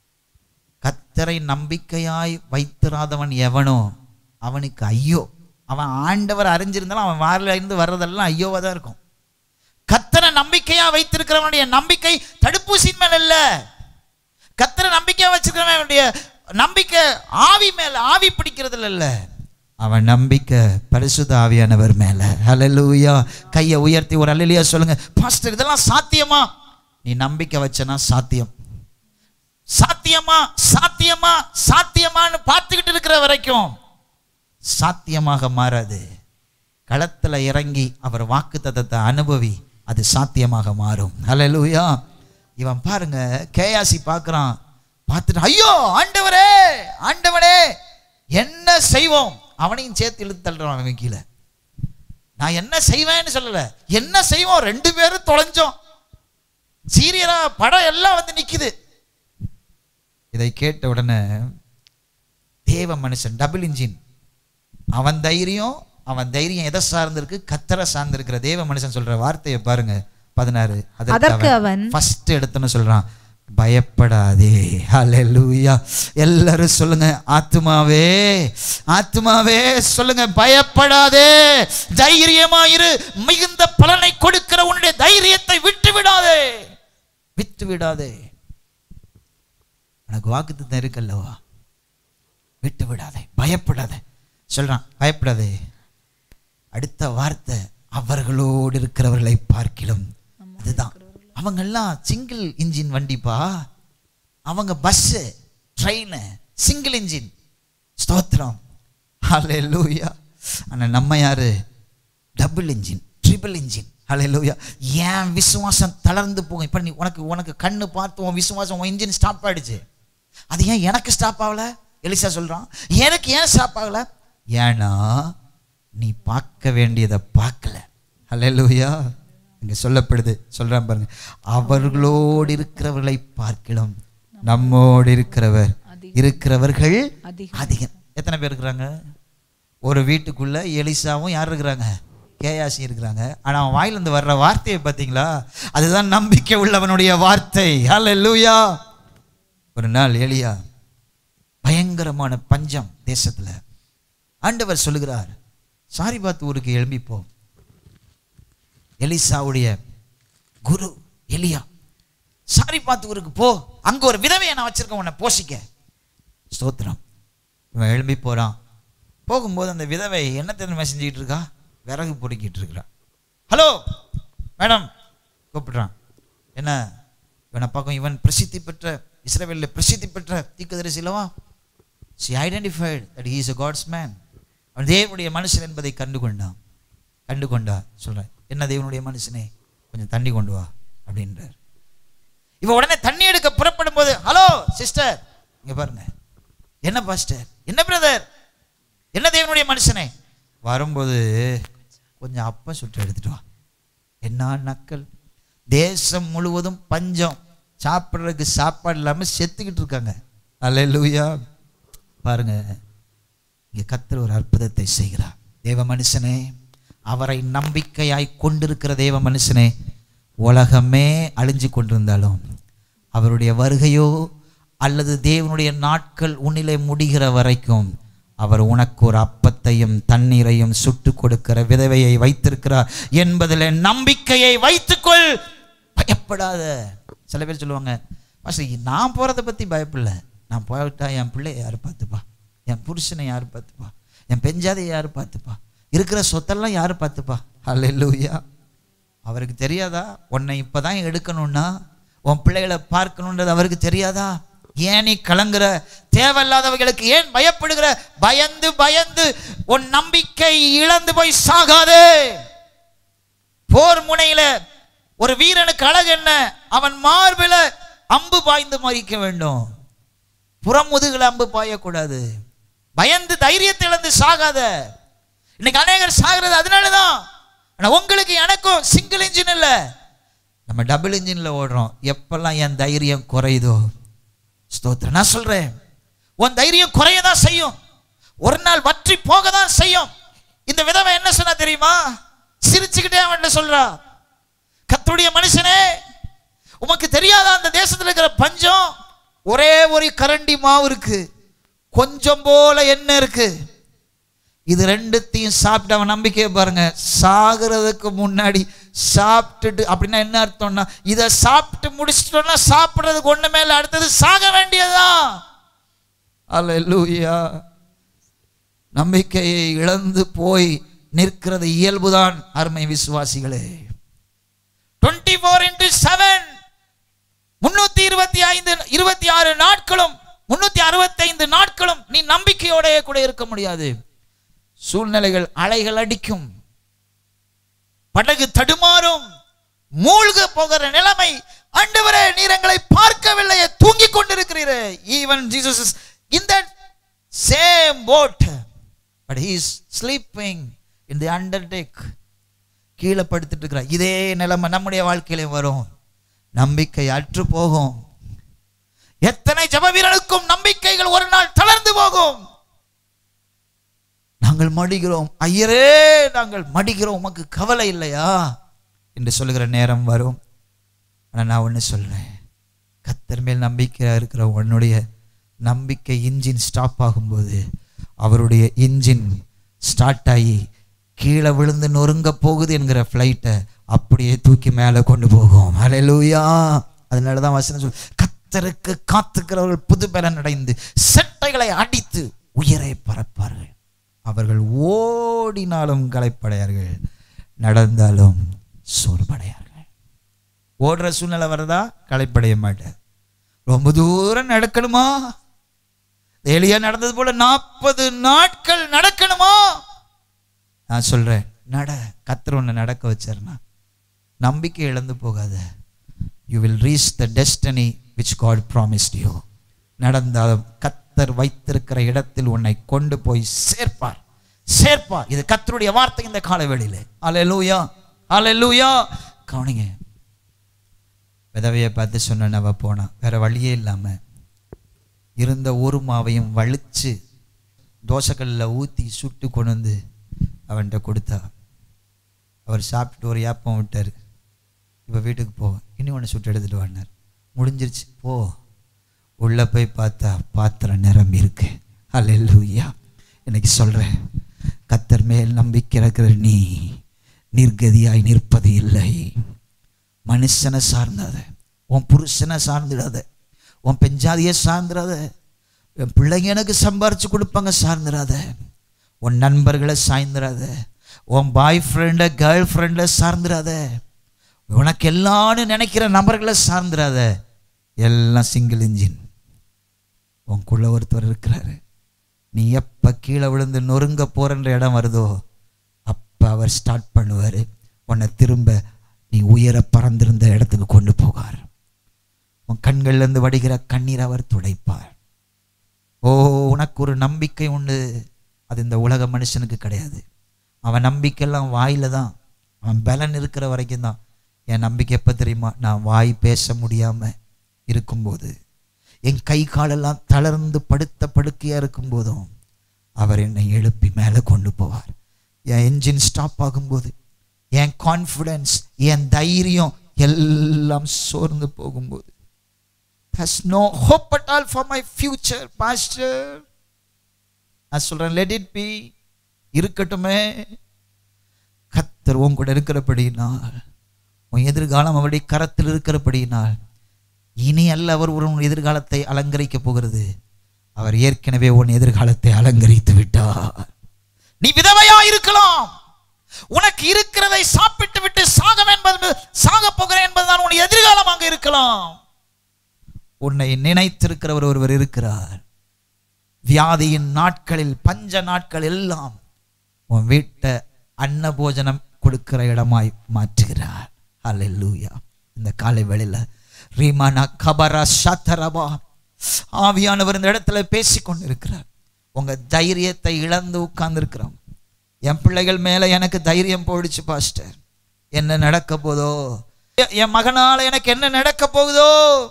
கத்தரை நம்பிக்கையாய் வைத்திராதவன் எவனோ அவனுக்கு ஐயோ அவன் ஆண்டவர் அறிஞ்சிருந்தாலும் அவன் வாரில இருந்து வர்றதெல்லாம் ஐயோவா தான் இருக்கும் கத்தரை நம்பிக்கையா வைத்திருக்கிறவனுடைய நம்பிக்கை தடுப்பூசியின் மேல இல்ல கத்தரை நம்பிக்கையா வச்சிருக்கிறவனுடைய நம்பிக்கை ஆவி மேல ஆவி பிடிக்கிறதுல இல்ல அவன் நம்பிக்கை பரிசுத்த ஆவியானவர் மேல ஹalleluya கையை உயர்த்தி ஒரு அல்லேலூயா சொல்லுங்க பாஸ்டர் இதெல்லாம் சாத்தியமா நீ நம்பிக்கை வச்சனா சாத்தியம் சாத்தியமா சாத்தியமா சாத்தியமான்னு பார்த்துக்கிட்டு இருக்கிற வரைக்கும் சாத்தியமாக மாறாது களத்துல இறங்கி அவர் வாக்குத்தத்தத்தை அனுபவி அது சாத்தியமாக மாறும் ஹalleluya இவன் பாருங்க கேயாசி பார்க்கறான் பார்த்துட்டு ஐயோ ஆண்டவரே ஆண்டவனே என்ன செய்வோம் அவனையும் சேர்த்து இழுத்து தள்ளுறான் அவன் கீழே நான் என்ன செய்வேன்னு சொல்லல என்ன செய்வோம் ரெண்டு பேரும் தொலைஞ்சோம் சீரியரா படம் எல்லாம் வந்து நிக்குது இதை கேட்ட உடனே தேவ மனுஷன் டபுள் இன்ஜின் அவன் தைரியம் அவன் தைரியம் எதை சார்ந்திருக்கு கத்தரை சார்ந்திருக்கிற தேவ மனுஷன் சொல்ற வார்த்தையை பாருங்க பதினாறு அதற்கு அவன் ஃபர்ஸ்ட் எடுத்துன்னு சொல்றான் பயப்படாதே ஹalleluya எல்லாரும் சொல்லுங்க ஆத்துமாவே ஆத்துமாவே சொல்லுங்க பயப்படாதே தைரியமா இரு மிகுந்த பலனை கொடுக்கிற உன்னுடைய தைரியத்தை விட்டு விடாதே விட்டு விடாதே உனக்கு வாக்குத்தத்தம் இருக்கல்லவா விட்டு விடாதே பயப்படாதே சொல்றான் பயப்படாதே அடுத்த வார்த்தை அவர்களோடு இருக்கிறவர்களை பார்க்கிலும் அதுதான் அவங்கெல்லாம் சிங்கிள் இன்ஜின் வண்டிப்பா அவங்க பஸ்ஸு ட்ரெயின் சிங்கிள் இன்ஜின் ஸ்தோத்திரம் ஹalleluya ஆனா நம்ம யாரு டபுள் இன்ஜின் ட்ரிபிள் இன்ஜின் ஹalleluya ஏன் விசுவாசம் தளர்ந்து போகும் இப்போ நீ உனக்கு உனக்கு கண்ணு பார்த்து உன் விசுவாசம் உன் இன்ஜின் ஸ்டாப் ஆயிடுச்சு அது ஏன் எனக்கு ஸ்டாப் ஆகல எலிசா சொல்றான் எனக்கு ஏன் ஸ்டாப் ஆகல ஏன்னா நீ பார்க்க வேண்டியதை பார்க்கல ஹalleluya இங்க சொல்லப்படுது சொல்றான் பாருங்க அவர்களோடு இருக்கிறவர்களை பார்க்கலாம் நம்மோடு இருக்கிறவர் இருக்கிறவர்கள் அதிகம் எத்தனை பேர் இருக்கிறாங்க ஒரு வீட்டுக்குள்ள எலிசாவும் யார் இருக்கிறாங்க கேயாசி இருக்கிறாங்க ஆனா அவன் வாயிலிருந்து வர்ற வார்த்தையை பார்த்தீங்களா அதுதான் நம்பிக்கை உள்ளவனுடைய வார்த்தை ஹalleluya ஒரு நாள் எலியா பயங்கரமான பஞ்சம் தேசத்துல ஆண்டவர் சொல்லுகிறார் சாரிபாத் ஊருக்கு எழும்பி போ எலிசாவுடைய குரு எலியா சாரிபாத் ஊருக்கு போ அங்க ஒரு விதவையை நான் வச்சிருக்கேன் உன்னை போஷிக்க ஸ்தோத்திரம் இவன் எழும்பி போறான் போகும்போது அந்த விதவை என்ன தெரியுமா செஞ்சுக்கிட்டு இருக்கா விறகு பொறுக்கிட்டு இருக்கிறா ஹலோ மேடம் கூப்பிடுறான் என்ன இவனை பார்க்கும் இவன் பிரசித்தி பெற்ற இஸ்ரவேலில் பிரசித்தி பெற்ற தீர்க்கதரிசி இல்லவா she identified that he is a God's man அவன் தேவனுடைய மனுஷன் என்பதை கண்டு கொண்டான் கண்டு கொண்டா சொல்றேன் என்ன தேவனுடைய மனுஷனே கொஞ்சம் தண்ணி கொண்டு வா அப்படின்றார் இவன் உடனே தண்ணி எடுக்க புறப்படும் போது ஹலோ சிஸ்டர் இங்க பாருங்க என்ன பாஸ்டர் என்ன பிரதர் என்ன தேவனுடைய மனுஷனே வரும்போது கொஞ்சம் அப்பம் சுட்டு எடுத்துட்டு வா என்ன நக்கல் தேசம் முழுவதும் பஞ்சம் சாப்பிட்றதுக்கு சாப்பாடு இல்லாமல் செத்துக்கிட்டு இருக்காங்க அல்லேலூயா பாருங்க இங்கே கத்தர் ஒரு அற்புதத்தை செய்கிறார் தேவ மனுஷனே அவரை நம்பிக்கையாய் கொண்டிருக்கிற தேவ மனுஷனே உலகமே அழிஞ்சு கொண்டிருந்தாலும் அவருடைய வருகையோ அல்லது தேவனுடைய நாட்கள் உன்னிலே முடிகிற வரைக்கும் அவர் உனக்கு ஒரு அப்பத்தையும் தண்ணீரையும் சுட்டு கொடுக்கிற விதவையை வைத்திருக்கிறார் என்பதில் நம்பிக்கையை வைத்துக்கொள் பயப்படாத சில பேர் சொல்லுவாங்க பாஸ்டர் நான் போறதை பத்தி பயப்படல நான் போயிட்டா என் பிள்ளைய யார் பார்த்துப்பா என் புருஷனை யார் பார்த்துப்பா என் பெஞ்சாதையை யார் பார்த்துப்பா இருக்கிற சொத்தெல்லாம் யார் பார்த்துப்பா அல்லேலூயா அவருக்கு தெரியாதா உன்னை இப்பதான் எடுக்கணும்னா உன் பிள்ளைகளை பார்க்கணுன்றது அவருக்கு தெரியாதா ஏன் நீ கலங்குற தேவையில்லாதவர்களுக்கு ஏன் பயப்படுகிற பயந்து பயந்து உன் நம்பிக்கை இழந்து போய் சாகாதே போர் முனையில ஒரு வீரனுக்கு அழகு என்ன அவன் மார்பில அம்பு பாய்ந்து மறிக்க வேண்டும் புறமுதுகுல அம்பு பாயக்கூடாது பயந்து தைரியத்தை இழந்து சாகாத இன்னைக்கு அநேகர் சாகிறது அதனாலதான் ஆனா உங்களுக்கு எனக்கும் சிங்கிள் இன்ஜின் இல்ல நம்ம டபுள் இன்ஜின்ல ஓடுறோம் எப்பெல்லாம் என் தைரியம் குறையுதோ ஸ்தோத்திரம் நான் சொல்றேன் உன் தைரியம் குறைய தான் செய்யும் ஒரு நாள் வற்றி போக தான் செய்யும் இந்த விதவை என்ன சொன்னா தெரியுமா சிரிச்சுக்கிட்டே அவன்கிட்ட சொல்றா கர்த்தருடைய மனுஷனே உமக்கு தெரியாத அந்த தேசத்துல இருக்கிற பஞ்சம் ஒரே ஒரு கரண்டி மாவு இருக்கு கொஞ்சம் போல எண்ணெய் இருக்கு இது ரெண்டுத்தையும் சாப்பிட்டு அவன் நம்பிக்கையை பாருங்க சாகிறதுக்கு முன்னாடி சாப்பிட்டுட்டு அப்படின்னா என்ன அர்த்தம்னா இதை சாப்பிட்டு முடிச்சிட்டோம்னா சாப்பிட்றதுக்கு ஒண்ணு மேல அடுத்தது சாக வேண்டியதுதான் அல்லேலூயா நம்பிக்கையை இழந்து போய் நிற்கிறது இயல்புதான் அருமை விசுவாசிகளே டுவெண்ட்டி ஃபோர் இன்ட்டு செவன் முன்னூத்தி இருபத்தி ஐந்து இருபத்தி ஆறு நாட்களும் முன்னூத்தி அறுபத்தைந்து நாட்களும் நீ நம்பிக்கையோடயே கூட இருக்க முடியாது சூழ்நிலைகள் அலைகள் அடிக்கும் படகு தடுமாறும் மூழ்க போகிற நிலைமை ஆண்டவரே நீர் எங்களை பார்க்கவில்லையே தூங்கிக் கொண்டிருக்கிறீரே even Jesus is in that same boat but he is sleeping in the undertake கீழே படுத்துட்டு இருக்கிறார் இதே நிலைமை நம்முடைய வாழ்க்கையிலும் வரும் நம்பிக்கை அற்று போகும் எத்தனை ஜப வீரனுக்கும் நம்பிக்கைகள் ஒரு நாள் தளர்ந்து போகும் நாங்கள் மடிகிறோம் ஐயரே நாங்கள் மடிகிறோம் உமக்கு கவலை இல்லையா என்று சொல்லுகிற நேரம் வரும் ஆனால் நான் ஒன்று சொல்றேன் கத்தர் மேல் நம்பிக்கையா இருக்கிற உன்னுடைய நம்பிக்கை இன்ஜின் ஸ்டாப் ஆகும்போது அவருடைய இன்ஜின் ஸ்டார்ட் ஆகி கீழே விழுந்து நொறுங்க போகுது என்கிற ஃப்ளைட்டை அப்படியே தூக்கி மேலே கொண்டு போகும் ஹalleluya அதனால தான் வசனம் சொல் கத்தருக்கு காத்துக்கிறவர்கள் புது பலன் அடைந்து செட்டைகளை அடித்து உயிரை பறப்பார்கள் அவர்கள் ஓடினாலும் களைப்படையார்கள் நடந்தாலும் சோர்வடையார்கள் ஓடுற சூழ்நிலை வருதா களைப்படைய மாட்டார் ரொம்ப தூரம் நடக்கணுமா எளியா நடந்தது போல நாற்பது நாட்கள் நடக்கணுமா நான் சொல்றேன் நட கத்தர் உன்னை நடக்க வச்சாருனா நம்பிக்கை இழந்து போகாத you will reach the destiny which God promised you நடந்தாலும் கத்தர் வைத்திருக்கிற இடத்தில் உன்னை கொண்டு போய் சேர்ப்பார் சேர்ப்பார் இது கத்தருடைய வார்த்தை இந்த காலவெளியில அலலூயா அலலூயா கவனிங்க விதவையை பார்த்து சொன்ன அவ போனா வேற வழியே இல்லாம இருந்த ஒரு மாவையும் வலிச்சு தோசைக்கல்லில் ஊற்றி சுட்டு கொண்டு வந்து அவன்கிட்ட கொடுத்தா அவர் சாப்பிட்டு ஒரு ஏப்பம் விட்டார் இப்போ வீட்டுக்கு போ இனி ஒன்று சுட்டு எடுத்துட்டு வாடினார் முடிஞ்சிருச்சு போ உள்ளே போய் பார்த்தா பாத்திரம் நிரம்பி இருக்கு அல்லேலூயா இன்னைக்கு சொல்கிறேன் கத்தர் மேல் நம்பிக்கை இருக்கிற நீ நிர்கதியாய் நிற்பது இல்லை மனுஷனை சார்ந்தாத உன் புருஷனை சார்ந்துடாத உன் பெஞ்சாதியை சார்ந்துடாத என் பிள்ளைங்க எனக்கு சம்பாரிச்சு கொடுப்பாங்க சார்ந்துடாத உன் நண்பர்களை சாய்ந்துடாத உன் பாய் ஃப்ரெண்டை கேர்ள் ஃப்ரெண்டை சார்ந்துடாத உனக்கு எல்லாம்னு நினைக்கிற நபர்களை சார்ந்துடாத எல்லாம் சிங்கிள் இன்ஜின் உனக்குள்ள ஒருத்தர் இருக்கிறாரு நீ எப்போ கீழே விழுந்து நொறுங்க போறன்ற இடம் வருதோ அப்போ அவர் ஸ்டார்ட் பண்ணுவார் உன்னை திரும்ப நீ உயர பறந்திருந்த இடத்துக்கு கொண்டு போகார் உன் கண்கள்லேருந்து வடிகிற கண்ணீர் அவர் துடைப்பார் ஓ உனக்கு ஒரு நம்பிக்கை உண்டு அது இந்த உலக மனுஷனுக்கு கிடையாது அவன் நம்பிக்கையெல்லாம் வாயில தான் அவன் பலன் இருக்கிற வரைக்கும் தான் என் நம்பிக்கை எப்போ தெரியுமா நான் வாய் பேச முடியாம இருக்கும்போது என் கை காலெல்லாம் தளர்ந்து படுத்த படுக்கையா இருக்கும்போதும் அவர் என்னை எழுப்பி மேலே கொண்டு போவார் என் என்ஜின் ஸ்டாப் ஆகும்போது என் கான்ஃபிடன்ஸ் என் தைரியம் எல்லாம் சோர்ந்து போகும்போது has no hope at all for my future pastor நான் சொல்றேன் let it be இருக்கட்டுமே கத்தர் உன் கூட இருக்கிறபடியினால் உன் எதிர்காலம் அவருடைய கரத்தில் இருக்கிறபடியினால் இனி அல்ல அவர் ஒரு உன் எதிர்காலத்தை அலங்கரிக்க போகிறது அவர் ஏற்கனவே உன் எதிர்காலத்தை அலங்கரித்து விட்டார் நீ விதவையா இருக்கலாம் உனக்கு இருக்கிறதை சாப்பிட்டு விட்டு சாக என்பது சாக போகிறேன் என்பதுதான் உன் எதிர்காலமாக இருக்கலாம் உன்னை நினைத்திருக்கிறவர் ஒருவர் இருக்கிறார் வியாதியின் நாட்களில் பஞ்ச நாட்கள் எல்லாம் உன் வீட்டை அன்னபோஜனம் கொடுக்கிற இடமாய் மாற்றுகிறார் அல்லேலூயா இந்த காலை வேளையில ரீமானா கபரா சத்தரபா ஆவியானவர் இந்த இடத்துல பேசிக்கொண்டு இருக்கிறார் உங்க தைரியத்தை இழந்து உட்கார்ந்துருக்கிறோம் என் பிள்ளைகள் மேல எனக்கு தைரியம் போயிடுச்சு பாஸ்டர் என்ன நடக்க போதோ எ- என் மகனால எனக்கு என்ன நடக்க போகுதோ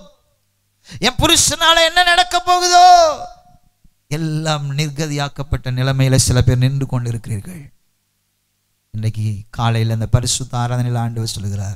என் புருஷனால என்ன நடக்க போகுதோ எல்லாம் நிர்கதியாக்கப்பட்ட நிலைமையில சில பேர் நின்று கொண்டிருக்கிறீர்கள் இன்னைக்கு காலையில் அந்த பரிசுத்த ஆராதனையில் ஆண்டவர் சொல்லுகிறார்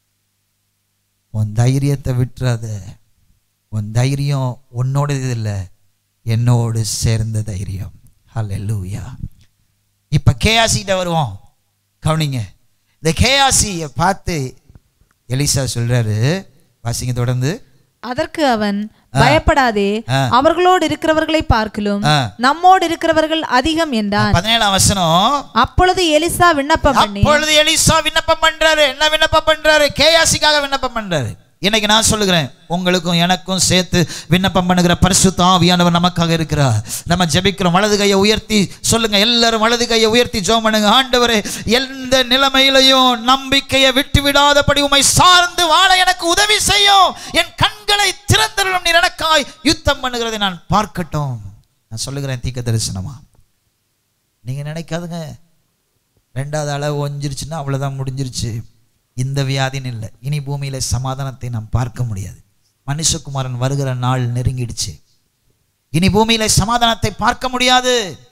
உன் தைரியத்தை விட்டுறாத உன் தைரியம் உன்னோடது இல்லை என்னோடு சேர்ந்த தைரியம் ஹalleluya இப்போ கேஆசிகிட்ட வருவோம் கவனிங்க இந்த கேஆசியை பார்த்து எலிசா சொல்றாரு வாசிங்க தொடர்ந்து அதற்கு அவன் பயப்படாதே ஆ. அவர்களோடு இருக்கிறவர்களை பார்க்கலும் ஆ. நம்மோடு இருக்கிறவர்கள் அதிகம் என்றான் பதினேழாம் வசனம் அப்பொழுது எலிசா விண்ணப்பம் பண்ணி அப்பொழுது எலிசா விண்ணப்பம் பண்றாரு என்ன விண்ணப்பம் பண்றாரு கேயாசிக்காக விண்ணப்பம் பண்றாரு இன்னைக்கு நான் சொல்லுகிறேன் உங்களுக்கும் எனக்கும் சேர்த்து விண்ணப்பம் பண்ணுகிற பரிசுத்த ஆவியானவர் நமக்காக இருக்கிறார் நம்ம ஜெபிக்கிறோம் வலது கையை உயர்த்தி சொல்லுங்க எல்லாரும் வலது கையை உயர்த்தி ஜெபம் பண்ணுங்க ஆண்டவரே எந்த நிலைமையிலையும் நம்பிக்கையை விட்டு விடாதபடி உமை சார்ந்து வாழ எனக்கு உதவி செய்யும் என் கண்களை திறந்தருளும் நீர் எனக்காய் யுத்தம் பண்ணுகிறதை நான் பார்க்கட்டும் நான் சொல்லுகிறேன் தீக்க தரிசனமா நீங்க நினைக்காதுங்க ரெண்டாவது அளவு ஒஞ்சிருச்சுன்னா அவ்வளோதான் முடிஞ்சிருச்சு இந்த வியாதின்னு இல்லை இனி பூமியில சமாதானத்தை நாம் பார்க்க முடியாது மனுஷகுமாரன் வருகிற நாள் நெருங்கிடுச்சு இனி பூமியில சமாதானத்தை பார்க்க முடியாது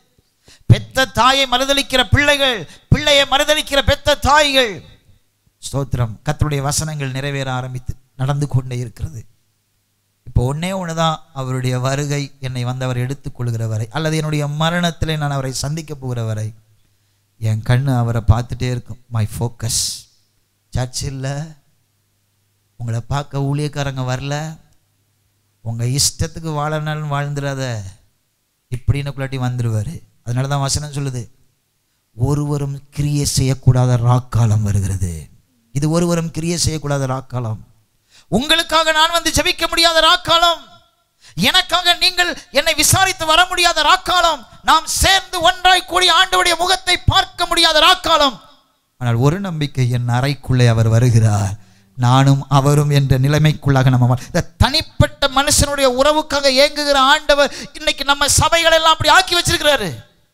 பெத்த தாயை மறுதலிக்கிற பிள்ளைகள் பிள்ளையை மறுதலிக்கிற பெத்த தாய்கள் ஸ்தோத்திரம் கர்த்தருடைய வசனங்கள் நிறைவேற ஆரம்பித்து நடந்து கொண்டே இருக்கிறது இப்போ ஒண்ணே ஒண்ணுதான் அவருடைய வருகை என்னை வந்தவர் எடுத்துக்கொள்கிற வரை அல்லது என்னுடைய மரணத்திலே நான் அவரை சந்திக்க போகிற வரை என் கண்ணு அவரை பார்த்துட்டே இருக்கும் மை ஃபோக்கஸ் சர்ச் இல்லை உங்களை பார்க்க ஊழியக்காரங்க வரல உங்கள் இஷ்டத்துக்கு வாழனாலும் வாழ்ந்துடாத இப்படின்னுக்குள்ளாட்டி வந்துடுவார் அதனால தான் வசனம் சொல்லுது ஒருவரும் கிரியை செய்யக்கூடாத ராக்காலம் வருகிறது இது ஒருவரும் கிரியை செய்யக்கூடாத ராக்காலம் உங்களுக்காக நான் வந்து ஜெபிக்க முடியாத ராக்காலம் எனக்காக நீங்கள் என்னை விசாரித்து வர முடியாத ராக்காலம் நாம் சேர்ந்து ஒன்றாய் கூடி ஆண்டவருடைய முகத்தை பார்க்க முடியாத ராக்காலம் ஆனால் ஒரு நம்பிக்கை என் அறைக்குள்ளே அவர் வருகிறார் நானும் அவரும் என்ற நிலைமைக்குள்ளாக நம்ம வா- இந்த தனிப்பட்ட மனுஷனுடைய உறவுக்காக ஏங்குகிற ஆண்டவர் இன்னைக்கு நம்ம சபைகள் எல்லாம் அப்படி ஆக்கி வச்சிருக்கிறாரு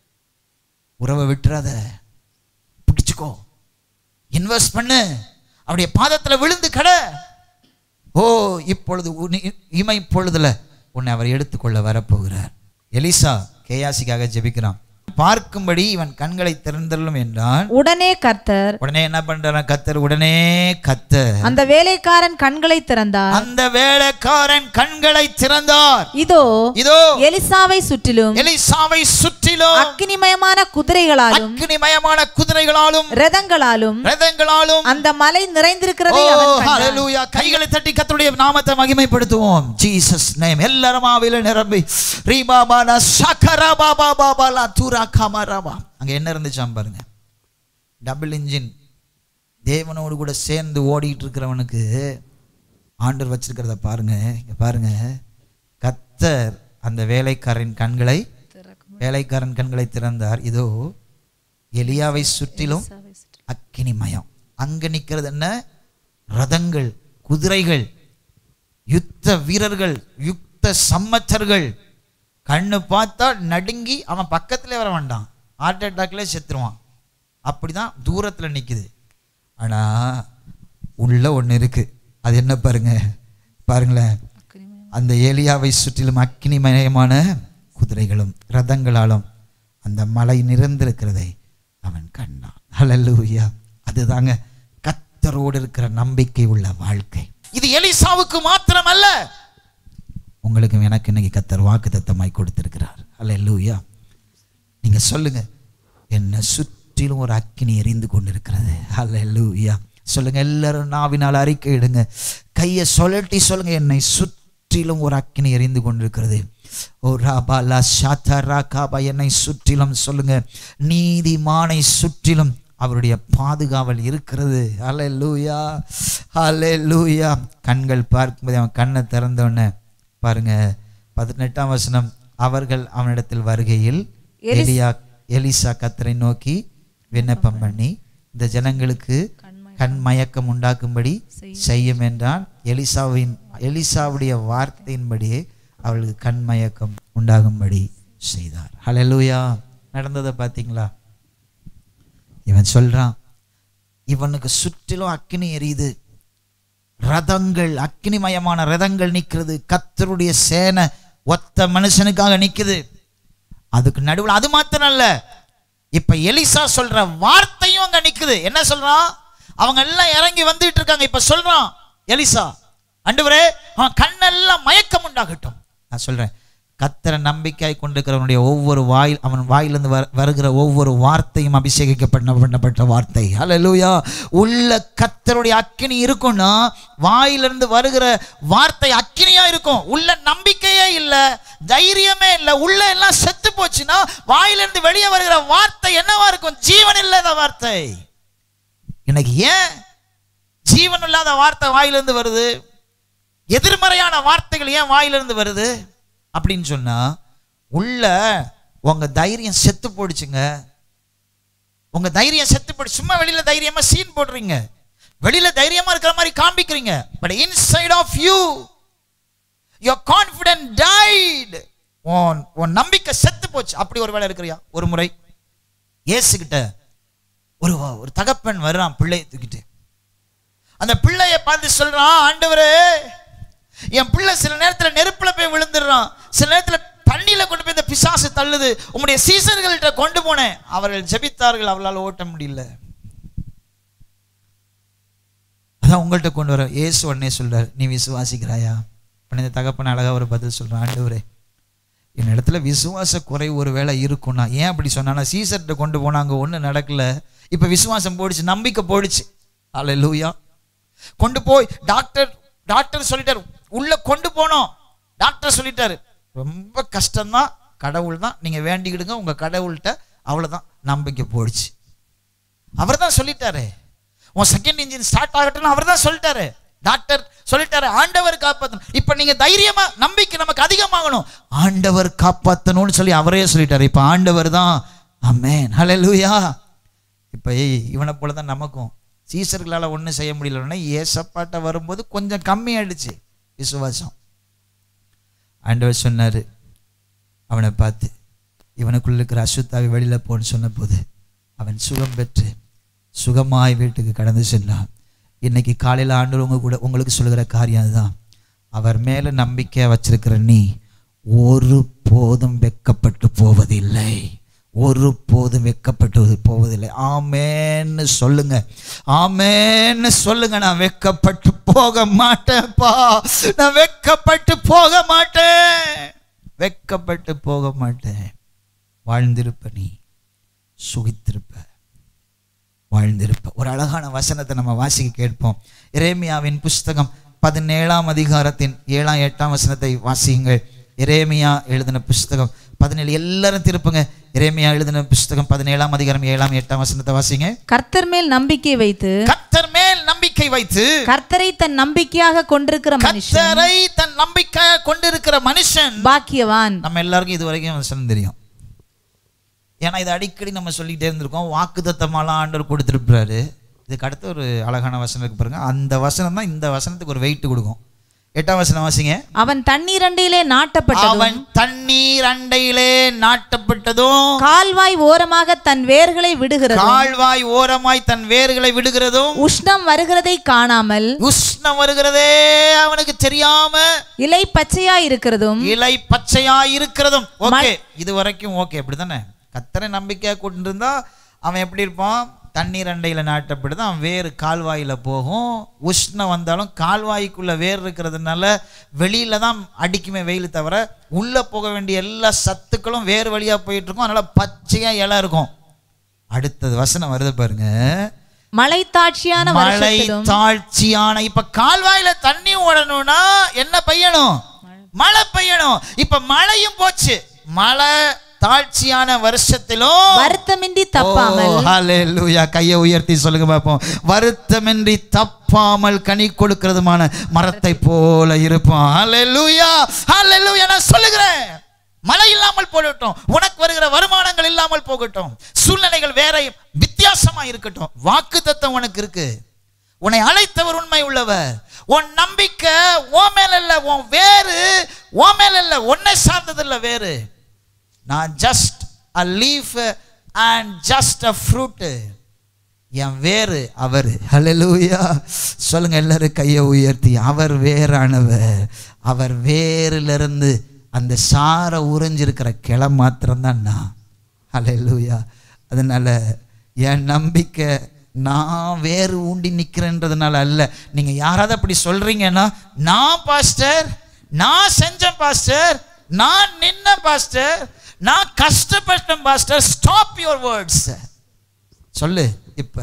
உறவை விட்டுறாத பிடிச்சுக்கோ இன்வெஸ்ட் பண்ணு அவருடைய பாதத்துல விழுந்து கட ஓ இப்பொழுது உன் இ- இமை பொழுதுல உன்னை அவர் எடுத்துக்கொள்ள வரப்போகிறார் எலிசா கேயாசிக்காக ஜெபிக்கிறான் பார்க்கும்படி இவன் கண்களை திறந்தள்ளும் என்றான் உடனே கர்த்தர் உடனே என்ன பண்றான் கத்தர் உடனே கத்தர் அந்த வேலைக்காரன் கண்களை திறந்தார் அந்த வேலைக்காரன் கண்களை திறந்தார் இதோ இதோ எலிசாவை சுற்றிலும் எலிசாவை சுற்றிலும் அக்கினிமயமான குதிரைகளாலும் அக்னிமயமான குதிரைகளாலும் ரதங்களாலும் ரதங்களாலும் அந்த மலை நிறைந்திருக்கிறதை ஓ, அவன் கண்டான். ஹalleluya. கைகளை தட்டி கர்த்தருடைய நாமத்தை மகிமைப்படுத்துவோம் ஜீசஸ் நேம் எல்லாரும் ஆவியில நிரம்பி ரீபாபானா சக்கரா பாபா பாபாலா தூரா கமராபா அங்க என்ன இருந்துச்சாம் பாருங்க டபுள் இன்ஜின் தேவனோடு கூட சேர்ந்து ஓடிட்டு இருக்கிறவனுக்கு ஆண்டவர் வச்சிருக்கிறத பாருங்க இங்க பாருங்க கத்தர் அந்த வேலைக்காரன் கண்களை வேலைக்காரன் கண்களை திறந்தார் இதோ எலியாவை சுற்றிலும் அக்கினிமயம் அங்க நிக்கிறது என்ன ரதங்கள் குதிரைகள் யுத்த வீரர்கள் யுத்த சம்மச்சர்கள் கண்ணு பார்த்தா நடுங்கி அவன் பக்கத்திலே வர வேண்டாம் ஹார்ட் அட்டாக்ல செத்துருவான் அப்படிதான் தூரத்துல நிக்குது ஆனா உள்ள ஒண்ணு இருக்கு அது என்ன பாருங்க பாருங்களேன் அந்த ஏலியாவை சுற்றிலும் அக்கினிமயமான குதிரைகளும் ரதங்களாலும் அந்த மலை நிறைந்திருக்கிறதை அவன் கண்டான் ஹalleluya அதுதாங்க கத்தரோடு இருக்கிற நம்பிக்கை உள்ள வாழ்க்கை இது எலிசாவுக்கு மாத்திரமல்ல உங்களுக்கும் எனக்கு இன்னைக்கு கத்தர் வாக்கு தத்தமாய் கொடுத்திருக்கிறார் ஹalleluya நீங்க சொல்லுங்க என்னை சுற்றிலும் ஒரு அக்கினி எரிந்து கொண்டிருக்கிறது ஹalleluya சொல்லுங்க எல்லாரும் நாவினால் அறிக்கை இடுங்க கையை சொல்லட்டி சொல்லுங்க என்னை சுற்றி சுற்றிலும் ஒரு அக்கினி எரிந்து கொண்டிருக்கிறது ஓ ராபாலா ஷாத்தரா காபா என்னை சுற்றிலும் சொல்லுங்க நீதிமானை சுற்றிலும் அவருடைய பாதுகாவல் இருக்கிறது அலே லூயா அலே லூயா கண்கள் பார்க்கும்போது அவன் கண்ணை திறந்தோடனே பாருங்க பதினெட்டாம் வசனம் அவர்கள் அவனிடத்தில் வருகையில் எலியா எலிசா கத்தரை நோக்கி விண்ணப்பம் பண்ணி இந்த ஜனங்களுக்கு கண் மயக்கம் உண்டாக்கும்படி செய்யும் என்றால் எலிசாவின் எலிசாவுடைய வார்த்தையின்படியே அவளுக்கு கண் மயக்கம் உண்டாகும்படி செய்தார் ஹalleluya நடந்ததை பார்த்தீங்களா இவன் சொல்றான் இவனுக்கு சுற்றிலும் அக்கினி எரியுது ரதங்கள் அக்கினிமயமான ரதங்கள் நிற்கிறது கத்தருடைய சேனை ஒத்த மனுஷனுக்காக நிக்குது அதுக்கு நடுவில் அது மாத்திரம் இல்ல இப்ப எலிசா சொல்ற வார்த்தையும் அங்க நிக்குது என்ன சொல்றான் அவங்க எல்லாம் இறங்கி வந்துட்டு இருக்காங்க இப்ப சொல்றான் எலிசா அண்டுவரே அவன் கண்ணெல்லாம் மயக்கம் உண்டாகட்டும் நான் சொல்றேன் கத்தரை நம்பிக்கை கொண்டிருக்கிறவனுடைய ஒவ்வொரு வாயில் அவன் வாயிலிருந்து வர வருகிற ஒவ்வொரு வார்த்தையும் அபிஷேகிக்கப்பட்ட பண்ணப்பட்ட வார்த்தை ஹalleluya உள்ள கத்தருடைய அக்கினி இருக்கும்னா வாயிலிருந்து வருகிற வார்த்தை அக்கினியா இருக்கும் உள்ள நம்பிக்கையே இல்லை தைரியமே இல்லை உள்ள எல்லாம் செத்து போச்சுன்னா வாயிலிருந்து வெளியே வருகிற வார்த்தை என்னவா இருக்கும் ஜீவன் இல்லாத வார்த்தை இன்னைக்கு ஏன் ஜீவன் இல்லாத வார்த்தை வாயிலிருந்து வருது எதிர்மறையான வார்த்தைகள் ஏன் வாயிலிருந்து வருது அப்படின்னு சொன்னா உள்ள உங்க தைரியம் செத்து போடுச்சுங்க உங்க தைரியம் செத்து போடு சும்மா வெளியில தைரியமா சீன் போடுறீங்க வெளியில தைரியமா இருக்கிற மாதிரி காண்பிக்கிறீங்க but inside of you your confident tight உன் உன் நம்பிக்கை செத்து போச்சு அப்படி ஒரு வேலை இருக்கிறியா ஒரு முறை இயேசுகிட்ட ஒரு ஒரு தகப்பன் வர்றான் பிள்ளையை தூக்கிட்டு அந்த பிள்ளைய பார்த்து சொல்றான் ஆண்டவரே என் பிள்ளை சில நேரத்துல நெருப்புல போய் விழுந்துடுறான் சில நேரத்துல தண்ணியில கொண்டு போய் இந்த பிசாசு தள்ளுது உங்களுடைய சீசர்கள்ட்ட கொண்டு போனேன் அவர்கள் ஜெபித்தார்கள் அவர்களால் ஓட்ட முடியல அதான் உங்கள்கிட்ட கொண்டு வர இயேசு உடனே சொல்றாரு நீ விசுவாசிக்கிறாயா உடனே இந்த தகப்பன் அழகா ஒரு பதில் சொல்றான் ஆண்டவரே என் இடத்துல விசுவாச குறை ஒரு வேளை இருக்கும்னா ஏன் அப்படி சொன்னா சீசர்கிட்ட கொண்டு போனாங்க ஒன்றும் நடக்கல இப்போ விசுவாசம் போயிடுச்சு நம்பிக்கை போயிடுச்சு அல்ல லூயா கொண்டு போய் டாக்டர் டாக்டர் சொல்லிட்டாரு உள்ள கொண்டு போனோம் டாக்டர் சொல்லிட்டாரு ரொம்ப கஷ்டம்தான் கடவுள் தான் நீங்க வேண்டிக்கிடுங்க உங்க கடவுள்கிட்ட அவ்வளவுதான் நம்பிக்கை போயிடுச்சு அவர் தான் சொல்லிட்டாரு உன் செகண்ட் இன்ஜின் ஸ்டார்ட் ஆகட்டும்னு அவர் தான் சொல்லிட்டாரு டாக்டர் சொல்லிட்டாரு ஆண்டவர் காப்பாற்றணும் இப்ப நீங்க தைரியமா நம்பிக்கை நமக்கு அதிகமாகணும் ஆண்டவர் காப்பாற்றணும்னு சொல்லி அவரே சொல்லிட்டாரு இப்ப ஆண்டவர் தான் அம்மேன் ஹalleluya இப்ப ஏய் இவனை போல தான் நமக்கும் சீசர்களால் ஒன்றும் செய்ய முடியலன்னா ஏசப்பாட்ட வரும்போது கொஞ்சம் கம்மி ஆயிடுச்சு விசுவாசம் ஆண்டவர் சொன்னார் அவனை பார்த்து இவனுக்குள்ள இருக்கிற அசுத்தாவி வெளியில் போன்னு சொன்னபோது அவன் சுகம் பெற்று சுகமாய் வீட்டுக்கு கடந்து சென்றான் இன்னைக்கு காலையில் ஆண்டவர் உங்க கூட உங்களுக்கு சொல்லுகிற காரியம் அதுதான் அவர் மேலே நம்பிக்கை வச்சிருக்கிற நீ ஒரு போதும் வெக்கப்பட்டு போவதில்லை ஒரு போதும் வெக்கப்பட்டு போவதில்லை ஆமேன்னு சொல்லுங்க ஆமேன்னு சொல்லுங்க நான் வெக்கப்பட்டு போக மாட்டேன்ப்பா நான் வெக்கப்பட்டு போக மாட்டேன் வெக்கப்பட்டு போக மாட்டேன் வாழ்ந்திருப்ப நீ சுகித்திருப்ப வாழ்ந்திருப்ப ஒரு அழகான வசனத்தை நம்ம வாசிக்க கேட்போம் எரேமியாவின் புஸ்தகம் பதினேழாம் அதிகாரத்தின் ஏழாம் எட்டாம் வசனத்தை வாசியுங்கள் எரேமியா எழுதின புஸ்தகம் பதினேழு எல்லாரும் திருப்புங்க எரேமியா எழுதின புஸ்தகம் பதினேழாம் அதிகாரம் ஏழாம் எட்டாம் வசனத்தை வாசிங்க கர்த்தர் மேல் நம்பிக்கை வைத்து கத்தர் மேல் நம்பிக்கை வைத்து கர்த்தரை தன் நம்பிக்கையாக கொண்டிருக்கிற மனுஷன் கத்தரை தன் நம்பிக்கையாக கொண்டிருக்கிற மனுஷன் பாக்கியவான் நம்ம எல்லாருக்கும் இது வரைக்கும் வசனம் தெரியும் ஏன்னா இது அடிக்கடி நம்ம சொல்லிக்கிட்டே இருந்திருக்கோம் வாக்குத்தத்தமாலாம் ஆண்டவர் கொடுத்துருப்பாரு இதுக்கு அடுத்து ஒரு அழகான வசனம் இருக்கு பாருங்க அந்த வசனம் தான் இந்த வசனத்துக்கு ஒரு வெயிட் கொடுக்கும் எட்டாம் வசனம் வாசிங்க அவன் தண்ணீர் அண்டையிலே நாட்டப்பட்டதும் அவன் தண்ணீர் அண்டையிலே நாட்டப்பட்டதும் கால்வாய் ஓரமாக தன் வேர்களை விடுகிறதும் கால்வாய் ஓரமாய் தன் வேர்களை விடுகிறதும் உஷ்ணம் வருகிறதை காணாமல் உஷ்ணம் வருகிறதே அவனுக்கு தெரியாம இலை பச்சையாய் இருக்கிறதும் இலை பச்சையா இருக்கிறதும் ஓகே இது வரைக்கும் ஓகே அப்படிதானே கத்தரை நம்பிக்கையா கொண்டிருந்தா அவன் எப்படி இருப்பான் தண்ணீர் அண்டையில் நாட்டப்படுது அவன் வேறு கால்வாயில் போகும் உஷ்ணம் வந்தாலும் கால்வாய்க்குள்ள வேர் இருக்கிறதுனால வெளியில தான் அடிக்குமே வெயில் தவிர உள்ள போக வேண்டிய எல்லா சத்துக்களும் வேறு வழியா போயிட்டு இருக்கும் அதனால பச்சையா இலை இருக்கும் அடுத்தது வசனம் வருது பாருங்க மலை தாட்சியான மழை வருஷத்திலும் தாழ்ச்சியான இப்ப கால்வாயில தண்ணி ஓடணும்னா என்ன பெய்யணும் மழை பெய்யணும் இப்ப மழையும் போச்சு மழை தாழ்ச்சியான வருஷத்திலும் வருத்தமின்றி தப்பாமல் ஓ, ஹalleluya. கையை உயர்த்தி சொல்லுங்க பார்ப்போம் வருத்தமின்றி தப்பாமல் கனி கொடுக்கிறதுமான மரத்தை போல இருப்போம் ஹalleluya. ஹalleluya. நான் சொல்லுகிறேன் மழை இல்லாமல் போகட்டும் உனக்கு வருகிற வருமானங்கள் இல்லாமல் போகட்டும் சூழ்நிலைகள் வேற வித்தியாசமா இருக்கட்டும் வாக்கு தத்தம் உனக்கு இருக்கு உன்னை அழைத்தவர் உண்மை உள்ளவர் உன் நம்பிக்கை ஓ மேல இல்ல உன் வேறு ஓ மேல இல்ல உன்னை சார்ந்தது இல்ல வேறு நான் just a leaf and just a fruit என் வேறு அவர் ஹalleluya சொல்லுங்க எல்லாரும் கையை உயர்த்தி அவர் வேறானவர் அவர் வேரிலிருந்து அந்த சாரை உறிஞ்சிருக்கிற கிளை மாத்திரம்தான் நான் ஹalleluya அதனால என் நம்பிக்கை நான் வேறு ஊண்டி நிற்கிறேன்றதுனால அல்ல நீங்க யாராவது அப்படி சொல்றீங்கன்னா நான் பாஸ்டர் நான் செஞ்சேன் பாஸ்டர் நான் நின்ன பாஸ்டர் நான் கஷ்டப்பட்டேன் பாஸ்டர் ஸ்டாப் யுவர் வேர்ட்ஸ் சொல்லு இப்ப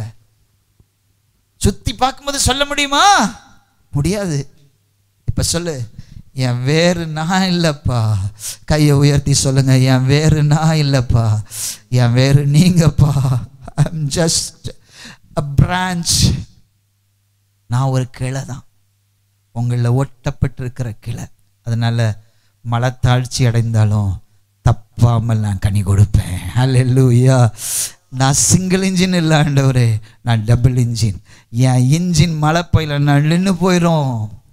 சுத்தி பார்க்கும்போது சொல்ல முடியுமா முடியாது இப்ப சொல்லு என் வேறு நான் இல்லப்பா கையை உயர்த்தி சொல்லுங்க என் வேறு நான் இல்லப்பா என் வேறு நீங்கப்பா ஐம் ஜஸ்ட் அ பிரான்ச் நான் ஒரு கிளை தான் உங்களில் ஒட்டப்பட்டிருக்கிற கிளை அதனால மலத்தாழ்ச்சி அடைந்தாலும் தப்பாமல் நான் கனி கொடுப்பேன் ஹalleluya நான் சிங்கிள் இன்ஜின் இல்லை ஆண்டவரே நான் டபுள் இன்ஜின் என் இன்ஜின் மழை போயில நான் நின்று போயிடும்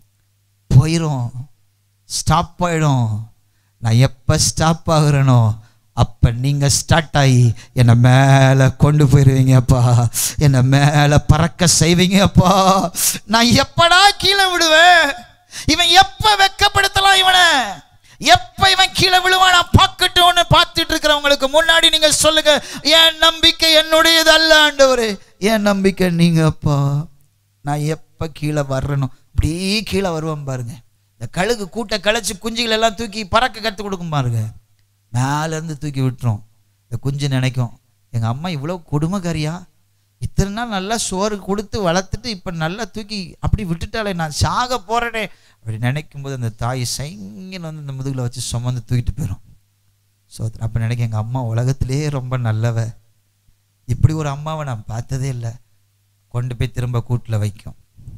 போயிடும் ஸ்டாப் ஆயிடும் நான் எப்போ ஸ்டாப் ஆகுறேனோ அப்போ நீங்கள் ஸ்டார்ட் ஆகி என்னை மேலே கொண்டு போயிடுவீங்கப்பா என்னை மேலே பறக்க செய்வீங்கப்பா நான் எப்படா கீழே விடுவேன் இவன் எப்போ வெக்கப்படுத்தலாம் இவனை எப்ப இவன் கீழே விழுவான் நான் பார்க்கட்டும்னு பார்த்துட்டு இருக்கிறவங்களுக்கு முன்னாடி நீங்க சொல்லுங்க என் நம்பிக்கை என்னுடையது அல்ல ஆண்டவரே என் நம்பிக்கை நீங்கப்பா நான் எப்ப கீழே வர்றேனோ அப்படியே கீழே வருவேன் பாருங்க இந்த கழுகு கூட்ட களைச்சு குஞ்சுகள் எல்லாம் தூக்கி பறக்க கற்றுக் கொடுக்கும் பாருங்க மேல இருந்து தூக்கி விட்டுரும் இந்த குஞ்சு நினைக்கும் எங்க அம்மா இவ்வளோ கொடுமைக்காரியா இத்தனை நாள் நல்லா சோறு கொடுத்து வளர்த்துட்டு இப்போ நல்லா தூக்கி அப்படி விட்டுட்டாலே நான் சாக போறேனே அப்படி நினைக்கும் போது அந்த தாய் சைங்கன்னு வந்து இந்த முதுகில் வச்சு சுமந்து தூக்கிட்டு போயிடும் ஸோ அப்போ நினைக்க எங்கள் அம்மா உலகத்திலேயே ரொம்ப நல்லவ இப்படி ஒரு அம்மாவை நான் பார்த்ததே இல்லை கொண்டு போய் திரும்ப கூட்டில் வைக்கும்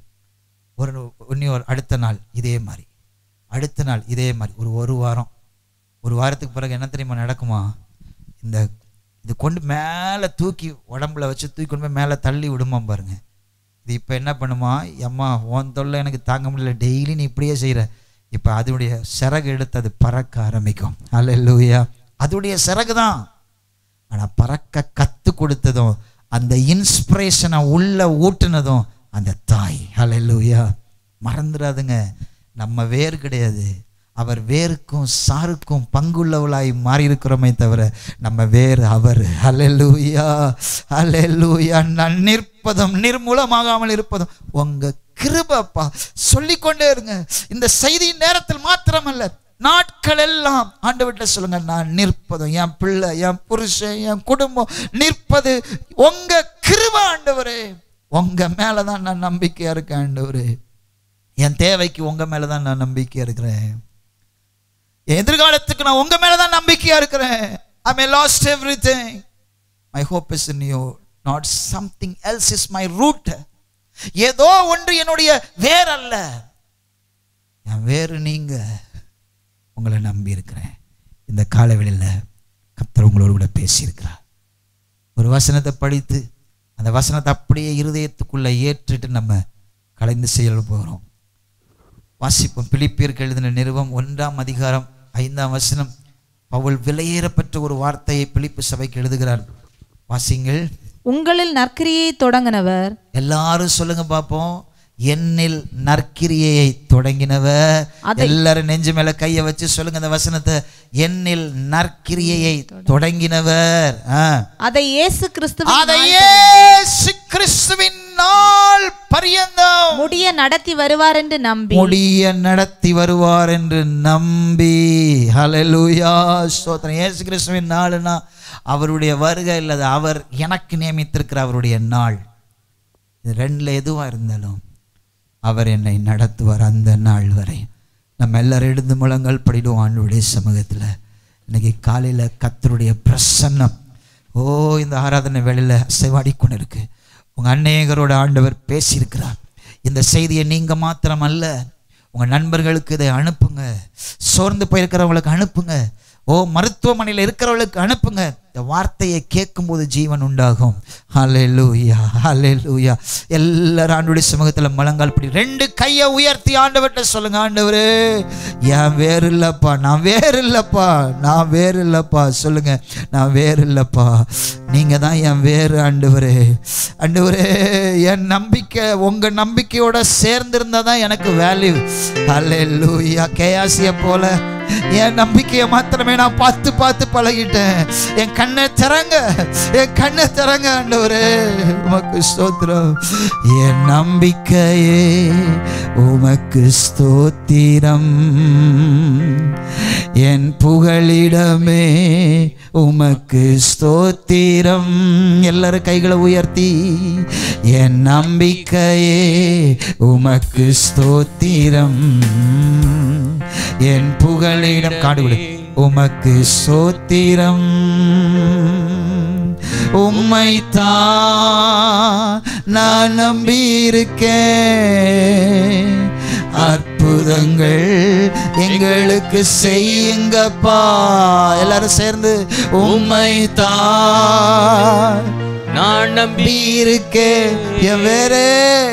ஒரு இன்னி ஒரு அடுத்த நாள் இதே மாதிரி அடுத்த நாள் இதே மாதிரி ஒரு ஒரு வாரம் ஒரு வாரத்துக்கு பிறகு என்ன தெரியுமா நடக்குமா இந்த இது கொண்டு மேலே தூக்கி உடம்புல வச்சு தூக்கி கொண்டு போய் மேலே தள்ளி விடுமா பாருங்க இது இப்போ என்ன பண்ணுமா அம்மா உன் தொல்லை எனக்கு தாங்க முடியல டெய்லி நீ இப்படியே செய்கிற இப்போ அதனுடைய சிறகு எடுத்து அது பறக்க ஆரம்பிக்கும் அல்ல அதோடைய சிறகு தான் ஆனால் பறக்க கத்து கொடுத்ததும் அந்த இன்ஸ்பிரேஷனை உள்ள ஊட்டுனதும் அந்த தாய் ஹalleluya மறந்துடாதுங்க நம்ம வேறு கிடையாது அவர் வேருக்கும் சாருக்கும் பங்குள்ளவளாய் மாறி இருக்கிறோமே தவிர நம்ம வேறு அவர் ஹalleluya ஹalleluya நான் நிற்பதும் நிர்மூலமாகாமல் இருப்பதும் உங்க கிருபப்பா சொல்லிக்கொண்டே இருங்க இந்த செய்தி நேரத்தில் மாத்திரமல்ல நாட்கள் எல்லாம் ஆண்டவர்கிட்ட சொல்லுங்க நான் நிற்பதும் என் பிள்ளை என் புருஷன் என் குடும்பம் நிற்பது உங்க கிருப ஆண்டவரே உங்க மேலதான் நான் நம்பிக்கையா இருக்கேன் ஆண்டவரே என் தேவைக்கு உங்க மேலதான் நான் நம்பிக்கையா இருக்கிறேன் என் எதிர்காலத்துக்கு நான் உங்க மேலதான் நம்பிக்கையா இருக்கிறேன் I may lost everything my hope is in you not something else is my root ஏதோ ஒன்று என்னுடைய வேர் அல்ல என் வேறு நீங்க உங்களை நம்பி இருக்கிறேன் இந்த காலவெளியில் கர்த்தர் உங்களோடு கூட பேசியிருக்கிறார் ஒரு வசனத்தை படித்து அந்த வசனத்தை அப்படியே இருதயத்துக்குள்ள ஏற்றுட்டு நம்ம கலைந்து செயல் போகிறோம் வாசிப்போம் பிலிப்பியருக்கு எழுதின நிறுவம் ஒன்றாம் அதிகாரம் ஐந்தாம் வசனம் பவுல் விலையேறப்பட்ட ஒரு வார்த்தையை பிலிப்பு சபைக்கு எழுதுகிறார் வாசிங்கள் உங்களில் நற்கிரியை தொடங்கினவர் எல்லாரும் சொல்லுங்க பார்ப்போம் என்னில் நற்கிரியையை தொடங்கினவர் எல்லாரும் நெஞ்சு மேல கையை வச்சு சொல்லுங்க அந்த வசனத்தை என்னில் நற்கிரியையை தொடங்கினவர் ஆ. அதை இயேசு கிறிஸ்துவின் அதை இயேசு கிறிஸ்துவின் நாள் பரியந்தம் முடிய நடத்தி வருவார் என்று நம்பி முடிய நடத்தி வருவார் என்று நம்பி ஹalleluya ஸ்தோத்திரம் இயேசு கிறிஸ்துவின் நாள்னா அவருடைய வருகை இல்லது அவர் எனக்கு நியமித்திருக்கிற அவருடைய நாள் இது ரெண்டுல எதுவா இருந்தாலும் அவர் என்னை நடத்துவார் அந்த நாள் வரை நம்ம எல்லாரும் எழுந்து முழங்கள் படிடுவோம் ஆண்டுடைய சமூகத்தில் இன்னைக்கு காலையில் கத்தருடைய பிரசன்னம் ஓ இந்த ஆராதனை வேளையில் அசைவாடி கொண்டு இருக்கு உங்கள் அநேகரோட ஆண்டவர் பேசியிருக்கிறார் இந்த செய்தியை நீங்கள் மாத்திரம் அல்ல உங்கள் நண்பர்களுக்கு இதை அனுப்புங்க சோர்ந்து போயிருக்கிறவங்களுக்கு அனுப்புங்க ஓ மருத்துவமனையில் இருக்கிறவர்களுக்கு அனுப்புங்க இந்த வார்த்தையை கேட்கும்போது ஜீவன் உண்டாகும் ஹalleluya ஹalleluya எல்லாரும் ஆண்டுடைய சமூகத்தில் முழங்கால் படி ரெண்டு கையை உயர்த்தி ஆண்டவர்கிட்ட சொல்லுங்க ஆண்டவரே என் வேறு இல்லைப்பா நான் வேறு இல்லைப்பா நான் வேறு இல்லைப்பா சொல்லுங்க நான் வேறு இல்லைப்பா நீங்கள் தான் என் வேறு ஆண்டவரே ஆண்டவரே என் நம்பிக்கை உங்கள் நம்பிக்கையோட சேர்ந்திருந்தா தான் எனக்கு வேல்யூ ஹalleluya கேயாசிய போல என் நம்பிக்கையை மாத்திரமே நான் பார்த்து பார்த்து பழகிட்டேன் என் கண்ணை திறங்க என் கண்ணை திறங்க ஆண்டவரே உமக்கு ஸ்தோத்திரம் என் நம்பிக்கையே உமக்கு ஸ்தோத்திரம் என் புகழிடமே உமக்கு ஸ்தோத்திரம் எல்லாரும் கைகளை உயர்த்தி என் நம்பிக்கையே உமக்கு ஸ்தோத்திரம் என் புகழிடம் காடுவிடு உமக்கு சோத்திரம் உம்மைத்தான் நான் நம்பியிருக்கேன் அற்புதங்கள் எங்களுக்கு செய்யுங்கப்பா எல்லாரும் சேர்ந்து உம்மைத்தான் நான் நம்பி நம்பியிருக்கே என் வேறே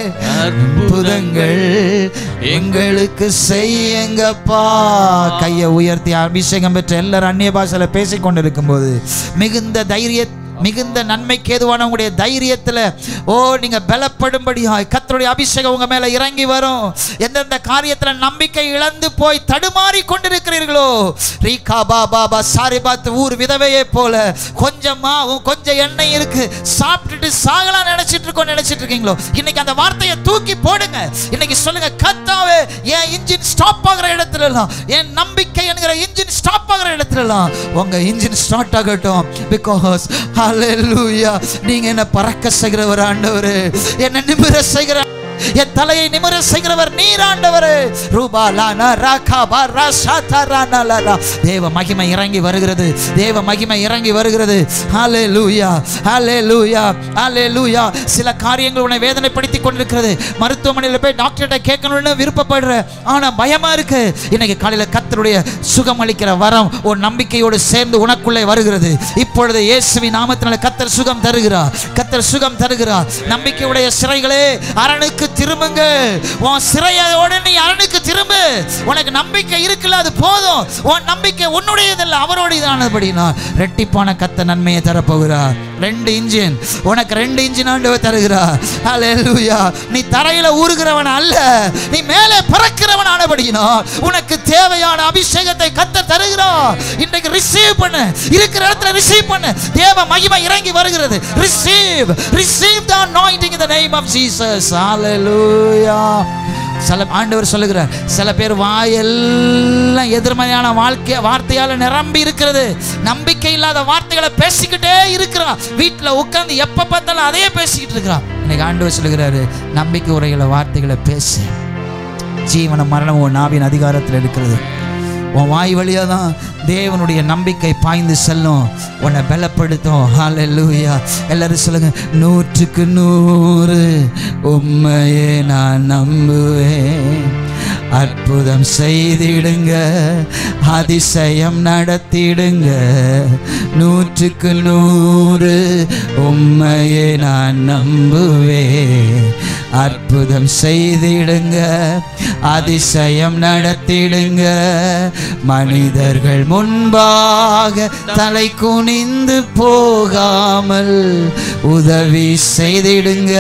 அற்புதங்கள் எங்களுக்கு செய்யுங்கப்பா கையை உயர்த்தி அபிஷேகம் பெற்ற எல்லாரும் அந்நிய பாஷையில பேசிக் கொண்டிருக்கும் போது மிகுந்த தைரிய மிகுந்த நன்மைக்கு ஏதுவான உங்களுடைய தைரியத்துல ஓ நீங்க பலப்படும்படியாய் கர்த்தருடைய அபிஷேகம் உங்க மேல இறங்கி வரும் எந்தெந்த காரியத்துல நம்பிக்கை இழந்து போய் தடுமாறி கொண்டிருக்கிறீர்களோ ரீகா பா பாபா சாரி பார்த்து ஊர் விதவையை போல கொஞ்சமா உன் கொஞ்சம் எண்ணெய் இருக்கு சாப்பிட்டுட்டு சாகலாம் நினைச்சிட்டு இருக்கோம் நினைச்சிட்டு இருக்கீங்களோ இன்னைக்கு அந்த வார்த்தையை தூக்கி போடுங்க இன்னைக்கு சொல்லுங்க கத்தாவே என் இன்ஜின் ஸ்டாப் ஆகுற இடத்துல எல்லாம் என் நம்பிக்கை என்கிற இன்ஜின் ஸ்டாப் ஆகுற இடத்துல எல்லாம் உங்க இன்ஜின் ஸ்டார்ட் ஆகட்டும் பிகாஸ் ஹalleluya நீங்க என்ன பறக்க செய்கிறவர் ஆண்டவரே என்ன நிமிர செய்கிற என் தலையை நிமிர செய்கிறவர் நீர் ஆண்டவரே ரூபா லானா ராகா பா ராசா தரானா லாலா தேவ மகிமை இறங்கி வருகிறது தேவ மகிமை இறங்கி வருகிறது ஹalleluya ஹalleluya ஹalleluya சில காரியங்கள் உன்னை வேதனைப்படுத்தி கொண்டிருக்கிறது மருத்துவமனையில் போய் டாக்டர்கிட்ட கேட்கணும்னு விருப்பப்படுற ஆனா பயமா இருக்கு இன்னைக்கு காலையில கர்த்தருடைய சுகம் அளிக்கிற வரம் உன் நம்பிக்கையோடு சேர்ந்து உனக்குள்ளே வருகிறது இப்பொழுது இயேசுவின் நாமத்தினால கத்தர் சுகம் தருகிறார் கத்தர் சுகம் தருகிறார் நம்பிக்கையுடைய சிறைகளே அரணுக்கு திரும்புங்க உன் சிறையோட நீ அரணுக்கு திரும்பு உனக்கு நம்பிக்கை இருக்குல்ல அது போதும் உன் நம்பிக்கை உன்னுடையதல்ல அவருடையதானபடினா ரெட்டிப்பான கத்த நன்மையை தரப்போகிறார் ரெண்டு இன்ஜின் உனக்கு ரெண்டு இன்ஜின் ஆண்டவர் தருகிறார் ஹalleluya நீ தரையில ஊறுகிறவன் அல்ல நீ மேலே பறக்கிறவன் ஆனபடினா உனக்கு தேவையான அபிஷேகத்தை கத்த தருகிறார் இன்றைக்கு ரிசீவ் பண்ணு இருக்கிற இடத்துல ரிசீவ் பண்ணு தேவ மகிமை இறங்கி வருகிறது receive receive the anointing in the name of Jesus ஹalleluya சில ஆண்டவர் சொல்லுகிறார் சில பேர் வாயெல்லாம் எதிர்மறையான வாழ்க்கை வார்த்தையால நிரம்பி இருக்கிறது நம்பிக்கை இல்லாத வார்த்தைகளை பேசிக்கிட்டே இருக்கிறான் வீட்டில் உட்கார்ந்து எப்ப பார்த்தாலும் அதையே பேசிக்கிட்டு இருக்கிறான் இன்னைக்கு ஆண்டவர் சொல்லுகிறாரு நம்பிக்கை உரைகளை வார்த்தைகளை பேசு ஜீவன மரணம் உன் நாவின் அதிகாரத்தில் இருக்கிறது உன் வாய் வழியாக தான் தேவனுடைய நம்பிக்கை பாய்ந்து செல்லும் உன்னை பலப்படுத்தும் ஹalleluya எல்லாரும் சொல்லுங்க நூற்றுக்கு நூறு உண்மையே நான் நம்புவேன் அற்புதம் செய்திடுங்க அதிசயம் நடத்திடுங்க நூற்றுக்கு நூறு உண்மையே நான் நம்புவேன் அற்புதம் செய்திடுங்க அதிசயம் நடத்திடுங்க மனிதர்கள் முன்பாக தலை குனிந்து போகாமல் உதவி செய்திடுங்க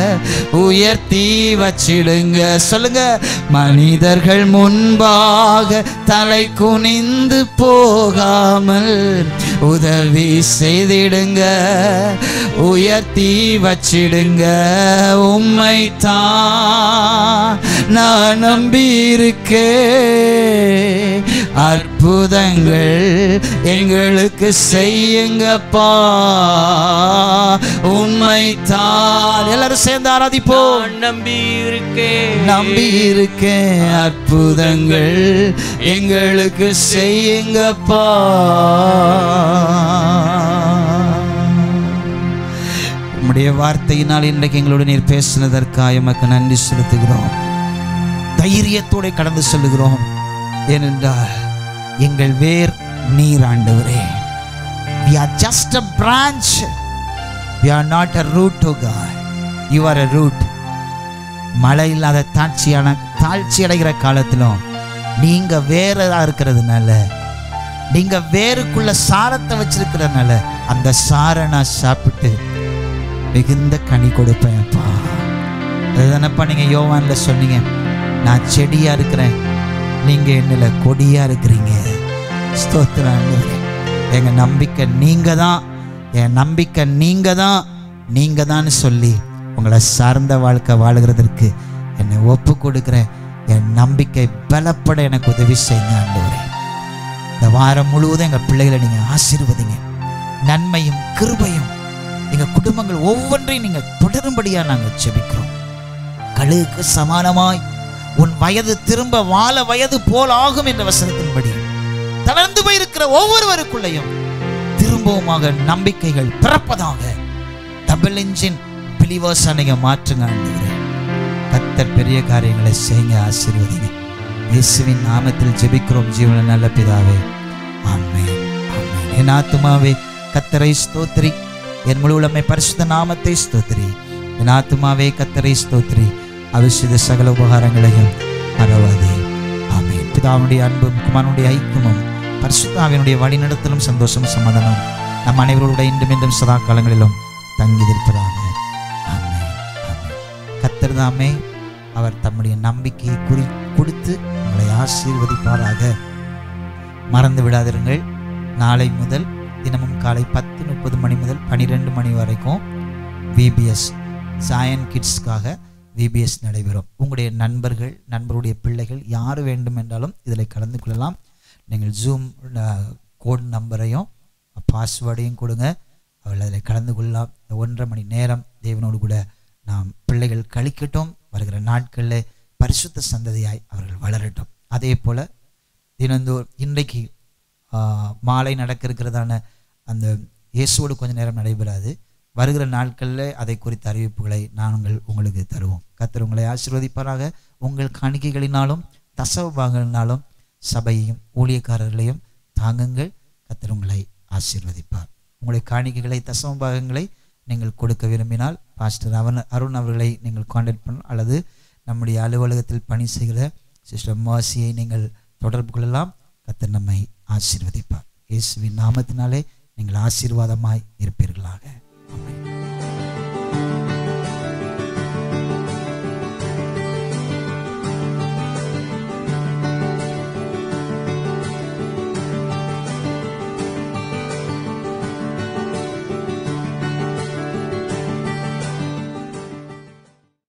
உயர்த்தி வச்சிடுங்க சொல்லுங்க மனிதர்கள் முன்பாக தலை குனிந்து போகாமல் உதவி செய்திடுங்க உயர்த்தி வச்சிடுங்க உம்மைத்தான் நான் நம்பியிருக்கேன் அற்புதங்கள் எங்களுக்கு செய்யுங்கப்பா உண்மைத்தான் எல்லாரும் சேர்ந்து ஆராதிப்போம் நான் நம்பி இருக்கேன் நம்பி இருக்கேன் அற்புதங்கள் எங்களுக்கு செய்யுங்கப்பா உம்முடைய வார்த்தையினால் இன்றைக்கு எங்களோடு நீர் பேசினதற்காக எமக்கு நன்றி செலுத்துகிறோம் தைரியத்தோட கடந்து செல்லுகிறோம் ஏனென்றால் எங்கள் வேர் நீர் ஆண்டவரே we are just a branch we are not a root to god you are a root மழை இல்லாத தாட்சியான தாழ்ச்சி அடைகிற காலத்திலும் நீங்க வேறதா இருக்கிறதுனால நீங்க வேருக்குள்ள சாரத்தை வச்சிருக்கிறதுனால அந்த சாரை நான் சாப்பிட்டு மிகுந்த கனி கொடுப்பேன்ப்பா அதுதானப்பா நீங்க யோவான்ல சொன்னீங்க நான் செடியா இருக்கிறேன் நீங்க என்னல கொடியா இருக்கிறீங்க ஸ்தோத்திரம் ஆண்டவரே. எங்க நம்பிக்கை நீங்க தான் என் நம்பிக்கை நீங்க தான் நீங்க தான் சொல்லி உங்களை சார்ந்த வாழ்க்கை வாழுகிறதற்கு என்னை ஒப்பு கொடுக்கிறேன் என் நம்பிக்கை பலப்பட எனக்கு உதவி செய்யுங்க ஆண்டவரே இந்த வாரம் முழுவதும் எங்க பிள்ளைகளை நீங்க ஆசீர்வதிங்க நன்மையும் கிருபையும் எங்க குடும்பங்கள் ஒவ்வொன்றையும் நீங்க தொடரும்படியா நாங்க ஜெபிக்கிறோம் கழுகுக்கு சமானமாய் உன் வயது திரும்ப வாழ வயது போல் ஆகும் என்ற வசனத்தின்படி தளர்ந்து போயிருக்கிற ஒவ்வொருவருக்குள்ளேயும் திரும்பவுமாக நம்பிக்கைகள் பிறப்பதாக டபுள் இன்ஜின் பிலிவர்ஸா நீங்க மாற்றுங்க ஆண்டவரே கத்தர் பெரிய காரியங்களை செய்யுங்க ஆசீர்வதிங்க இயேசுவின் நாமத்தில் ஜெபிக்கிறோம் ஜீவன நல்ல பிதாவே ஆமென் ஆமென் என் ஆத்துமாவே கத்தரை ஸ்தோத்திரி என் முழு உளமை பரிசுத்த நாமத்தை ஸ்தோத்திரி என் ஆத்துமாவே கத்தரை ஸ்தோத்திரி அவிசித சகல உபகாரங்களையும் மறவாதே ஆமென் பிதாவுடைய அன்பும் குமாரனுடைய ஐக்கியமும் பரிசுத்தாவினுடைய வழிநடத்தலும் சந்தோஷம் சமாதானம் நம் அனைவருடைய இன்றும் இன்றும் சதா காலங்களிலும் தங்கியிருப்பதாக ஆமென் ஆமென் கத்தர் தாமே அவர் தம்முடைய நம்பிக்கையை குறி கொடுத்து உங்களை ஆசீர்வதிப்பாராக மறந்து விடாதிருங்கள் நாளை முதல் தினமும் காலை பத்து முப்பது மணி முதல் பன்னிரெண்டு மணி வரைக்கும் விபிஎஸ் சாயன் கிட்ஸ்க்காக விபிஎஸ் நடைபெறும் உங்களுடைய நண்பர்கள் நண்பருடைய பிள்ளைகள் யார் வேண்டும் என்றாலும் இதில் கலந்து கொள்ளலாம் நீங்கள் ஜூம் கோட் நம்பரையும் பாஸ்வேர்டையும் கொடுங்க அவள் அதில் கலந்து கொள்ளலாம் இந்த ஒன்றரை மணி நேரம் தேவனோடு கூட நாம் பிள்ளைகள் கழிக்கட்டும் வருகிற நாட்களில் பரிசுத்த சந்ததியாய் அவர்கள் வளரட்டும் அதே போல் தினந்தோறும் இன்றைக்கு ஆ, மாலை நடக்க இருக்கிறதான அந்த இயேசுவோடு கொஞ்ச நேரம் நடைபெறாது வருகிற நாட்களில் அதை குறித்த அறிவிப்புகளை நாங்கள் உங்களுக்கு தருவோம் கர்த்தர் உங்களை ஆசீர்வதிப்பாராக உங்கள் காணிக்கைகளினாலும் தசவ பாகங்களினாலும் சபையையும் ஊழியக்காரர்களையும் தாங்குங்கள் கர்த்தர் உங்களை ஆசீர்வதிப்பார் உங்களுடைய காணிக்கைகளை தசம பாகங்களை நீங்கள் கொடுக்க விரும்பினால் பாஸ்டர் அவன் அருண் அவர்களை நீங்கள் காண்டாக்ட் பண்ணலாம் அல்லது நம்முடைய அலுவலகத்தில் பணி செய்கிற சிஸ்டர் மாசியை நீங்கள் தொடர்பு கொள்ளலாம் கர்த்தர் நம்மை ஆசீர்வதிப்பார் இயேசுவின் நாமத்தினாலே நீங்கள் ஆசீர்வாதமாய் இருப்பீர்களாக